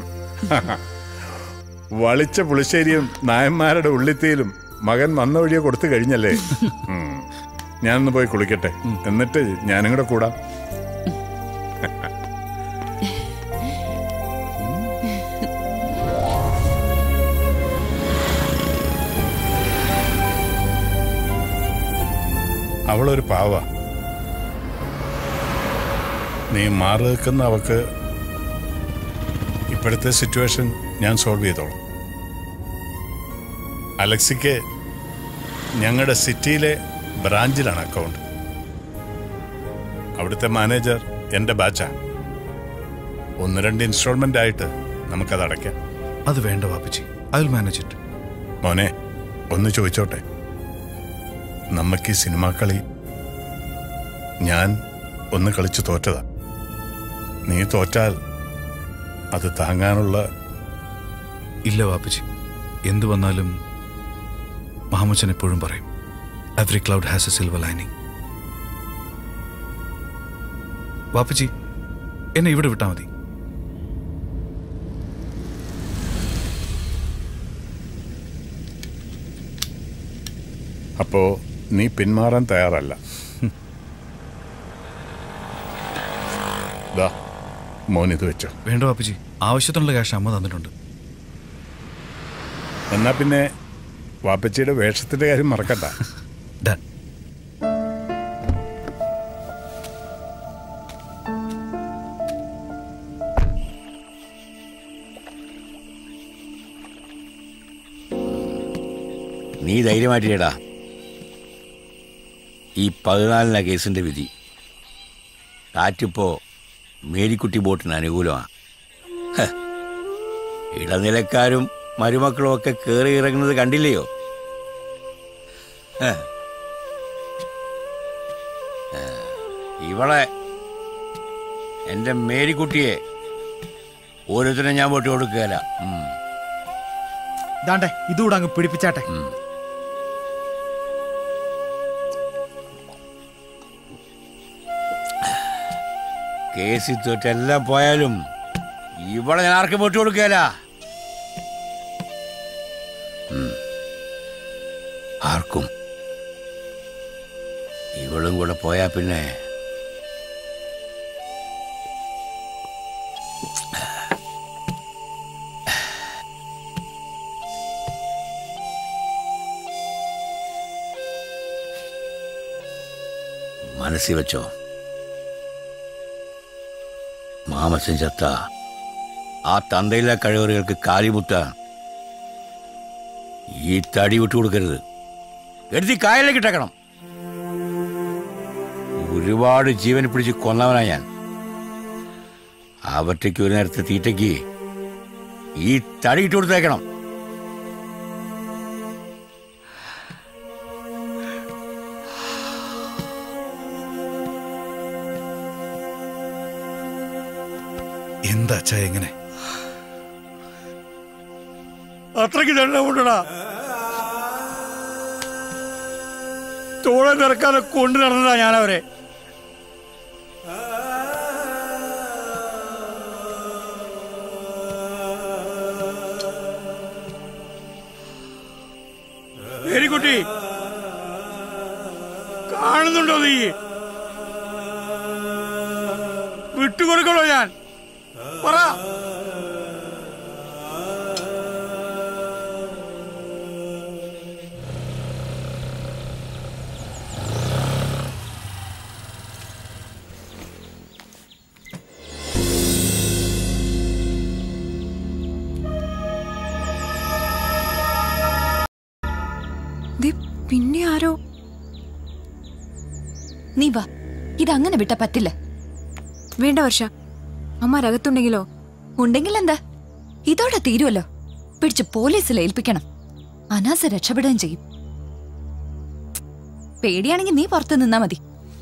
വളിച്ച പുളിശ്ശേരിയും നായന്മാരുടെ ഉള്ളിത്തീലും മകൻ വന്ന വഴിയെ കൊടുത്തു കഴിഞ്ഞല്ലേ ഉം. ഞാനൊന്ന് പോയി കുളിക്കട്ടെ എന്നിട്ട് ഞാനും കൂടെ കൂടാം അവളൊരു പാവ നീ മാറി നിൽക്കുന്ന അവക്ക് ഇപ്പോഴത്തെ സിറ്റുവേഷൻ ഞാൻ സോൾവ് ചെയ്തോളാം അലക്സിക്ക് ഞങ്ങളുടെ സിറ്റിയിലെ ബ്രാഞ്ചിലാണ് അക്കൗണ്ട് അവിടുത്തെ മാനേജർ എൻ്റെ ബാച്ചാണ് ഒന്ന് രണ്ട് ഇൻസ്റ്റാൾമെന്റ് ആയിട്ട് നമുക്കത് അടയ്ക്കാം അത് വേണ്ട വാപ്പച്ചി ഐ വിൽ മാനേജ് ഇറ്റ് മോനെ ഒന്ന് ചോദിച്ചോട്ടെ നമുക്ക് ഈ സിനിമാ കളി ഞാൻ ഒന്ന് കളിച്ച് തോറ്റതാ നീ തോറ്റാൽ അത് താങ്ങാനുള്ള ഇല്ല വാപ്പച്ചി എന്തു വന്നാലും മാമച്ചൻ എപ്പോഴും പറയും every cloud has a silver lining വാപ്പച്ചി എന്നെ ഇവിടെ വിട്ടാൽ മതി അപ്പോ നീ പിന്മാറാൻ തയ്യാറല്ല ദാ മോൻ ഇത് വെച്ചോ വേണ്ട വാപ്പച്ചി ആവശ്യത്തിനുള്ള ക്യാഷ് അമ്മ തന്നിട്ടുണ്ട് എന്നാ പിന്നെ വാപ്പച്ചിയുടെ വേഷത്തിന്റെ കാര്യം മറക്കണ്ട Done. നീ ധൈര്യമായിട്ടില്ലേടാ ഈ പതിനാലിന കേസിന്റെ വിധി കാറ്റിപ്പോ മേരിക്കുട്ടി ബോട്ടിന് അനുകൂലമാണ് ഹ, ഇടനിലക്കാരും മരുമക്കളും ഒക്കെ കയറി ഇറങ്ങുന്നത് കണ്ടില്ലയോ ഹ. ഹ, ഇവളെ എൻ്റെ മേരിക്കുട്ടിയെ ഓരോരുത്തരും ഞാൻ വോട്ട് കൊടുക്കുകയല്ല ഉം. ദാണ്ടെ ഇതുകൂടെ അങ്ങ് പിടിപ്പിച്ചാട്ടെ കേസിൽ തോറ്റെല്ലാം പോയാലും ഇവിടെ ഞാൻ ആർക്കും വോട്ട് കൊടുക്കുകയല്ല ഉം. ആർക്കും ഇവളും കൂടെ പോയാ പിന്നെ മനസ്സിൽ വെച്ചോ മാമച്ചൻ ചത്ത ആ തന്തയിലെ കഴിവറുകൾക്ക് കാലിമുത്ത ഈ തടി വിട്ടു കൊടുക്കരുത് എടുത്തി കായലിലേക്ക് ഇട്ടേക്കണം ഒരുപാട് ജീവൻ പിടിച്ച് കൊന്നവനാ ഞാൻ അവറ്റയ്ക്ക് ഒരു നേരത്തെ തീറ്റയ്ക്ക് ഈ തടി ഇട്ട് കൊടുത്തേക്കണം എന്താ അച്ഛാ എങ്ങനെ അത്രയ്ക്ക് ദണ്ഡമുണ്ടടാ തോളെ നിറക്കാതെ കൊണ്ടു നടന്നതാ ഞാൻ അവരെ മേരിക്കുട്ടി കാണുന്നുണ്ടോ നീ വിട്ടുകൊടുക്കണോ ഞാൻ പറ ദേ, പിന്നെ ആരോ നീ വാ ഇതങ്ങനെ വിട്ടാ പറ്റില്ല വേണ്ട വർഷ അമ്മ രകത്തുണ്ടെങ്കിലോ ഉണ്ടെങ്കിൽ എന്താ ഇതോടെ തീരുമല്ലോ പിടിച്ച് പോലീസിൽ ഏൽപ്പിക്കണം അനാസ രക്ഷപ്പെടുകയും ചെയ്യും പേടിയാണെങ്കിൽ നീ പുറത്ത് നിന്നാ മതി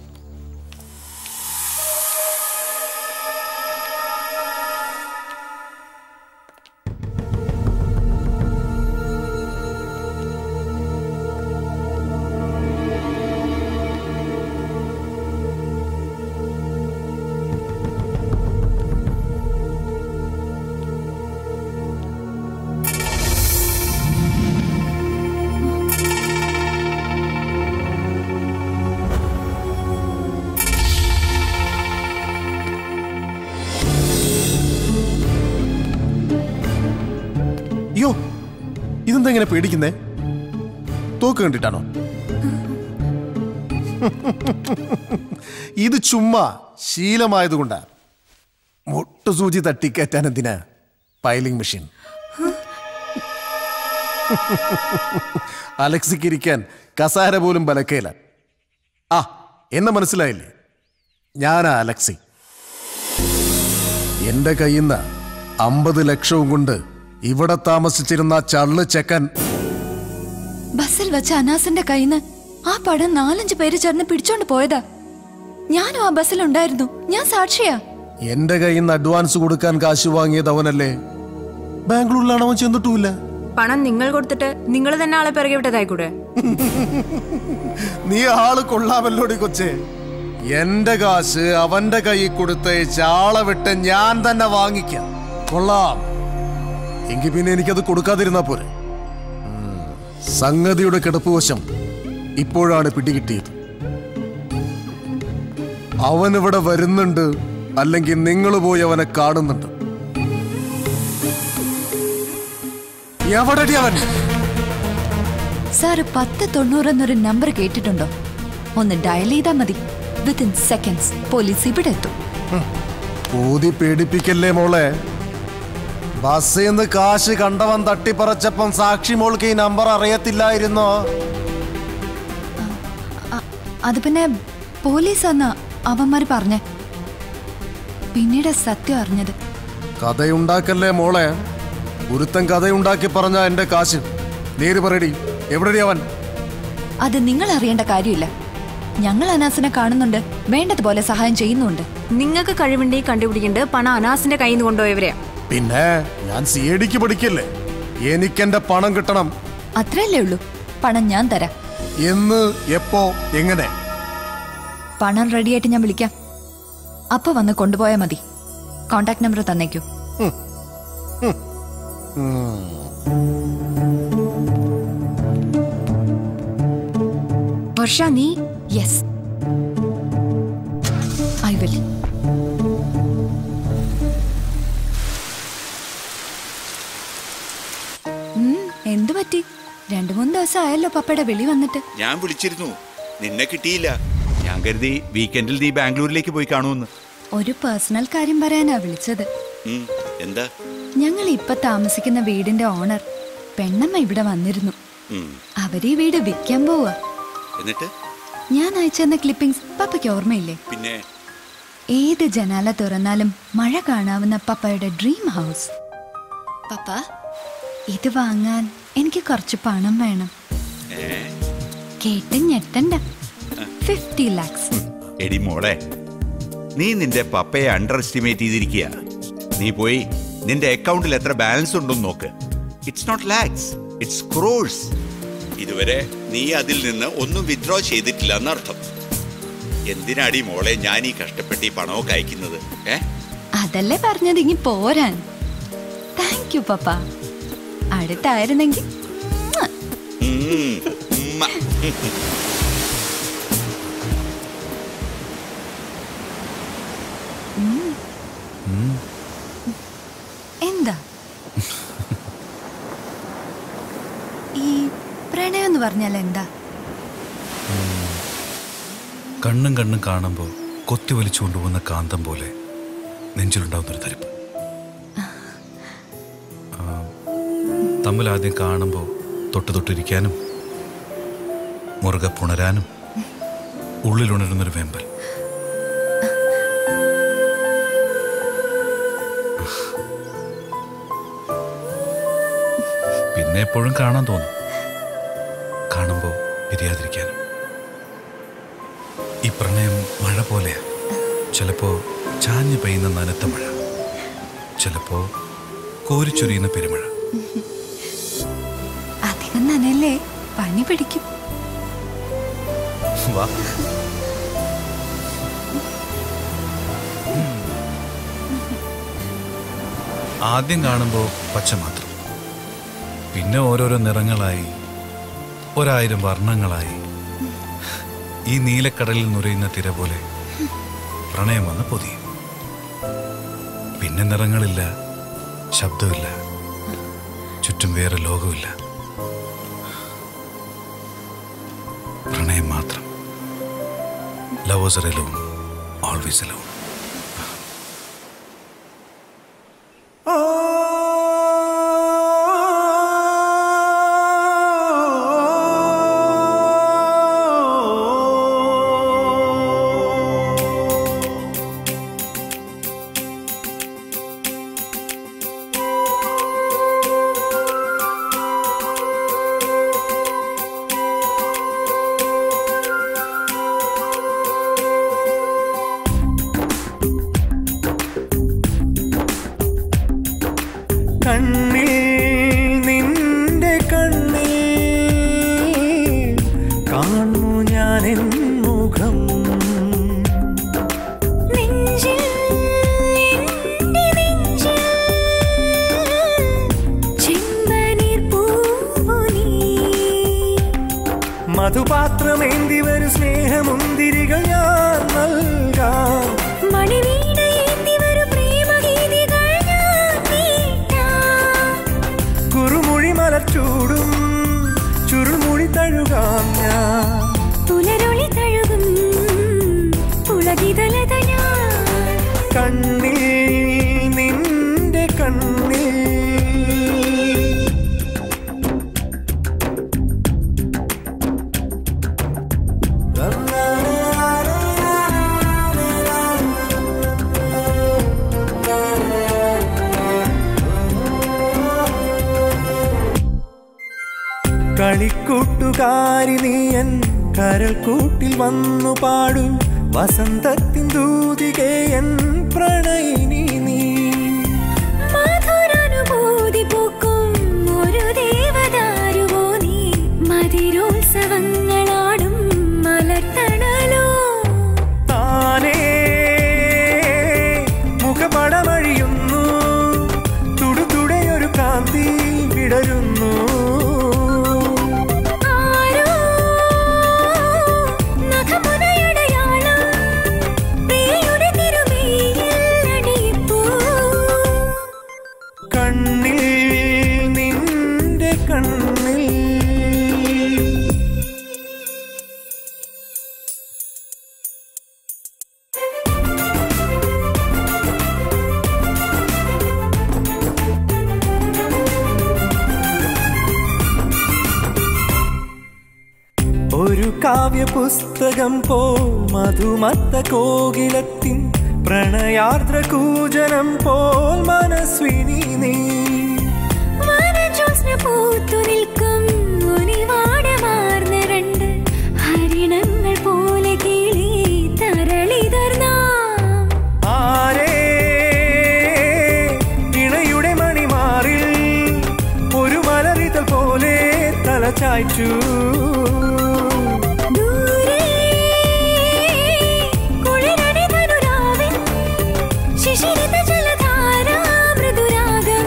അയ്യോ ഇതെന്താ ഇങ്ങനെ പേടിക്കുന്നേ തോക്ക് കണ്ടിട്ടാണോ ഇത് ചുമ്മാ ശീലമായതുകൊണ്ടാ മുട്ടുസൂചി തട്ടിക്കയറ്റാൻ എന്തിനാ പൈലിംഗ് മെഷീൻ അലക്സിക്ക് ഇരിക്കാൻ കസാര പോലും ബലക്കയില്ല ആ എന്നെ മനസ്സിലായില്ലേ ഞാനാ അലക്സി എന്റെ കയ്യിൽ നിന്ന് അമ്പത് ലക്ഷവും കൊണ്ട് ഇവിടെ താമസിച്ചിരുന്ന ആ ചള്ളു ചെക്കൻ ബസ്സിൽ വെച്ച അനാസിന്റെ കയ്യിന്ന് ആ പടം നാലഞ്ച് പേര് ചേർന്ന് പിടിച്ചോണ്ട് പോയതാ ഞാനും ആ ബസ്സിലുണ്ടായിരുന്നു ഞാൻ സാക്ഷിയാ എന്റെ കയ്യിൽ നിന്ന് അഡ്വാൻസ് കൊടുക്കാൻ കാശ് വാങ്ങിയത് അവനല്ലേ ബാംഗ്ലൂരിലാണ് അവൻ ചെന്നിട്ടുമില്ല പണം നിങ്ങൾ കൊടുത്തിട്ട് നിങ്ങൾ തന്നെ ആളെ പിറകെ വിട്ടതായിക്കൂടെ നീ ആള് കൊള്ളാമല്ലോടി കൊച്ചേ എന്റെ കാശ് അവന്റെ കയ്യിൽ കൊടുത്ത് ചാള വിട്ട് ഞാൻ തന്നെ വാങ്ങിക്കാം കൊള്ളാം എങ്കിൽ പിന്നെ എനിക്കത് കൊടുക്കാതിരുന്നാ പോരെ ഉം. സംഗതിയുടെ കിടപ്പുവശം ഇപ്പോഴാണ് പിടികിട്ടിയത് അവൻ ഇവിടെ വരുന്നുണ്ട് അല്ലെങ്കിൽ നിങ്ങൾ പോയി അവനെ കാണുന്നുണ്ട് എവിടെടി അവൻ സാറ് പത്ത് തൊണ്ണൂറ് എന്നൊരു നമ്പർ കേട്ടിട്ടുണ്ടോ ഒന്ന് ഡയൽ ചെയ്താൽ മതി വിത്തിൻ സെക്കൻഡ്സ് പോലീസ് ഇവിടെ എത്തും ഊതി പേടിപ്പിക്കല്ലേ മോളെ ബസ്സിൽ നിന്ന് കാശ് കണ്ടവൻ തട്ടിപ്പറച്ചപ്പം സാക്ഷി മോൾക്ക് ഈ നമ്പർ അറിയത്തില്ലായിരുന്നോ അത് പിന്നെ പോലീസാന്നാ അവന്മാര് പറഞ്ഞേ പിന്നീട് സത്യം അറിഞ്ഞത് കഥയുണ്ടാക്കല്ലേ മോളെ ഒരുത്തൻ കഥയുണ്ടാക്കി പറഞ്ഞ എന്റെ കാശ് നേര് പറയടി എവിടെടി അവൻ അത് നിങ്ങൾ അറിയേണ്ട കാര്യമില്ല ഞങ്ങൾ അനാസിനെ കാണുന്നുണ്ട് വേണ്ടതുപോലെ സഹായം ചെയ്യുന്നുണ്ട് നിങ്ങൾക്ക് കഴിവുണ്ടെങ്കിൽ കണ്ടുപിടിക്കേണ്ടത് പണം അനാസിന്റെ കയ്യിൽ നിന്ന് കൊണ്ടുപോയവരെയാ പിന്നെ ഞാൻ സി എ ഡിക്ക് പഠിക്കല്ലേ എനിക്കെന്റെ പണം കിട്ടണം അത്രയല്ലേ ഉള്ളൂ പണം ഞാൻ തരാം എന്ന് എപ്പോ എങ്ങനെ പണം റെഡിയായിട്ട് ഞാൻ വിളിക്കാം അപ്പൊ വന്ന് കൊണ്ടുപോയാൽ മതി കോണ്ടാക്ട് നമ്പർ തന്നേക്കൂ വർഷ നീ യെസ് ഐ വിൽ എന്തു പറ്റി രണ്ടു മൂന്ന് ദിവസം ആയല്ലോ പപ്പയുടെ വിളി വന്നിട്ട് ഞാൻ വിളിച്ചിരുന്നു നിന്നെ കിട്ടിയില്ല ഞാൻ കരുതി വീക്കെൻഡിൽ നീ ബാംഗ്ലൂരിലേക്ക് പോയി കാണുമെന്ന് ഒരു പേഴ്സണൽ കാര്യം പറയാനാ വിളിച്ചത് ഉം, എന്താ ഞങ്ങൾ ഇപ്പൊ താമസിക്കുന്ന വീടിന്റെ ഓണർ പെണ്ണമ്മ ഇവിടെ വന്നിരുന്നു ഉം, അവര് ഈ വീട് വിൽക്കാൻ പോവാ എന്നിട്ട് ഞാൻ അയച്ചെന്ന ക്ലിപ്പിംഗ്സ് പപ്പയ്ക്ക് ഓർമ്മയില്ലേ പിന്നെ ഏത് ജനാല തുറന്നാലും മഴ കാണാവുന്ന പപ്പയുടെ ഡ്രീം ഹൗസ് പപ്പ ഇത് വാങ്ങാൻ എനിക്ക് കുറച്ച് പണം വേണം ഏ കേട്ട് ഞെട്ടണ്ട ഫിഫ്റ്റി ലാക്സ് എടി മോളെ നീ നിന്റെ പപ്പയെ അണ്ടർ എസ്റ്റിമേറ്റ് ചെയ്തിരിക്കുക നീ പോയി നിന്റെ അക്കൗണ്ടിൽ എത്ര ബാലൻസ് ഉണ്ടെന്ന് നോക്ക് it's not lakhs it's crores ഇതുവരെ നീ അതിൽ നിന്ന് ഒന്നും വിത്ഡ്രോ ചെയ്തിട്ടില്ല എന്നർത്ഥം എന്തിനാടി മോളെ ഞാൻ ഈ കഷ്ടപ്പെട്ട് ഈ പണമൊക്കെ അയക്കുന്നത് ഏ അതല്ലേ പറഞ്ഞത് ഇനി പോരാൻ താങ്ക് യു പപ്പ അടുത്തായിരുന്നെങ്കിൽ മ്വാ. ഉം, ഉമ്മ. ഉം. എന്താ ഈ പ്രണയം എന്ന് പറഞ്ഞാൽ എന്താ കണ്ണും കണ്ണും കാണുമ്പോൾ കൊത്തി വലിച്ചു കൊണ്ടുപോകുന്ന കാന്തം പോലെ നെഞ്ചിലുണ്ടാവുന്നൊരു തരിപ്പ് ആ, തമ്മിൽ ആദ്യം കാണുമ്പോൾ തൊട്ട് തൊട്ടിരിക്കാനും മുറുകെ പുണരാനും ഉള്ളിലുണരുന്നൊരു വെമ്പൽ പിന്നെ എപ്പോഴും കാണാൻ തോന്നും കാണുമ്പോൾ പിരിയാതിരിക്കാനും ഈ പ്രണയം മഴ പോലെയാ ചിലപ്പോ ചാഞ്ഞു പെയ്യുന്ന നനത്ത മഴ ചിലപ്പോ കോരിച്ചൊരിയുന്ന പെരുമഴ അധികം നനല്ലേ പനി പിടിക്കും വാ ആദ്യം കാണുമ്പോൾ പച്ച മാത്രം പിന്നെ ഓരോരോ നിറങ്ങളായി ഒരായിരം വർണ്ണങ്ങളായി ഈ നീലക്കടലിൽ നുരയുന്ന തിര പോലെ പ്രണയം വന്ന് പൊതിയും പിന്നെ നിറങ്ങളില്ല ശബ്ദമില്ല ചുറ്റും വേറെ ലോകമില്ല പ്രണയം മാത്രം lovers are alone always alone Oh കണ്ണിൽ നിന്റെ കണ്ണിൽ കാണു ഞാൻ എൻ മുഖം നെഞ്ചിൽ എന്റെ നെഞ്ചിൽ ചെമ്പനീർ പൂവു നീ മധുപാത്രമേന്തി വരും സ്നേഹമുന്തിരികൾ ഞാൻ നൽകാം മണിവീണയേന്തി വരും പ്രേമഗീതികൾ ഞാൻ മീട്ടാം. കുറുമൊഴി മലച്ചൂടും ചുരുൾമൊഴി തഴുകാം ഞാൻ പുലരൊളി തഴുകും പുളകിതലത ഞാൻ കണ്ണിൽ നിന്റെ കണ്ണിൽ കളിക്കൂട്ടുകാരി നീയൻ കരൾ കൂട്ടിൽ വന്നു പാടു വസന്തത്തിൻ ദൂതികയൻ പ്രണയിനി നീ മധുരാനുഭൂതി പൂക്കും ഒരു ദേവദാരുവോ നീ മതിരോത്സവങ്ങളാടും മലർത്തണലോ താനേ മുഖപടമഴിയുന്നു തുടുതുടയൊരു കാന്തി വിടരുന്നു ആരോ നഖമുനയടയാളം പ്രിയയുടെ തിരുമേയിൽ അണിയിപ്പൂ കണ്ണിൽ നിന്റെ കണ്ണിൽ ഒരു കാവ്യ പുസ്തകം പോ മധുമത്ത കോകിലത്തിൻ പ്രണയാർദ്ര കൂജനം പോൽ മനസ്വിനി നീ വനജോത്സ്ന പൂത്തു നിൽക്കും ഒലിവാടമാർന്ന രണ്ട് ഹരിണങ്ങൾ പോലെ കിളി തരളിതർന്നാം ആരേ ഇണയുടെ മണിമാറിൽ ഒരു മലറിതൽ പോലെ തലചായ്ച്ചു ദൂരെ കുളിരണി ധനുരാവിൻ ശിശിരിത ജലധാരാ മൃദുരാഗം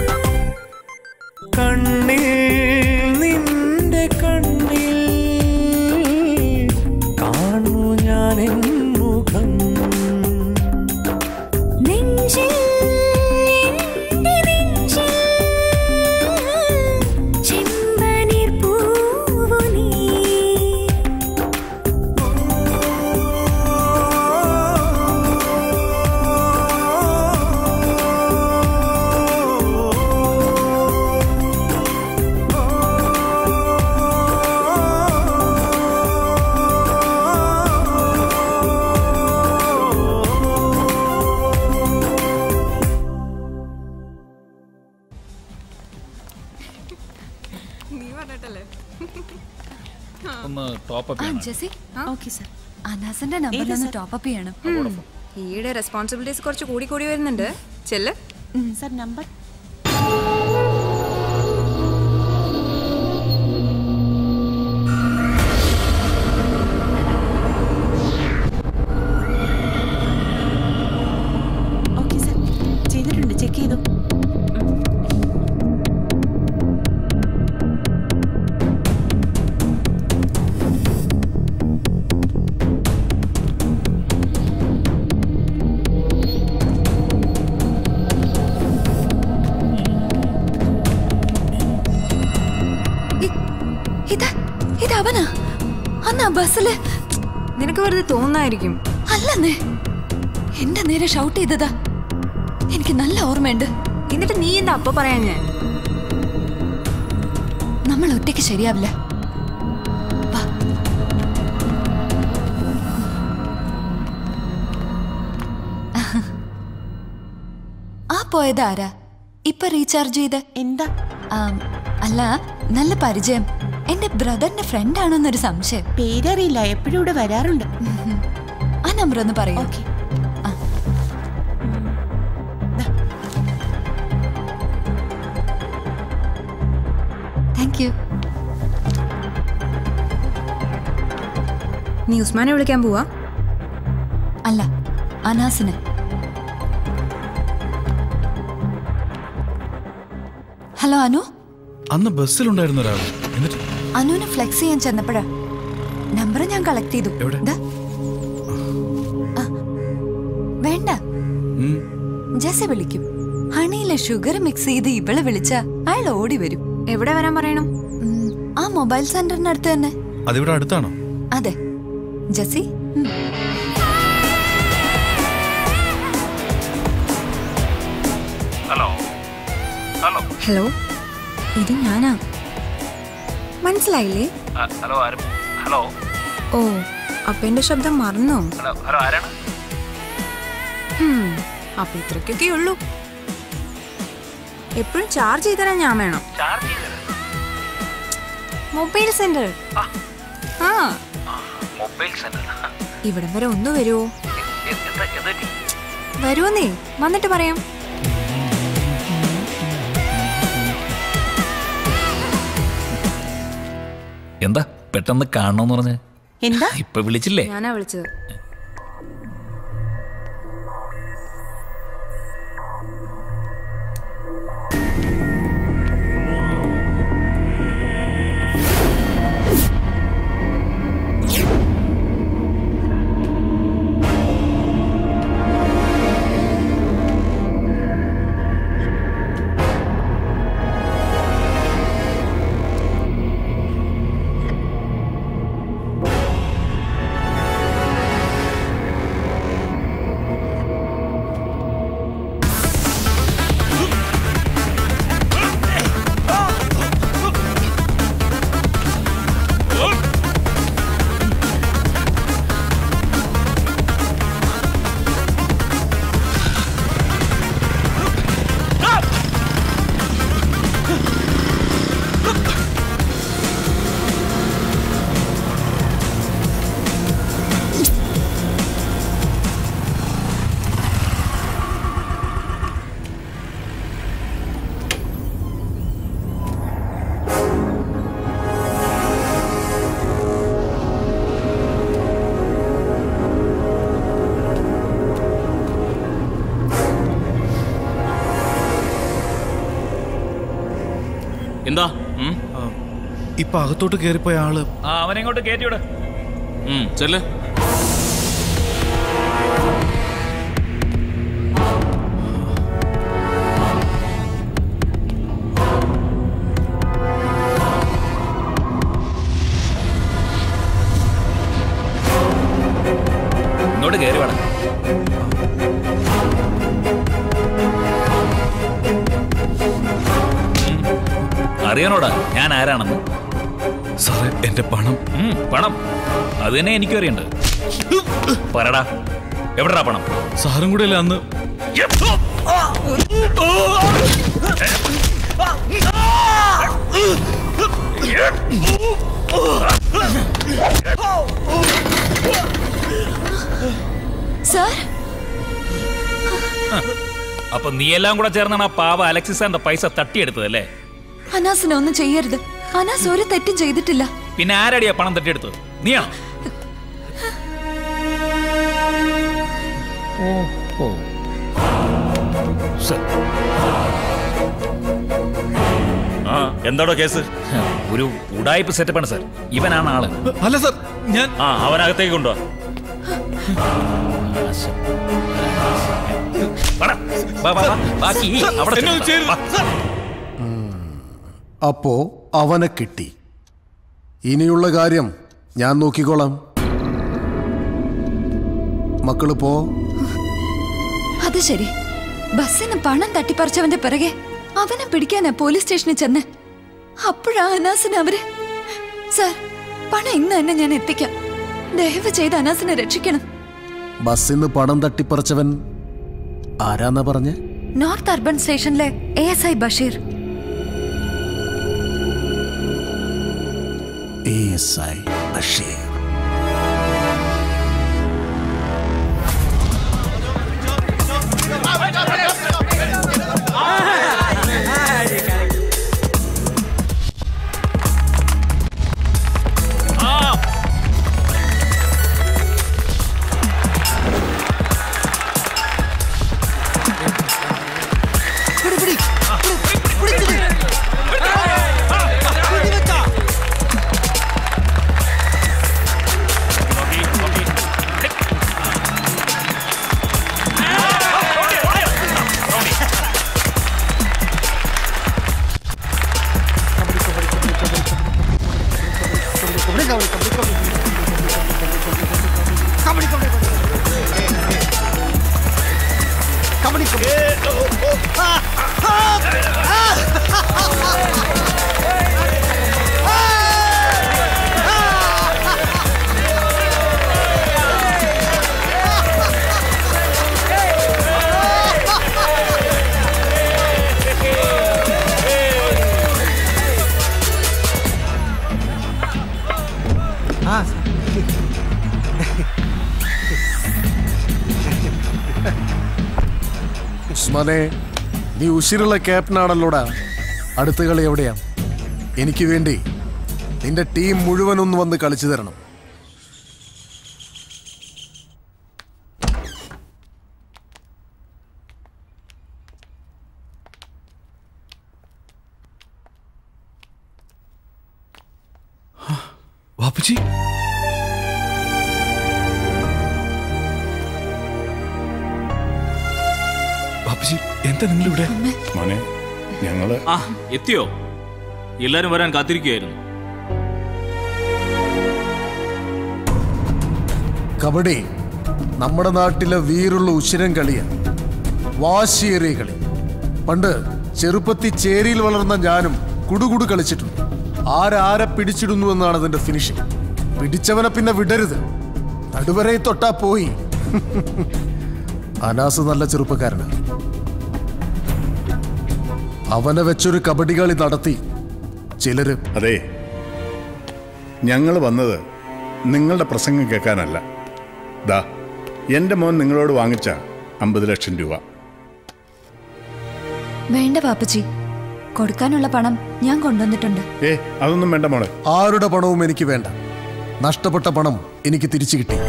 കണ്ണിൽ നിന്റെ കണ്ണിൽ കാണു ഞാൻ എൻ മുഖം നെഞ്ചിൽ എന്റെ നെഞ്ചിൽ ചെമ്പനീർ പൂവു നീ നീ പറഞ്ഞിട്ടല്ലേ ഒന്ന് ടോപ്പ് ആ ജെസി ഓക്കെ സർ അനാസിന്റെ നമ്പറിൽ ഒന്ന് ടോപ്പ് അപ്പ് ചെയ്യണം ഈയുടെ റെസ്പോൺസിബിലിറ്റീസ് കുറച്ച് കൂടി കൂടി വരുന്നുണ്ട് ചെല്ല് സർ നമ്പർ ഓക്കെ സർ ചെയ്തിട്ടുണ്ട് ചെക്ക് ചെയ്തു ഇത് ഇത് അവനാ അന്ന് ആ ബസ്സില് നിനക്ക് വെറുതെ തോന്നായിരിക്കും അല്ലെന്നേ എന്റെ നേരെ ഷൗട്ട് ചെയ്തതാ എനിക്ക് നല്ല ഓർമ്മയുണ്ട് എന്നിട്ട് നീ എന്താ അപ്പൊ പറയാൻ ഞാൻ നമ്മൾ ഒറ്റയ്ക്ക് ശരിയാവില്ല വാ. ആ പോയത് ആരാ ഇപ്പൊ റീചാർജ് ചെയ്ത് എന്താ അല്ല നല്ല പരിചയം എന്റെ ബ്രദറിന്റെ ഫ്രണ്ട് ആണോന്നൊരു സംശയം പേരറിയില്ല എപ്പോഴും ഇവിടെ വരാറുണ്ട് ആ നമ്പർ ഒന്ന് പറയൂ താങ്ക് യു നീ ഉസ്മാനെ വിളിക്കാൻ പോവാ അല്ല അനാസിനെ ഹലോ അനു അന്ന് ബസ്സിലുണ്ടായിരുന്ന ഒരാൾ എന്നിട്ട് അനുവിന് ഫ്ലെക്സ് ചെയ്യാൻ ചെന്നപ്പോഴാ നമ്പർ ഞാൻ കളക്ട് ചെയ്തു ദാ. ആ, വേണ്ട ഉം. ജെസ വിളിക്കും ഹണിയിലെ ഷുഗർ മിക്സ് ചെയ്ത് ഇവളെ വിളിച്ച അയാൾ ഓടി വരും എവിടെ വരാൻ പറയണം ആ മൊബൈൽ സെന്ററിനടുത്ത് തന്നെ അതിവിടെ അടുത്താണോ അതെ ജെസി ഉം. ഹലോ ഹലോ ഹലോ ഇത് ഞാനാ മനസ്സിലായില്ലേ ഹലോ ആരും ഹലോ ഓ അപ്പൊ എന്റെ ശബ്ദം മറന്നോ ഹലോ ഹലോ ആരാണ് ഹും, അപ്പൊ ഇത്രക്കൊക്കെ ഉള്ളൂ എപ്പോഴും ചാർജ് ചെയ്ത് തരാൻ ഞാൻ വേണം ചാർജ് ചെയ്തത് മൊബൈൽ സെന്റർ ആ മൊബൈൽ സെന്റർ ഇവിടം വരെ ഒന്ന് വരുമോ എന്താ എന്താ പറ്റി? വരുമോന്നേ വന്നിട്ട് പറയാം എന്താ പെട്ടെന്ന് കാണണമെന്ന് പറഞ്ഞ് എന്താ ഇപ്പൊ വിളിച്ചില്ലേ ഞാനാ വിളിച്ചത് എന്താ ഇപ്പൊ അകത്തോട്ട് കയറിപ്പോയ ആള് ആ അവനെങ്ങോട്ട് കയറ്റിവിട് ചെല്ല് ഇങ്ങോട്ട് കയറി വേണം അറിയാനോടാ ഞാൻ ആരാണെന്ന് സാറേ എന്റെ പണം ഉം, പണം അത് തന്നെ എനിക്കും അറിയണ്ട് പറടാ എവിടെടാ പണം സാറും കൂടെ അല്ലേ അന്ന് സാർ അപ്പൊ നീ എല്ലാം കൂടെ ചേർന്നാണ് ആ പാവ അലക്സിസാന്റെ പൈസ തട്ടിയെടുത്തതല്ലേ അനാസിനെ ഒന്നും ചെയ്യരുത് അനാസ് ഒരു തെറ്റും ചെയ്തിട്ടില്ല പിന്നെ ആരടിയാ പണം തട്ടിയെടുത്തത് നീയാണോ ഓ ആ എന്താടോ കേസ് ഒരു ഉടായ്പ സെറ്റപ്പാണ് സാർ ഇവനാണ് ആള് അല്ല സാർ ഞാൻ ആ അവനകത്തേക്ക് കൊണ്ടുവാ വാടാ. വാ, വാ, വാ. ബാക്കി അവിടെ ചെന്ന് വാ. അപ്പോ അവനെ കിട്ടി ഇനിയുള്ള കാര്യം ഞാൻ നോക്കിക്കോളാം മക്കള് പോ അത് ശരി ബസ്സിന് പണം തട്ടിപ്പറിച്ചവന്റെ പിറകെ അവനെ പിടിക്കാനാ പോലീസ് സ്റ്റേഷനിൽ ചെന്ന് അപ്പോഴാ അനാസിന് അവര് സാർ പണം ഇന്ന് തന്നെ ഞാൻ എത്തിക്കാം ദയവ് ചെയ്ത് അനാസിനെ രക്ഷിക്കണം ബസ്സിന്ന് പണം തട്ടിപ്പറിച്ചവൻ ആരാന്നാ പറഞ്ഞേ നോർത്ത് അർബൻ സ്റ്റേഷനിലെ A S I Basheer ASI Basheer മോനെ നീ ഉശിരുള്ള ക്യാപ്റ്റനാണല്ലോടാ അടുത്ത കളി എവിടെയാ എനിക്ക് വേണ്ടി നിന്റെ ടീം മുഴുവൻ ഒന്ന് വന്ന് കളിച്ചു തരണം വാപ്പച്ചി വാപ്പച്ചി എന്താ നിങ്ങളിവിടെ മോനെ ഞങ്ങള് ആ എത്തിയോ എല്ലാരും വരാൻ കാത്തിരിക്കുകയായിരുന്നു കബഡി നമ്മുടെ നാട്ടിലെ വീറുള്ള ഉശിരം കളിയാ വാശിയേറിയ കളി പണ്ട് ചെറുപ്പത്തി ചേരിയിൽ വളർന്ന ഞാനും കുടുകുടു കളിച്ചിട്ടുണ്ട് ആരാരെ പിടിച്ചിടുന്നു എന്നാണ് അതിന്റെ ഫിനിഷിംഗ് പിടിച്ചവനെ പിന്നെ വിടരുത് നടുവരയിൽ തൊട്ടാ പോയി അനാസ് നല്ല ചെറുപ്പക്കാരനാണ് അവനെ വെച്ചൊരു കബഡി കളി നടത്തി ചിലര് അതെ ഞങ്ങൾ വന്നത് നിങ്ങളുടെ പ്രസംഗം കേൾക്കാനല്ല ദാ എൻ്റെ മോൻ നിങ്ങളോട് വാങ്ങിച്ച അമ്പത് ലക്ഷം രൂപ വേണ്ട പാപ്പച്ചി കൊടുക്കാനുള്ള പണം ഞാൻ കൊണ്ടുവന്നിട്ടുണ്ട് ഏ അതൊന്നും വേണ്ട മോളെ ആരുടെ പണവും എനിക്ക് വേണ്ട നഷ്ടപ്പെട്ട പണം എനിക്ക് തിരിച്ചു കിട്ടി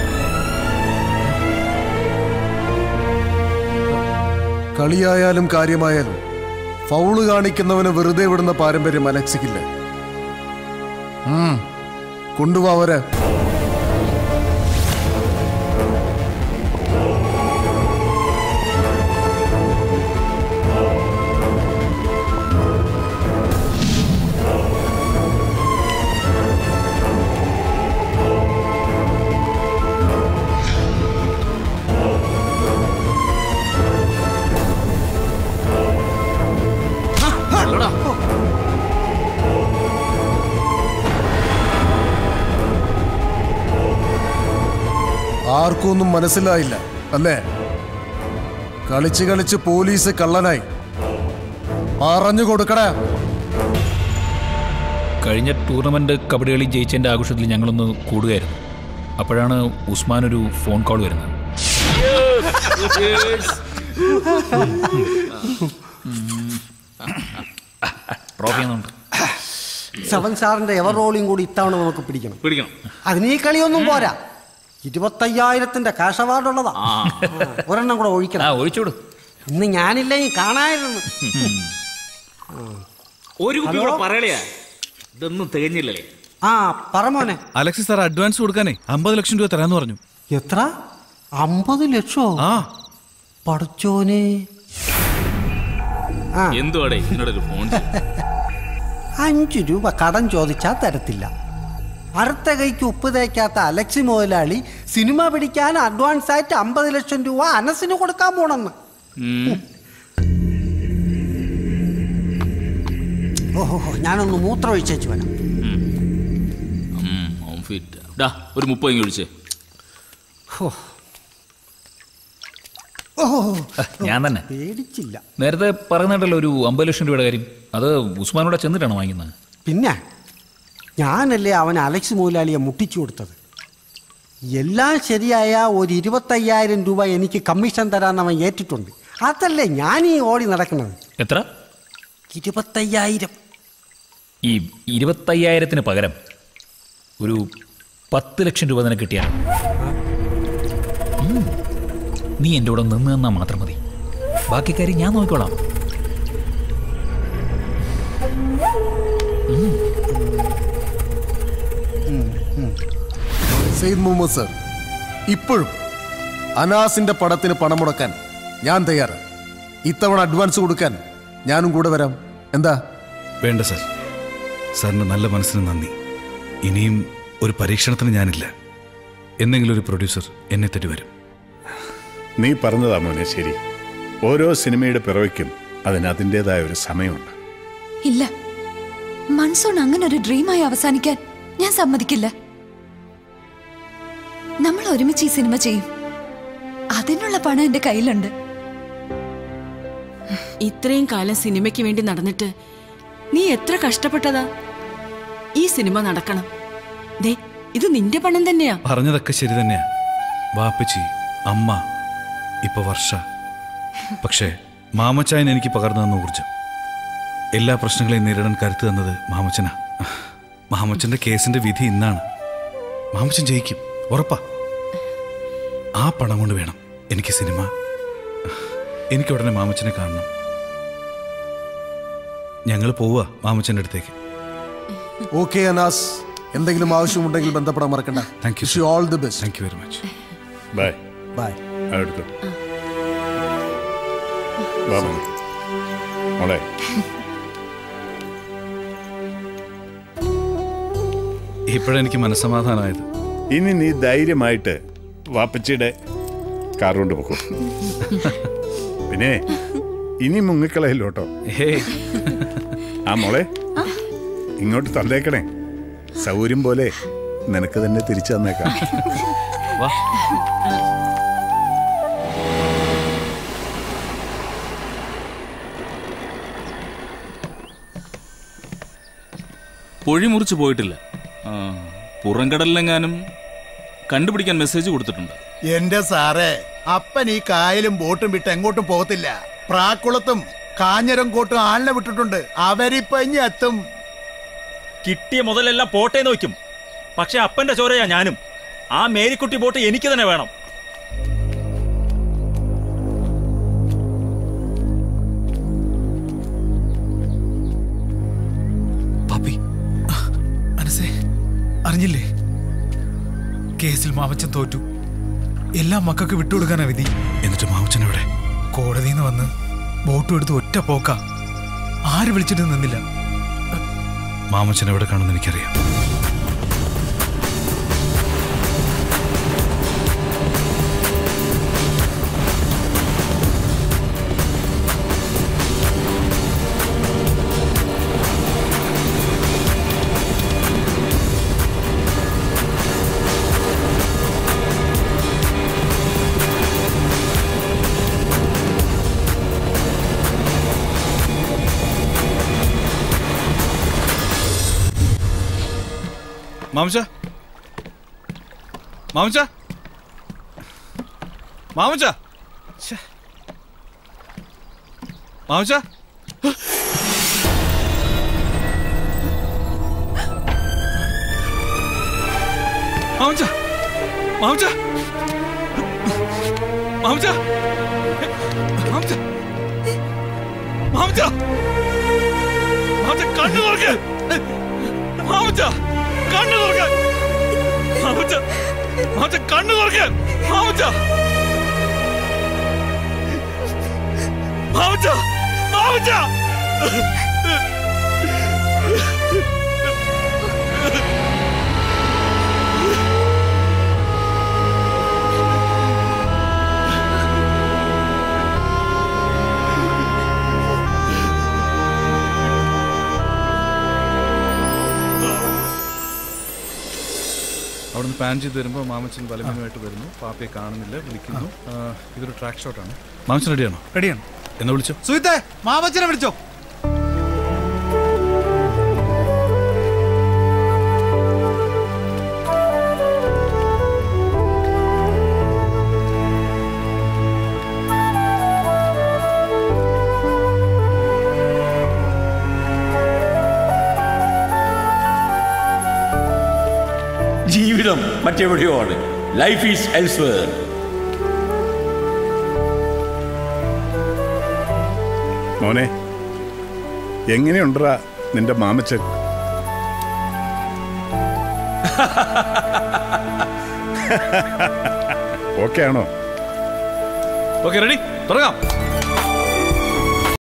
കളിയായാലും കാര്യമായാലും ഫൗള് കാണിക്കുന്നവന് വെറുതെ വിടുന്ന പാരമ്പര്യം അലക്സിക്കില്ല ഉം, കൊണ്ടുവാ അവരെ ആർക്കും ഒന്നും മനസ്സിലായില്ല അല്ലേ കളിച്ച് കളിച്ച് പോലീസ് കള്ളനായി പറഞ്ഞു കൊടുക്കട കഴിഞ്ഞ ടൂർണമെന്റ് കബഡി കളി ജയിച്ചതിന്റെ ആഘോഷത്തിൽ ഞങ്ങളൊന്ന് കൂടുകയായിരുന്നു അപ്പോഴാണ് ഉസ്മാൻ ഒരു ഫോൺ കോൾ വരുന്നത് ട്രോഫി എന്നുണ്ട് സെവൻ സാറിന്റെ എവർ റോളിയും കൂടി ഇത്തവണ നമുക്ക് പിടിക്കണം പിടിക്കണം അതിന് ഈ കളിയൊന്നും പോരാ ഇരുപത്തയ്യായിരത്തിന്റെ കാശ് അവാർഡ് ഉള്ളതാ ആ. ഒരെണ്ണം കൂടെ ഒഴിക്കണം ഒഴിച്ചോട് ഇന്ന് ഞാനില്ലെങ്കിൽ കാണായിരുന്നു ഒരു കുപ്പി ഹലോ? കൂടെ പറയലയാ ഇതൊന്നും തികഞ്ഞില്ലല്ലേ ആ പറമോനെ അലക്സി സാർ അഡ്വാൻസ് കൊടുക്കാനേ അമ്പത് ലക്ഷം രൂപ തരാന്ന് പറഞ്ഞു എത്ര അമ്പത് ലക്ഷോ ആ പഠിച്ചോനെ ആ എന്തുവാടേ എന്നോട് ഒരു ഫോൺ അഞ്ചു രൂപ കടം ചോദിച്ചാൽ തരത്തില്ല അടുത്ത കൈക്ക് ഉപ്പ് തേക്കാത്ത അലക്സി മുതലാളി സിനിമ പിടിക്കാൻ അഡ്വാൻസ് ആയിട്ട് അമ്പത് ലക്ഷം രൂപ അനസിന് കൊടുക്കാൻ പോണെന്ന് ഓഹോ ഞാനൊന്ന് മൂത്രം ഒഴിച്ചേച്ചു വരാം ഡാ ഒരു മുപ്പത് ഇങ്ങ് വിളിച്ചേ ഓഹോ ഞാൻ തന്നെ പേടിച്ചില്ല നേരത്തെ പറയുന്നുണ്ടല്ലോ ഒരു അമ്പത് ലക്ഷം രൂപയുടെ കാര്യം അത് ഉസ്മാനോടെ ചെന്നിട്ടാണ് വാങ്ങിക്കുന്നത് പിന്നെ ഞാനല്ലേ അവൻ അലക്സ് മുതലാളിയെ മുട്ടിച്ചു കൊടുത്തത് എല്ലാം ശരിയായ ഒരു ഇരുപത്തയ്യായിരം രൂപ എനിക്ക് കമ്മീഷൻ തരാൻ അവൻ ഏറ്റിട്ടുണ്ട് അതല്ലേ ഞാൻ ഈ ഓടി നടക്കുന്നത് എത്ര ഇരുപത്തയ്യായിരം ഈ ഇരുപത്തയ്യായിരത്തിന് പകരം ഒരു പത്ത് ലക്ഷം രൂപ നിനക്ക് കിട്ടിയാൽ ഉം. നീ എൻ്റെ കൂടെ നിന്ന് തന്നാൽ മാത്രം മതി ബാക്കി കാര്യം ഞാൻ നോക്കിക്കോളാം സെയ്ദ് മുഹമ്മദ് സർ ഇപ്പോഴും അനാസിന്റെ പടത്തിന് പണം മുടക്കാൻ ഞാൻ തയ്യാറ് ഇത്തവണ അഡ്വാൻസ് കൊടുക്കാൻ ഞാനും കൂടെ വരാം എന്താ വേണ്ട സാർ സാറിന്റെ നല്ല മനസ്സിന് നന്ദി ഇനിയും ഒരു പരീക്ഷണത്തിന് ഞാനില്ല എന്തെങ്കിലും ഒരു പ്രൊഡ്യൂസർ എന്നെ തേടി വരും നീ പറഞ്ഞതാ മോനെ ശരി ഓരോ സിനിമയുടെ പിറവയ്ക്കും അതിന് അതിൻ്റെതായ ഒരു സമയമുണ്ട് ഇല്ല മൺസൂൺ അങ്ങനെ ഒരു ഡ്രീമായി അവസാനിക്കാൻ ഞാൻ സമ്മതിക്കില്ല നമ്മൾ ഒരുമിച്ച് ഈ സിനിമ ചെയ്യും അതിനുള്ള പണം എന്റെ കയ്യിലുണ്ട് ഇത്രയും കാലം സിനിമയ്ക്ക് വേണ്ടി നടന്നിട്ട് നീ എത്ര കഷ്ടപ്പെട്ടതാ ഈ സിനിമ നടക്കണം ദേ ഇത് നിന്റെ പണം തന്നെയാ പറഞ്ഞതൊക്കെ ശരി തന്നെയാ വാപ്പച്ചി അമ്മ ഇപ്പൊ വർഷ പക്ഷേ മാമച്ചായൻ എനിക്ക് പകർന്നു തന്ന ഊർജം എല്ലാ പ്രശ്നങ്ങളെയും നേരിടാൻ കരുത്ത് തന്നത് മാമച്ചനാ മാമച്ചന്റെ കേസിന്റെ വിധി ഇന്നാണ് മാമച്ചൻ ജയിക്കും ഉറപ്പാ ആ പണം കൊണ്ട് വേണം എനിക്ക് സിനിമ എനിക്ക് ഉടനെ മാമച്ചനെ കാണണം ഞങ്ങൾ പോവുക മാമച്ചന്റെ അടുത്തേക്ക് ഓക്കെ അനാസ് എന്തെങ്കിലും ആവശ്യമുണ്ടെങ്കിൽ ബന്ധപ്പെടാൻ മറക്കണ്ട thank you all the best thank you very much bye bye അടുത്തു വാ മോനെ. മോളെ ഇപ്പോഴെനിക്ക് മനസ്സമാധാനമായത് ഇനി നീ ധൈര്യമായിട്ട് വാപ്പച്ചിയുടെ കാർ കൊണ്ട് പോകും പിന്നെ ഇനി മുങ്ങിക്കളയല്ലോ കേട്ടോ ആ മോളെ ഇങ്ങോട്ട് തന്നേക്കണേ സൗകര്യം പോലെ നിനക്ക് തന്നെ തിരിച്ചു തന്നേക്കാം വാ പൊഴി മുറിച്ച് പോയിട്ടില്ല ആ, പുറംകടലിലെങ്ങാനും കണ്ടുപിടിക്കാൻ മെസ്സേജ് കൊടുത്തിട്ടുണ്ട് എന്റെ സാറേ അപ്പൻ ഈ കായലും ബോട്ടും വിട്ട് എങ്ങോട്ടും പോകത്തില്ല പ്രാക്കുളത്തും കാഞ്ഞരം കോട്ടും ആളിനെ വിട്ടിട്ടുണ്ട് അവരിപ്പൊ ഇനി എത്തും കിട്ടിയ മുതലെല്ലാം പോട്ടേന്ന് വയ്ക്കും പക്ഷെ അപ്പന്റെ ചോരയാ ഞാനും ആ മേരിക്കുട്ടി ബോട്ട് എനിക്ക് തന്നെ വേണം പാപ്പി മനസ്സേ അറിഞ്ഞില്ലേ കേസിൽ മാമച്ചൻ തോറ്റു എല്ലാം മക്കൾക്ക് വിട്ടുകൊടുക്കാനാ വിധി എന്നിട്ട് മാമച്ചൻ എവിടെ കോടതിയിൽ നിന്ന് വന്ന് ബോട്ടും എടുത്ത് ഒറ്റ പോക്ക ആര് വിളിച്ചിട്ട് നിന്നില്ല മാമച്ചൻ എവിടെ കാണുമെന്ന് എനിക്കറിയാം മാമച്ച മാമച്ച മാമച്ച ഛെ. മാമച്ച മാമച്ച മാമച്ച മാമച്ച മാമച്ച മാമച്ച മാമച്ച കണ്ണു തുറക്ക് മാമച്ച കണ്ണു തുറക്ക് മാമച്ച മാമച്ച കണ്ണു തുറക്ക് മാമച്ച മാമച്ച മാമച്ച അവിടുന്ന് പാൻ ചെയ്ത് വരുമ്പോൾ മാമച്ചൻ വലമീനുമായിട്ട് വരുന്നു പാപ്പയെ കാണുന്നില്ല വിളിക്കുന്നു ആ, ഇതൊരു ട്രാക്ക് ഷോട്ടാണ് മാമച്ചൻ റെഡിയാണോ റെഡിയാണ് എന്നാ വിളിച്ചോ സുഹിത്തെ മാമച്ചനെ വിളിച്ചോ ജീവിതം മറ്റെവിടെയോ ആണ് ലൈഫ് ഈസ് എൽസ്വേർ മോനെ എങ്ങനെയുണ്ടറാ നിന്റെ മാമച്ചൻ ഓക്കെ ആണോ ഓക്കെ റെഡി തുടങ്ങാം